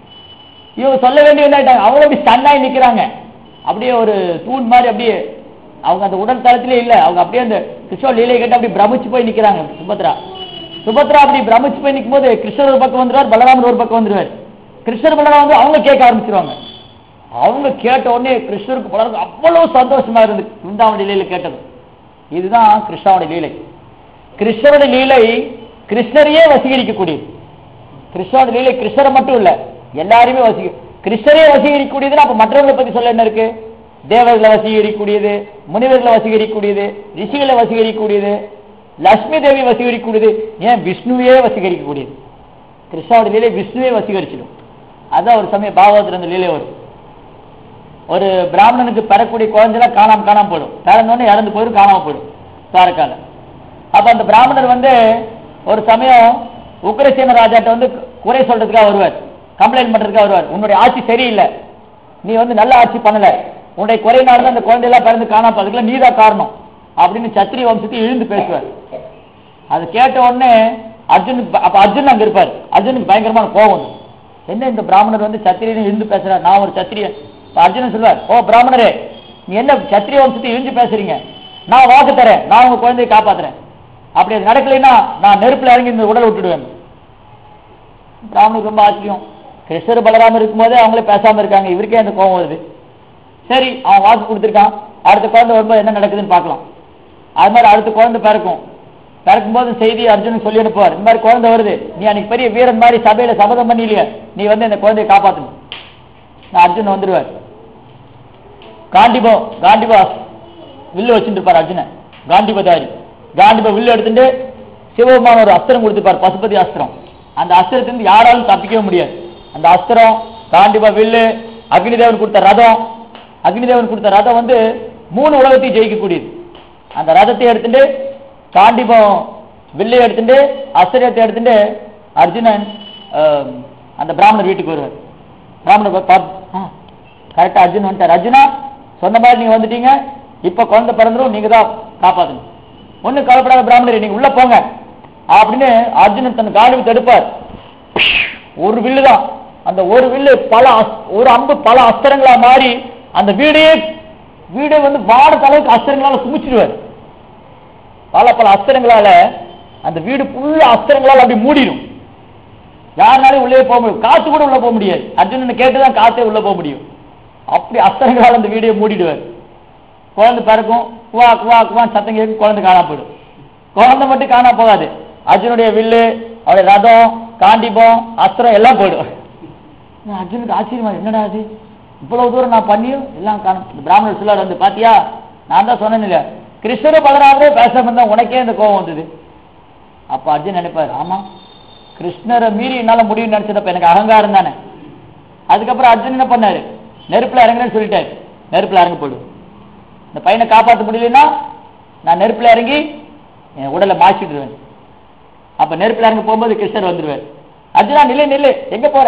இவங்க சொல்ல வேண்டிய என்ன ஆயிட்டாங்க அவங்க அப்படி ஸ்டன்னாகி நிக்கிறாங்க அப்படியே ஒரு தூண் மாதிரி அப்படியே அவங்க அந்த உடல் தளத்திலே இல்ல அவங்க அப்படியே அந்த கிருஷ்ணர் லீலை கேட்டு அப்படி பிரமிச்சு போய் நிக்கிறாங்க சுபத்ரா சுபத்ரா அப்படி பிரமிச்சு போய் நிற்கும் போது கிருஷ்ணர் ஒரு பக்கம் வந்துருவார் பலராமன் ஒரு பக்கம் வந்துருவார் கிருஷ்ணர் பலராமன் வந்து அவங்க கேட்க ஆரம்பிச்சிருவாங்க அவங்க கேட்ட உடனே கிருஷ்ணருக்கு பலருக்கு அவ்வளவு சந்தோஷமா இருந்து விருந்தாவன லீலையில கேட்டது இதுதான் கிருஷ்ணாவுடைய லீலை கிருஷ்ணரோட லீலை கிருஷ்ணரையே வசீகரிக்கக்கூடியது கிருஷ்ணரோட லீலை கிருஷ்ணரை மட்டும் இல்ல எல்லாருமே வசீக கிருஷ்ணரே வசீகரிக்கக்கூடியதுன்னா அப்ப மற்றவர்களை பத்தி சொல்ல என்ன இருக்கு தேவர்களை வசீகரிக்கக்கூடியது முனிவர்களை வசீகரிக்கக்கூடியது ரிஷிகளை வசீகரிக்கக்கூடியது லட்சுமி தேவி வசீகரிக்கக்கூடியது ஏன் விஷ்ணுவே வசீகரிக்கக்கூடியது கிருஷ்ணாவோட லீலை விஷ்ணுவே வசீகரிச்சிடும் அதான் ஒரு சமயம் பாகவதத்தில் அந்த லீலை வரும் ஒரு பிராமணனுக்கு பெறக்கூடிய குழந்தைலாம் காணாம காணாம போயிடும் பிறந்தோடனே இறந்து போயிடும் காணாம போயிடும் துவாரகால அப்ப அந்த பிராமணர் வந்து ஒரு சமயம் உக்ரசேன ராஜாட்ட வந்து குறை சொல்றதுக்காக வருவார் கம்ப்ளைண்ட் பண்றதுக்காக வருவார் உன்னுடைய ஆட்சி சரியில்லை நீ வந்து நல்ல ஆட்சி பண்ணல உன்னுடைய குறையினால தான் அந்த குழந்தையெல்லாம் பிறந்து காணாம அதுக்கெல்லாம் நீதான் காரணம் அப்படின்னு சத்திரிய வம்சத்தை இழுந்து பேசுவார் அது கேட்ட உடனே அர்ஜுனுக்கு அப்ப அர்ஜுன் அங்க இருப்பார் அர்ஜுனுக்கு பயங்கரமான கோபம் வரும். என்ன இந்த பிராமணர் வந்து சத்திரியன் இருந்து பேசுறார் நான் ஒரு சத்திரியன் இப்ப அர்ஜுனன் சொல்வார் ஓ பிராமணரே நீ என்ன சத்திரிய வம்சத்தை இழிஞ்சு பேசுறீங்க நான் வாக்கு தரேன் நான் உங்க குழந்தையை காப்பாத்துறேன் அப்படி அது நடக்கலைன்னா நான் நெருப்புல இறங்கி இந்த உடலை விட்டுடுவேன் பிராமணருக்கு ரொம்ப ஆச்சரியம் கிருஷ்ணர் பலராம இருக்கும்போதே அவங்களே பேசாம இருக்காங்க இவருக்கே அந்த கோபம் வருது சரி அவன் வாக்கு கொடுத்துருக்கான் அடுத்த குழந்தை வரும்போது என்ன நடக்குதுன்னு பார்க்கலாம் அது மாதிரி அடுத்த குழந்தை பிறக்கும் பிறக்கும்போது செய்தி அர்ஜுனுக்கு சொல்லி அனுப்புவார் இந்த மாதிரி குழந்தை வருது நீ அன்னைக்கு பெரிய வீரன் மாதிரி சபையில சபதம் பண்ணலையே நீ வந்து இந்த குழந்தையை காப்பாற்றணும் நான் அர்ஜுன் வந்துருவார் காண்டிபம் காண்டிபா வில்லு வச்சுட்டு இருப்பார் அர்ஜுனன் காண்டிபதாரி காண்டிப வில்லு எடுத்துட்டு சிவபெருமான ஒரு அஸ்திரம் கொடுத்துப்பார் பசுபதி அஸ்திரம் அந்த அஸ்திரத்திலிருந்து யாராலும் தப்பிக்கவே முடியாது அந்த அஸ்திரம் காண்டிப வில்லு அக்னிதேவன் கொடுத்த ரதம் அக்னிதேவன் கொடுத்த ரதம் வந்து மூணு உலகத்தையும் ஜெயிக்கக்கூடியது அந்த ரதத்தை எடுத்துட்டு காண்டிபம் வில்லை எடுத்துட்டு அஸ்திரத்தை எடுத்துட்டு அர்ஜுனன் ஆஹ், அந்த பிராமணர் வீட்டுக்கு வருவார் பிராமணர் கரெக்டா அர்ஜுன் வந்துட்டார் அர்ஜுனா சொன்ன மாதிரி நீங்க வந்துட்டீங்க இப்ப குழந்தை பிறந்துரும் நீங்க தான் காப்பாத்தணும் ஒண்ணு கவலைப்படாத பிராமணர் நீங்க உள்ள போங்க அப்படின்னு அர்ஜுனன் தன் காலிவு தடுப்பார் ஒரு வில்லு தான் அந்த ஒரு வில்லு பல அஸ்- ஒரு அம்பு பல அஸ்திரங்களா மாறி அந்த வீடே வீடே வந்து வாட அளவுக்கு அஸ்திரங்களால குமிச்சிடுவார் பல பல அஸ்திரங்களால அந்த வீடு ஃபுல்லா அஸ்திரங்களால அப்படி மூடிடும் யாருனாலும் உள்ளே போக முடியும் காத்து கூட உள்ள போக முடியாது அர்ஜுனனை கேட்டுதான் காத்தே உள்ள போக முடியும் அப்படி அஸ்திரங்களால அந்த வீடியோ மூடிடுவார் குழந்தை பிறக்கும் குவா குவா குவான்னு சத்தம் கேட்கும் குழந்தை காணாம போயிடும் குழந்தை மட்டும் காணாம போகாது அர்ஜுனுடைய வில்லு அவருடைய ரதம் காண்டிபம் அஸ்திரம் எல்லாம் போயிடும் நான் அர்ஜுனுக்கு ஆச்சரியமா இருக்கு. என்னடா அது இவ்வளவு தூரம் நான் பண்ணியும் எல்லாம் காணும் இந்த பிராமணர் சிலர் வந்து பாத்தியா நான் தான் சொன்னேன் இல்ல கிருஷ்ணர பலராமரே பேசாம இருந்தா உனக்கே இந்த கோபம் வந்தது அப்ப அர்ஜுன் நினைப்பாரு ஆமா கிருஷ்ணரை மீறி என்னால முடியும்னு நினைச்சதப்ப எனக்கு அகங்காரம் தானே அதுக்கப்புறம் அர்ஜுன் என்ன பண்ணாரு நெருப்புல இறங்குறேன்னு சொல்லிட்டாரு நெருப்புல இறங்க போயிடும் இந்த பையனை காப்பாற்ற முடியலன்னா நான் நெருப்புல இறங்கி என் உடலை மாற்றிடுவேன் அப்ப நெருப்புல இறங்க போகும்போது கிருஷ்ணர் வந்துருவார் அர்ஜுனா நில்லு நில்லு எங்க போற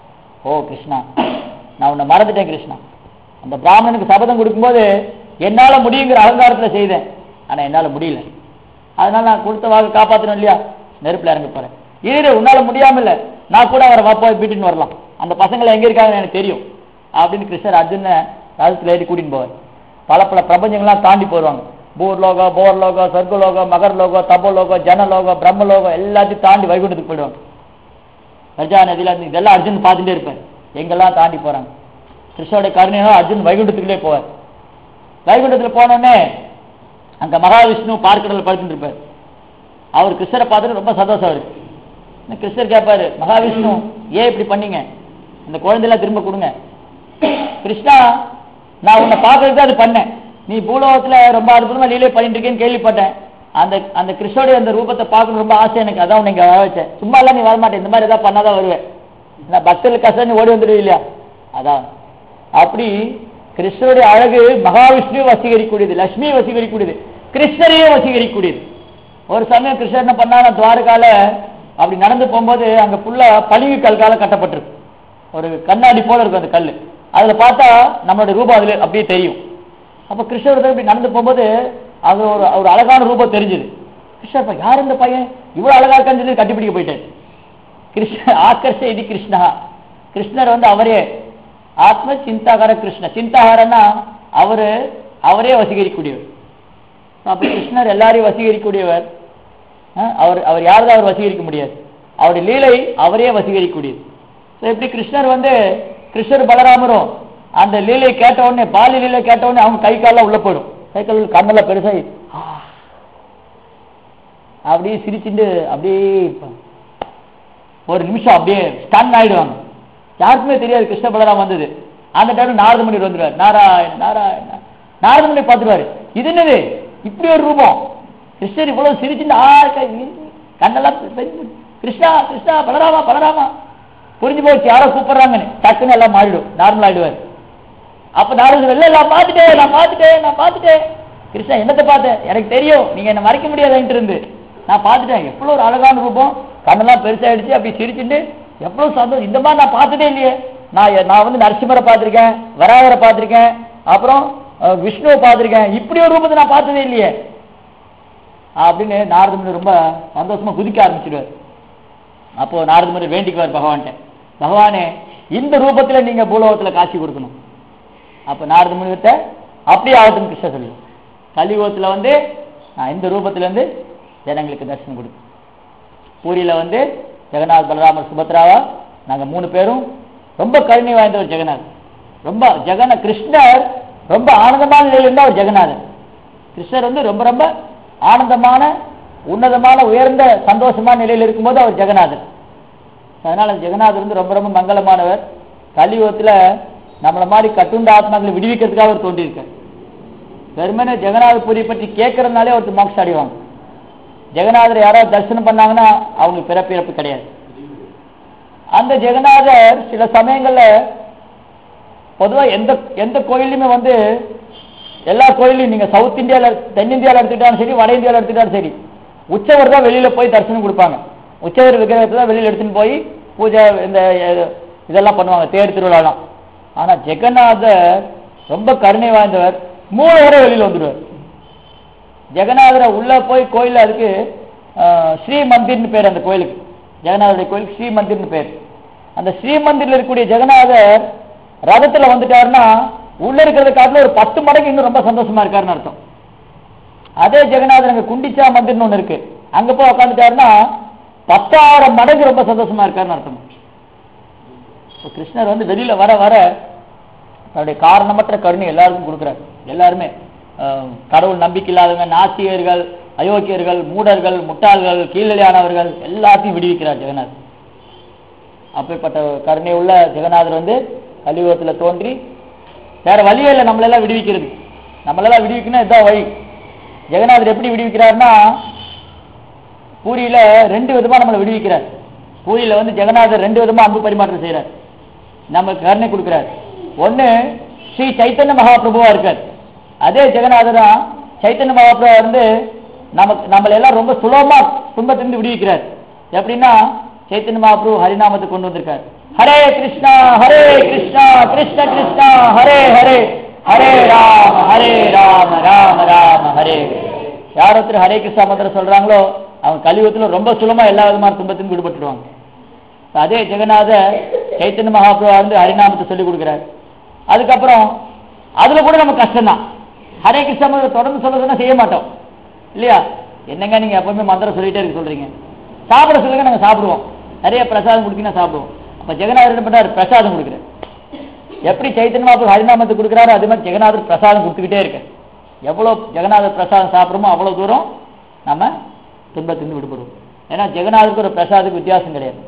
ஓ கிருஷ்ணா நான் உன்னை மறந்துட்டேன் கிருஷ்ணா அந்த பிராமணனுக்கு சபதம் கொடுக்கும்போது என்னால முடியுங்கிற அகங்காரத்துல செய்தேன் ஆனா என்னால முடியல அதனால நான் கொடுத்த வாக்கு காப்பாத்தணும் இல்லையா நெருப்புல இறங்க போறேன் இரு உன்னால முடியாம இல்ல நான் கூட அவரை வாப்பா வீட்டுன்னு வரலாம் அந்த பசங்களை எங்க இருக்காங்கன்னு எனக்கு தெரியும் அப்படின்னு கிருஷ்ணர் அர்ஜுன ரதத்துல ஏறி கூட்டின்னு போவார் பல பல பிரபஞ்சங்கள்லாம் தாண்டி போடுவாங்க பூர்லோகோ போர்லோகோ சொர்க்கலோகோ மகர்லோகோ தபோலோகோ ஜனலோகோ பிரம்மலோகோ எல்லாத்தையும் தாண்டி வைகுண்டத்துக்கு போயிடுவாங்க கர்ஜா நதியில இருந்து இதெல்லாம் அர்ஜுன் பார்த்துட்டே இருப்பார் எங்கெல்லாம் தாண்டி போறாங்க கிருஷ்ணோட கருணையோ அர்ஜுன் வைகுண்டத்துக்குள்ளே போவார் வைகுண்டத்துல போனோடனே அங்க மகாவிஷ்ணு பார்க்கடல படுத்துட்டு இருப்பார் அவர் கிருஷ்ணரை பார்த்துட்டு ரொம்ப சந்தோஷம் அவருக்கு இந்த கிருஷ்ணர் கேட்பாரு மகாவிஷ்ணு ஏன் இப்படி பண்ணீங்க இந்த குழந்தையெல்லாம் திரும்ப கொடுங்க கிருஷ்ணா நான் உன்னை பார்க்கறதுக்கு அது பண்ணேன் நீ பூலோகத்துல ரொம்ப அற்புதமா லீலை பண்ணிட்டு இருக்கேன்னு கேள்விப்பட்டேன் அந்த அந்த கிருஷ்ணோடைய அந்த ரூபத்தை பார்க்கணும் ரொம்ப ஆசை எனக்கு அதான் உன்னை இங்க வர வச்சேன் சும்மா எல்லாம் நீ வரமாட்டேன் இந்த மாதிரி ஏதாவது பண்ணாதான் வருவேன் நான் பக்தர்கள் கஷ்டம் நீ ஓடி வந்துடுவீ இல்லையா அதான் அப்படி கிருஷ்ணருடைய அழகு மகாவிஷ்ணுவை வசீகரிக்கூடியது லட்சுமியை வசீகரிக்கூடியது கிருஷ்ணரையே வசீகரிக்கூடியது ஒரு சமயம் கிருஷ்ணர் என்ன பண்ணாரு துவாரகால அப்படி நடந்து போகும்போது அங்க ஃபுல்லா பளிங்கு கல்கால கட்டப்பட்டிருக்கு ஒரு கண்ணாடி போல இருக்கும் அந்த கல் அதுல பார்த்தா நம்மளோட ரூபம் அதுல அப்படியே தெரியும் அப்ப கிருஷ்ணர் இப்படி நடந்து போகும்போது அது ஒரு ஒரு அழகான ரூபம் தெரிஞ்சுது கிருஷ்ணர் பா, யார் இந்த பையன் இவ்வளவு அழகா இருக்கான்னு சொல்லி கட்டிப்பிடிக்க போயிட்டாரு கிருஷ்ண ஆக்கர்ஷ இது கிருஷ்ணா கிருஷ்ணர் வந்து அவரே ஆத்ம சிந்தாகர கிருஷ்ண சிந்தாகரன்னா அவரு அவரே வசீகரிக்கக்கூடியவர் அப்ப கிருஷ்ணர் எல்லாரையும் வசீகரிக்கக்கூடியவர் அஹ், அவர் அவர் யாரும் அவர் வசீகரிக்க முடியாது அவருடைய லீலை அவரே வசீகரிக்கக்கூடியது So, எப்படி கிருஷ்ணர் வந்து கிருஷ்ணர் பலராமரும் அந்த லீலை கேட்ட உடனே பாலி லீலை கேட்ட உடனே அவங்க கை கால்லாம் உள்ள போயிடும் கை கால் கண்ணெல்லாம் பெருசாகி ஆ. அப்படியே சிரிச்சுட்டு அப்படியே இருப்பாங்க ஒரு நிமிஷம் அப்படியே ஸ்டன் ஆயிடுவாங்க யாருக்குமே தெரியாது கிருஷ்ண பலராம் வந்தது அந்த டைம்ல நாரத முனிவர் வந்துருவார் நாராயண நாராயண நாரத முனிவர் பார்த்துருவாரு இது என்னது இப்படி ஒரு ரூபம் கிருஷ்ணர் இவ்வளவு சிரிச்சுட்டு ஆ கை- கண்ணெல்லாம் பெ- பெ- கிருஷ்ணா கிருஷ்ணா பலராமா பலராமா புரிஞ்சு போச்சு யாரோ கூப்பிடுறாங்கன்னு டக்குன்னு எல்லாம் மாறிடும் நார்மல் ஆயிடுவார் அப்ப நாரதர் இல்ல நான் பார்த்துட்டேன் நான் பார்த்துட்டேன் நான் பார்த்துட்டேன் கிருஷ்ணா என்னத்தை பார்த்தேன் எனக்கு தெரியும் நீங்க என்ன மறைக்க முடியாதுன்ட்டு இருந்து நான் பார்த்துட்டேன் எவ்வளவு ஒரு அழகான ரூபம் கண்ணெல்லாம் பெருசாயிடுச்சு அப்படி சிரிச்சுட்டு எவ்வளவு சந்தோஷம் இந்த மாதிரி நான் பார்த்ததே இல்லையே நான் எ- நான் வந்து நரசிம்மரை பார்த்திருக்கேன் வராகரை பார்த்திருக்கேன் அப்புறம் அஹ், விஷ்ணுவை பார்த்திருக்கேன் இப்படி ஒரு ரூபத்தை நான் பார்த்ததே இல்லையே அப்படின்னு நாரத முனிவர் ரொம்ப சந்தோஷமா குதிக்க ஆரம்பிச்சிடுவார் அப்போ நாரத முனிவர் வேண்டிக்குவார் பகவான்கிட்ட பகவானே இந்த ரூபத்துல நீங்க பூலோகத்துல காட்சி கொடுக்கணும் அப்ப நாரத முனிவர்கிட்ட அப்படியே ஆகட்டும் கிருஷ்ண சொல்லு கலியுகத்துல வந்து நான் இந்த ரூபத்துல இருந்து ஜனங்களுக்கு தரிசனம் கொடுப்பேன் பூரியில வந்து ஜெகநாத் பலராமர் சுபத்ராவா நாங்க மூணு பேரும் ரொம்ப கருணை வாய்ந்தவர் ஜெகநாத் ரொம்ப ஜெகன கிருஷ்ணர் ரொம்ப ஆனந்தமான நிலையில இருந்தா அவர் ஜெகநாதர் கிருஷ்ணர் வந்து ரொம்ப ரொம்ப ஆனந்தமான உன்னதமான உயர்ந்த சந்தோஷமான நிலையில் இருக்கும்போது அவர் ஜெகநாதர் அதனால ஜெகநாதர் வந்து ரொம்ப ரொம்ப மங்களமானவர் கலியுகத்துல நம்மள மாதிரி கட்டுண்ட ஆத்மாக்களை விடுவிக்கிறதுக்காக அவர் தோன்றியிருக்கார் வெறுமனே ஜெகநாத பூரி பற்றி கேட்கறதுனாலே ஒருத்தர் மோட்சம் அடைவாங்க ஜெகநாதர் யாராவது தரிசனம் பண்ணாங்கன்னா அவங்களுக்கு பிறப்பிறப்பு கிடையாது அந்த ஜெகநாதர் சில சமயங்கள்ல பொதுவா எந்த எந்த கோயிலுமே வந்து எல்லா கோயிலையும் நீங்க சவுத் இந்தியால தென்னிந்தியால எடுத்துக்கிட்டாலும் சரி வட இந்தியால எடுத்துக்கிட்டாலும் சரி உற்சவர் தான் வெளியில போய் தரிசனம் கொடுப்பாங்க உற்சவர் விக்கிரகத்தை தான் வெளியில எடுத்துன்னு போய் பூஜை இந்த அஹ், இதெல்லாம் பண்ணுவாங்க தேர் திருவிழாலாம் ஆனா ஜெகநாதர் ரொம்ப கருணை வாய்ந்தவர் மூணு வரை வெளியில வந்துடுவார் ஜெகநாதரை உள்ள போய் கோயில் அதுக்கு அஹ், ஸ்ரீ மந்திர்னு பேர் அந்த கோயிலுக்கு ஜெகநாதருடைய கோயிலுக்கு ஸ்ரீ மந்திர்னு பேர் அந்த ஸ்ரீ மந்திரில் இருக்கக்கூடிய ஜெகநாதர் ரதத்துல வந்துட்டாருன்னா உள்ள இருக்கிறத காட்டில ஒரு பத்து மடங்கு இன்னும் ரொம்ப சந்தோஷமா இருக்காருன்னு அர்த்தம் அதே ஜெகநாதர் அங்க குண்டிச்சா மந்திர்னு ஒண்ணு இருக்கு அங்க போய் உட்காந்துட்டாருன்னா பத்தாயிரம் மடங்கு ரொம்ப சந்தோஷமா இருக்காருன்னு அர்த்தம் இப்ப கிருஷ்ணர் வந்து வெளியில வர வர தன்னுடைய காரணமற்ற கருணை எல்லாருக்கும் கொடுக்குறாரு எல்லாருமே அஹ், கடவுள் நம்பிக்கை இல்லாதவங்க நாத்திகர்கள் அயோக்கியர்கள் மூடர்கள் முட்டாள்கள் கீழ்நிலையானவர்கள் எல்லாத்தையும் விடுவிக்கிறார் ஜெகநாத் அப்பேற்பட்ட கருணை உள்ள ஜெகநாதர் வந்து கலியுகத்துல தோன்றி வேற வழியே இல்லை நம்மளெல்லாம் விடுவிக்கிறது நம்மளெல்லாம் விடுவிக்கணும் இதுதான் வழி ஜெகநாதர் எப்படி விடுவிக்கிறார்னா பூரியில ரெண்டு விதமா நம்மளை விடுவிக்கிறார் பூரியில வந்து ஜெகநாதர் ரெண்டு விதமா அன்பு பரிமாற்றம் செய்றார் நமக்கு கருணை கொடுக்கிறார் ஒண்ணு ஸ்ரீ சைத்தன்ய மகாபிரபுவா இருக்கார் அதே ஜெகநாதர் தான் சைத்தன்ய மகாபிரபுவா வந்து நமக்கு நம்மளை எல்லாம் ரொம்ப சுலபமா துன்பத்திலிருந்து விடுவிக்கிறார் எப்படின்னா சைத்தன்ய மகாபிரபு ஹரிநாமத்தை கொண்டு வந்திருக்கார் ஹரே கிருஷ்ணா ஹரே கிருஷ்ணா கிருஷ்ண கிருஷ்ணா ஹரே ஹரே ஹரே ராம ஹரே ராம ராம ராம ஹரே யார் ஒருத்தர் ஹரே கிருஷ்ணா மந்திரம் சொல்றாங்களோ அவங்க கலியுகத்துல ரொம்ப சுலமா எல்லா விதமான துன்பத்திலும் விடுபட்டுடுவாங்க அதே ஜெகநாதர் சைத்தன்ய மகாபிரபா வந்து ஹரிநாமத்தை சொல்லிக் கொடுக்கிறார் அதுக்கப்புறம் அதுல கூட நம்ம கஷ்டம்தான் ஹரே கிருஷ்ணா மந்திரம் தொடர்ந்து சொல்றதுன்னா செய்ய மாட்டோம் இல்லையா என்னங்க நீங்க எப்பவுமே மந்திரம் சொல்லிட்டே இருக்க சொல்றீங்க சாப்பிட சொல்லுங்க நாங்க சாப்பிடுவோம் நிறைய பிரசாதம் கொடுக்கணும் சாப்பிடுவோம் அப்ப ஜெகநாதர் என்ன பண்றாரு பிரசாதம் கொடுக்குறாரு எப்படி சைத்தன்ய மகாபிரபு ஹரிநாமத்தை கொடுக்குறாரோ அதே மாதிரி ஜெகநாதர் பிரசாதம் கொடுத்துக்கிட்டே இருக்கு எவ்வளவு ஜெகநாதர் பிரசாதம் சாப்பிடுமோ அவ்வளவு தூரம் நம்ம துன்பத்திலிருந்து விடுபடுவோம் ஏன்னா ஜெகநாதருக்கு ஒரு பிரசாதுக்கு வித்தியாசம் கிடையாது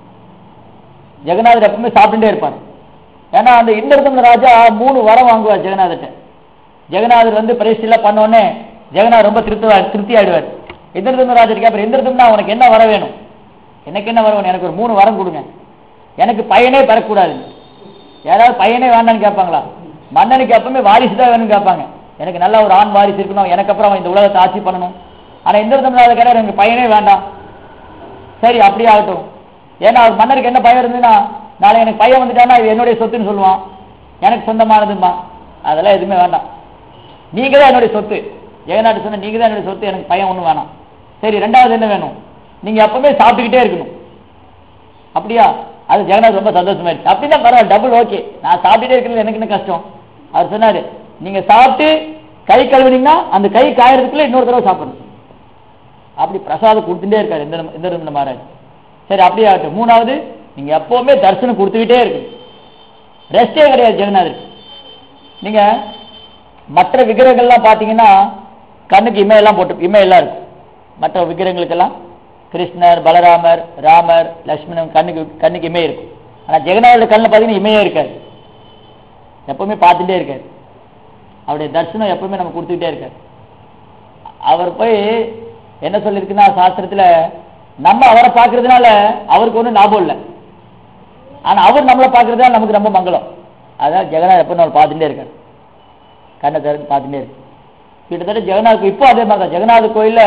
ஜெகநாதர் எப்பவுமே சாப்பிட்டுட்டே இருப்பார் ஏன்னா அந்த இந்திரதமன ராஜா மூணு வரம் வாங்குவார் ஜெகநாதர்கிட்ட ஜெகநாதர் வந்து பரிசெல்லாம் பண்ண உடனே ஜெகநாதர் ரொம்ப திருப்தி திருப்தி ஆயிடுவார் இந்திரதமன ராஜர் கேட்பார் இந்திரதம்னா உனக்கு என்ன வர வேணும் எனக்கு என்ன வர வேணும் எனக்கு ஒரு மூணு வரம் கொடுங்க எனக்கு பையனே பெறக்கூடாது யாராவது பையனே வேண்டாம்னு கேட்பாங்களா மன்னனுக்கு எப்பவுமே வாரிசு தான் வேணும்னு கேட்பாங்க எனக்கு நல்ல ஒரு ஆண் வாரிசு இருக்கணும் எனக்கு அப்புறம் அவன் இந்த உலகத்தை ஆட்சி பண்ணணும் ஆனா இந்திரதமராஜர் கேட்டார் எனக்கு பையனே வேண்டாம் சரி அப்படி ஆகட்டும் ஏன்னா அவர் மன்னருக்கு என்ன பயம் இருந்ததுன்னா நாளை எனக்கு பையன் வந்துட்டானா இது என்னுடைய சொத்துன்னு சொல்லுவான் எனக்கு சொந்தமானதுமா அதெல்லாம் எதுவுமே வேண்டாம் நீங்க தான் என்னுடைய சொத்து ஜெகநாட்டு சொன்ன நீங்க தான் என்னுடைய சொத்து எனக்கு பையன் ஒன்றும் வேணாம் சரி ரெண்டாவது என்ன வேணும் நீங்க எப்பவுமே சாப்பிட்டுக்கிட்டே இருக்கணும் அப்படியா அது ஜெகநாத் ரொம்ப சந்தோஷமாயிடுச்சு அப்படின்னா பரவாயில்ல டபுள் ஓகே நான் சாப்பிட்டுட்டே இருக்கிறது எனக்கு என்ன கஷ்டம் அவர் சொன்னாரு நீங்க சாப்பிட்டு கை கழுவுனீங்கன்னா அந்த கை காயறதுக்குள்ள இன்னொரு தடவை சாப்பிடணும் அப்படி பிரசாதம் கொடுத்துட்டே இருக்காரு இந்த இந்த இந்த மகாராஜ் சரி அப்படியே ஆகட்டும் மூணாவது நீங்க எப்பவுமே தரிசனம் கொடுத்துக்கிட்டே இருக்கு ரெஸ்டே கிடையாது ஜெகநாதருக்கு நீங்க மற்ற விக்கிரகங்கள்லாம் பார்த்தீங்கன்னா கண்ணுக்கு இமையெல்லாம் போட்டு இமையெல்லாம் இருக்கும் மற்ற விக்கிரகங்களுக்கெல்லாம் கிருஷ்ணர் பலராமர் ராமர் லக்ஷ்மணன் கண்ணுக்கு கண்ணுக்கு இமையே இருக்கும் ஆனா ஜெகநாதோட கண்ணில் பார்த்தீங்கன்னா இமையே இருக்காது எப்பவுமே பார்த்துட்டே இருக்காரு அவருடைய தரிசனம் எப்பவுமே நம்ம கொடுத்துக்கிட்டே இருக்காரு அவர் போய் என்ன சொல்லியிருக்குன்னா சாஸ்திரத்துல நம்ம அவரை பார்க்கறதுனால அவருக்கு ஒன்றும் லாபம் இல்லை ஆனா அவர் நம்மளை பார்க்கறதுனால நமக்கு ரொம்ப மங்களம் அதான் ஜெகநாத் எப்போ நம்ம பார்த்துட்டே இருக்காரு கண்ணை திறந்து பார்த்துட்டே இருக்கு கிட்டத்தட்ட ஜெகநாத் இப்போ அதே மாதிரி தான் ஜெகநாத் கோயில்ல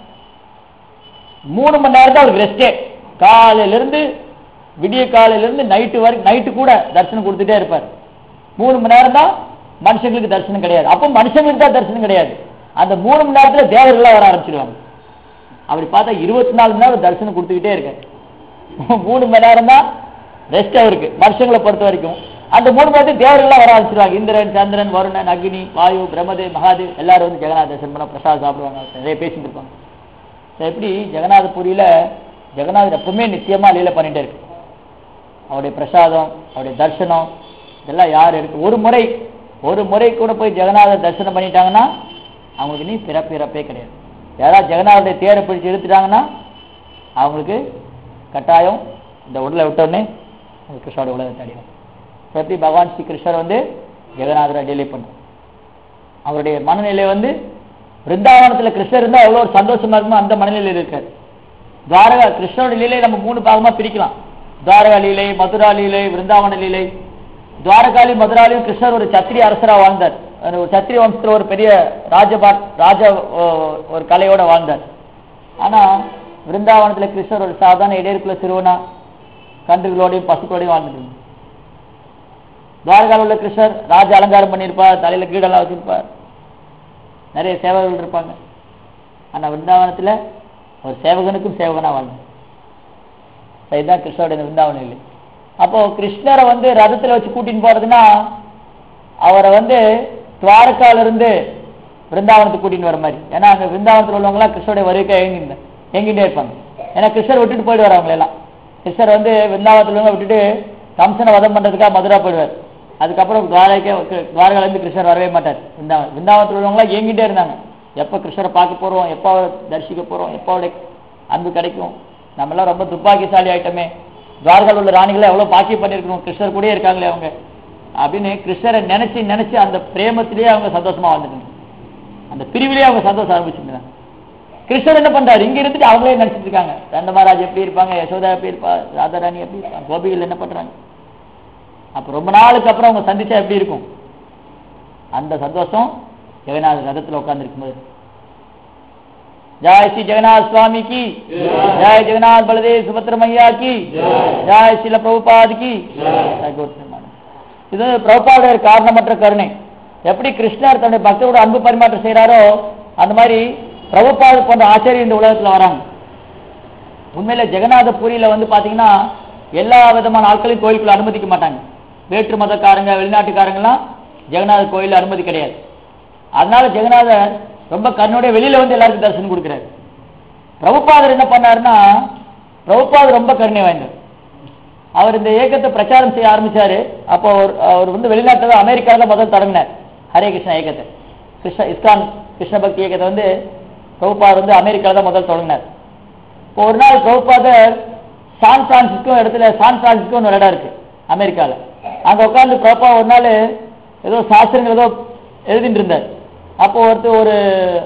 மூணு மணி நேரம் தான் அவருக்கு ரெஸ்டே காலையில இருந்து விடிய காலையில இருந்து நைட்டு வரைக்கும் நைட்டு கூட தரிசனம் கொடுத்துட்டே இருப்பார் மூணு மணி நேரம் தான் மனுஷங்களுக்கு தரிசனம் கிடையாது அப்போ மனுஷங்களுக்கு தான் தரிசனம் கிடையாது அந்த மூணு மணி நேரத்துல தேவர்கள்லாம் வர ஆரம்பிச்சிருவாங்க அப்படி பார்த்தா இருபத்தி நாலு மணி நேரம் தரிசனம் கொடுத்துக்கிட்டே இருக்காரு மூணு மணி நேரம் தான் ரெஸ்ட் அவருக்கு மனுஷங்களை பொறுத்த வரைக்கும் அந்த மூணு மணி நேரத்துக்கு தேவர்கள்லாம் வர ஆரம்பிச்சிருவாங்க இந்திரன் சந்திரன் வருணன் அக்னி வாயு பிரம்மதேவ் மகாதேவ் எல்லாரும் வந்து ஜெகநாத தரிசனம் பண்ண பிரசாதம் சாப்பிடுவாங்க நிறைய பேசிட்டு இருப்பாங்க So, எப்படி ஜெகநாதபுரியில ஜெகநாதர் எப்பவுமே நித்தியமா லீலை பண்ணிட்டே இருக்கு அவருடைய பிரசாதம் அவருடைய தரிசனம் இதெல்லாம் யார் இருக்கு ஒரு முறை ஒரு முறை கூட போய் ஜெகநாதர் தரிசனம் பண்ணிட்டாங்கன்னா அவங்களுக்கு நீ பிறப்பு இறப்பே கிடையாது யாராவது ஜெகநாதருடைய தேரை பிடிச்சு இழுத்துட்டாங்கன்னா அவங்களுக்கு கட்டாயம் இந்த உடலை விட்டோடனே அவங்க கிருஷ்ணோட உலகத்தை அடையும் எப்படி பகவான் ஸ்ரீ கிருஷ்ணர் வந்து ஜெகநாதரை டெலி பண்ணுறார் அவருடைய மனநிலை வந்து பிருந்தாவனத்துல கிருஷ்ணர் இருந்தா எவ்வளவு ஒரு சந்தோஷமா இருக்குமோ அந்த மனநிலையில் இருக்காரு துவாரகா கிருஷ்ணரோட லீலையை நம்ம மூணு பாகமா பிரிக்கலாம் துவாரகா லீலை மதுரா லீலை விருந்தாவன லீலை துவாரகாலி மதுராலையும் கிருஷ்ணர் ஒரு சத்திரிய அரசரா வாழ்ந்தார் அந்த ஒரு சத்திரிய வம்சத்துல ஒரு பெரிய ராஜபா ராஜ ஓ, ஒரு கலையோட வாழ்ந்தார் ஆனா விருந்தாவனத்துல கிருஷ்ணர் ஒரு சாதாரண இடையருக்குள்ள சிறுவனா கன்றுகளோடையும் பசுக்களோடையும் வாழ்ந்துட்டு இருந்தார். துவாரகாவில் உள்ள கிருஷ்ணர் ராஜ அலங்காரம் பண்ணியிருப்பார் தலையில கீடெல்லாம் வச்சிருப்பார் நிறைய சேவகர்கள் இருப்பாங்க ஆனா விருந்தாவனத்துல ஒரு சேவகனுக்கும் சேவகனா வாழ்ந்தார் So, இதுதான் கிருஷ்ணருடைய இந்த விருந்தாவனம் இல்லை அப்போ கிருஷ்ணரை வந்து ரதத்துல வச்சு கூட்டின்னு போறதுன்னா அவரை வந்து துவாரகால இருந்து விருந்தாவனத்துக்கு கூட்டின்னு வர மாதிரி ஏன்னா அங்க விருந்தாவனத்தில் உள்ளவங்க எல்லாம் கிருஷ்ணருடைய வருகைக்கு ஏங்கிட்டு ஏங்கிட்டே இருப்பாங்க ஏன்னா கிருஷ்ணர் விட்டுட்டு போயிடுவார் அவங்களை எல்லாம் கிருஷ்ணர் வந்து விருந்தாவனத்துல உள்ளவங்க விட்டுட்டு கம்சனை வதம் பண்றதுக்காக மதுரா போயிடுவார் அதுக்கப்புறம் துவாரகை துவாரகால இருந்து கிருஷ்ணர் வரவே மாட்டார் விருந்தாவனம் விருந்தாவனத்தில் உள்ளவங்க எல்லாம் ஏங்கிட்டே இருந்தாங்க எப்ப கிருஷ்ணரை பார்க்க போறோம் எப்ப அவரை தரிசிக்க போறோம் எப்ப அவருடைய அன்பு கிடைக்கும் நம்ம எல்லாம் ரொம்ப துப்பாக்கிசாலி ஆயிட்டமே துவாரகால உள்ள ராணிகளை எவ்வளவு பாக்கியம் பண்ணிருக்கணும் கிருஷ்ணர் கூடயே இருக்காங்களே அவங்க அப்படின்னு கிருஷ்ணரை நினைச்சு நினைச்சு அந்த பிரேமத்திலேயே அவங்க சந்தோஷமா வாழ்ந்துட்டு அந்த பிரிவிலேயே அவங்க சந்தோஷம் ஆரம்பிச்சிருந்தாங்க கிருஷ்ணர் என்ன பண்றாரு இங்க இருந்துட்டு அவங்களே நினைச்சிட்டு இருக்காங்க ரந்த மகாராஜ் எப்படி இருப்பாங்க யசோதா எப்படி இருப்பா ராதாராணி எப்படி இருப்பாங்க கோபிகள் என்ன பண்றாங்க அப்ப ரொம்ப நாளுக்கு அப்புறம் அவங்க சந்திச்சா எப்படி இருக்கும் அந்த சந்தோஷம் ஜெகநாத ரதத்துல உட்கார்ந்து இருக்கும்போது जय श्री जगन्नाथ स्वामी की जय जगन्नाथ बलदेव सुभद्र मैया की जय श्रील प्रभुपाद की जय गौतम இது பிரபுபாடைய காரணமற்ற கருணை எப்படி கிருஷ்ணர் தன்னுடைய பக்தரோட அன்பு பரிமாற்றம் செய்றாரோ அந்த மாதிரி பிரபுபாத் போன்ற ஆச்சரியம் இந்த உலகத்துல வராங்க உண்மையில ஜெகநாத பூரியில வந்து பாத்தீங்கன்னா எல்லா விதமான ஆட்களையும் கோயிலுக்குள்ள அனுமதிக்க மாட்டாங்க வேற்று மதக்காரங்க வெளிநாட்டுக்காரங்கலாம் ஜெகநாத கோயில் அனுமதி கிடையாது அதனால ஜெகநாதர் ரொம்ப கருணையோட வெளியில வந்து எல்லாருக்கும் தரிசனம் கொடுக்குறாரு பிரபுபாதர் என்ன பண்ணாருன்னா பிரபுபாதர் ரொம்ப கருணை வாய்ந்தார் அவர் இந்த இயக்கத்தை பிரச்சாரம் செய்ய ஆரம்பிச்சாரு அப்போ அவர் அவர் வந்து வெளிநாட்டுல தான் அமெரிக்கால தான் முதல் தொடங்கினார் ஹரே கிருஷ்ணா இயக்கத்தை கிருஷ்ண இஸ்கான் கிருஷ்ண பக்தி இயக்கத்தை வந்து பிரபுபாதர் வந்து அமெரிக்கால தான் முதல் தொடங்கினார் இப்போ ஒரு நாள் பிரபுபாதர் சான் பிரான்சிஸ்கோ இடத்துல சான் பிரான்சிஸ்கோன்னு ஒரு இடம் இருக்கு அமெரிக்கால அங்க உட்கார்ந்து பிரபா ஒரு நாள் ஏதோ சாஸ்திரங்கள் ஏதோ எழுதிட்டு இருந்தார் அப்போ ஒருத்தர் ஒரு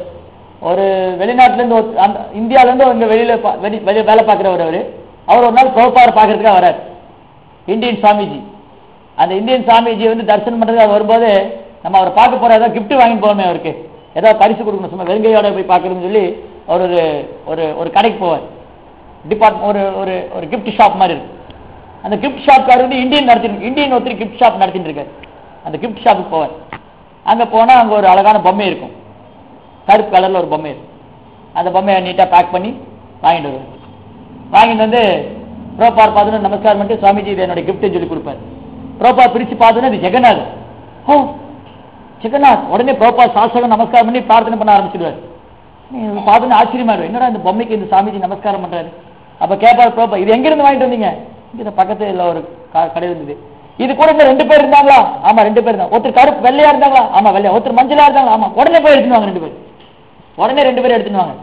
ஒரு வெளிநாட்டுல இருந்து ஒரு- அந்த இந்தியால இருந்து இங்க வெளியில பா- வெளி வெளிய வேலை பார்க்கிறவர் அவரு அவர் ஒரு நாள் பிரபுபாதர் பார்க்கறதுக்காக வரார் இந்தியன் சாமிஜி அந்த இந்தியன் சாமிஜி வந்து தரிசனம் பண்றதுக்கு அவர் வரும்போது நம்ம அவரை பார்க்க போற ஏதாவது gift வாங்கிட்டு போவோமே அவருக்கு ஏதாவது பரிசு கொடுக்கணும் சும்மா வெறுங்கையோட போய் பார்க்கறதுன்னு சொல்லி அவர் ஒரு ஒரு ஒரு கடைக்கு போவார் டிபார்ட் ஒரு ஒரு ஒரு gift ஷாப் மாதிரி இருக்கு அந்த கிஃப்ட் ஷாப்காரர் வந்து இந்தியன் நடத்திட்டு இந்தியன் ஒருத்தர் கிஃப்ட் ஷாப் நடத்திட்டு இருக்காரு அந்த கிஃப்ட் ஷாப்புக்கு போவார் அங்க போனா அங்க ஒரு அழகான பொம்மை இருக்கும் கருப்பு கலர்ல ஒரு பொம்மை இருக்கும் அந்த பொம்மையை நீட்டா பேக் பண்ணி வாங்கிட்டு வருவார் வாங்கிட்டு வந்து ப்ரோபார் பார்த்துன்னு நமஸ்காரம் பண்ணிட்டு சுவாமிஜி இது என்னோட கிஃப்ட்னு சொல்லி கொடுப்பாரு ப்ரோபார் பிரிச்சு பார்த்தோன்னா இது ஜெகநாத் ஓ ஜெகநாத் உடனே ப்ரோபார் சாஸ்திரம் நமஸ்காரம் பண்ணி பிரார்த்தனை பண்ண ஆரம்பிச்சிடுவார் பார்த்தோன்னு ஆச்சரியமா இருக்கும் என்னடா இந்த பொம்மைக்கு இந்த சாமிஜி நமஸ்காரம் பண்றாரு அப்ப கேட்பார் ப்ரோபா இது எங்க இருந்து வாங்கிட்டு வந்தீங்க இங்க இந்த பக்கத்துல ஒரு க- கடை இருந்தது இது கூட இந்த ரெண்டு பேர் இருந்தாங்களா ஆமா ரெண்டு பேர் தான் ஒருத்தர் கருப்பு வெள்ளையா இருந்தாங்களா ஆமா வெள்ளையா ஒருத்தர் மஞ்சளா இருந்தாங்களா ஆமா உடனே போய் எடுத்துன்னு வாங்க ரெண்டு பேர் உடனே ரெண்டு பேரும் எடுத்துன்னு வாங்க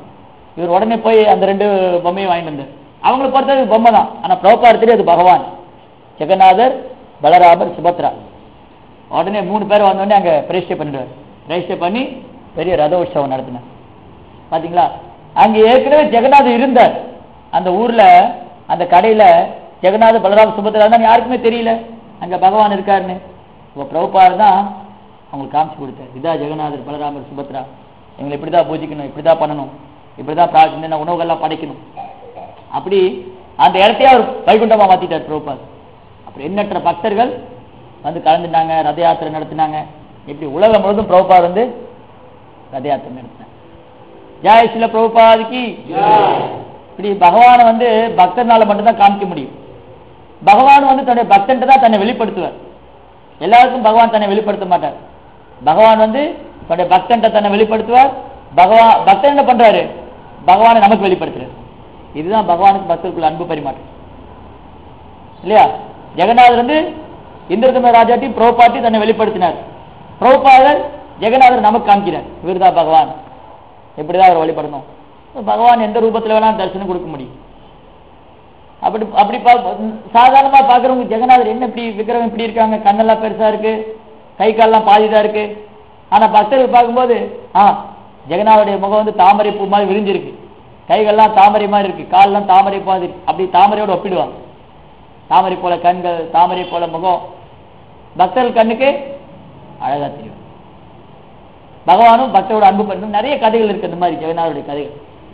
இவர் உடனே போய் அந்த ரெண்டு பொம்மையும் வாங்கிட்டு வந்தார் அவங்கள பொறுத்தவரைக்கும் பொம்மை தான் ஆனா பிரபுபார் தெரியும் அது பகவான் ஜெகநாதர் பலராமர் சுபத்ரா உடனே மூணு பேர் வந்தோடனே அங்க பிரதிஷ்டை பண்ணிடுவார் பிரதிஷ்டை பண்ணி பெரிய ரத உற்சவம் நடத்தினார் பாத்தீங்களா அங்க ஏற்கனவே ஜெகநாதர் இருந்தார் அந்த ஊர்ல அந்த கடையில ஜெகநாத பலராம சுபத்ரா தான் யாருக்குமே தெரியல அங்க பகவான் இருக்காருன்னு இப்போ பிரபுபார் தான் அவங்களுக்கு காமிச்சு கொடுத்தார் இதா ஜெகநாதர் பலராமர் சுபத்ரா எங்களை இப்படிதான் பூஜிக்கணும் இப்படிதான் பண்ணணும் இப்படிதான் பிரார்த்தனை உணவுகள்லாம் படைக்கணும் அப்படி அந்த இடத்தையே அவர் வைகுண்டமா மாத்திட்டார் பிரபுபார் அப்புறம் எண்ணற்ற பக்தர்கள் வந்து கலந்துட்டாங்க ரத யாத்திரை நடத்தினாங்க இப்படி உலகம் முழுவதும் பிரபுபார் வந்து ரத யாத்திரை நடத்தினாங்க ஜெய் சில பிரபுபாதிக்கு இப்படி பகவானை வந்து பக்தர்னால மட்டும்தான் காமிக்க முடியும் பகவான் வந்து தன்னுடைய பக்தன்ட்ட தான் தன்னை வெளிப்படுத்துவார் எல்லாருக்கும் பகவான் தன்னை வெளிப்படுத்த மாட்டார் பகவான் வந்து தன்னுடைய பக்தன்ட்ட தன்னை வெளிப்படுத்துவார் பகவான் பக்தன் என்ன பண்றாரு பகவானை நமக்கு வெளிப்படுத்துறாரு இதுதான் பகவானுக்கு பக்தருக்குள்ள அன்பு பரிமாற்றம் இல்லையா ஜெகநாதர் வந்து இந்திரதம ராஜாட்டி புரோபாட்டி தன்னை வெளிப்படுத்தினார் புரோபாதர் ஜெகநாதர் நமக்கு காமிக்கிறார் இவர்தான் பகவான் எப்படிதான் அவர் வழிபடணும் பகவான் எந்த ரூபத்துல வேணாலும் தரிசனம் கொடுக்க முடியும் அப்படி அப்படி பா சாதாரணமா பாக்குறவங்க ஜெகநாதர் என்ன இப்படி விக்கிரகம் இப்படி இருக்காங்க கண்ணெல்லாம் பெருசா இருக்கு கை கால்லாம் பாதிதான் இருக்கு ஆனா பக்தர்கள் பார்க்கும்போது ஆ ஜெகநாதருடைய முகம் வந்து தாமரை பூ மாதிரி விரிஞ்சிருக்கு கைகள்லாம் தாமரை மாதிரி இருக்கு கால்லாம் தாமரை மாதிரி இருக்கு. அப்படி தாமரையோட ஒப்பிடுவாங்க தாமரை போல கண்கள் தாமரை போல முகம் பக்தர்கள் கண்ணுக்கு அழகா தெரியும் பகவானும் பக்தரோட அன்பு பண்ணும் நிறைய கதைகள் இருக்கு இந்த மாதிரி ஜெகநாதருடைய கதைகள்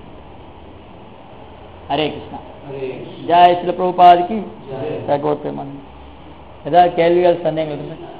ஹரே கிருஷ்ணா ஜெய் சில பிரபுபாதிக்கு ஏதாவது கேள்விகள் சந்தேகங்கள் இருந்தா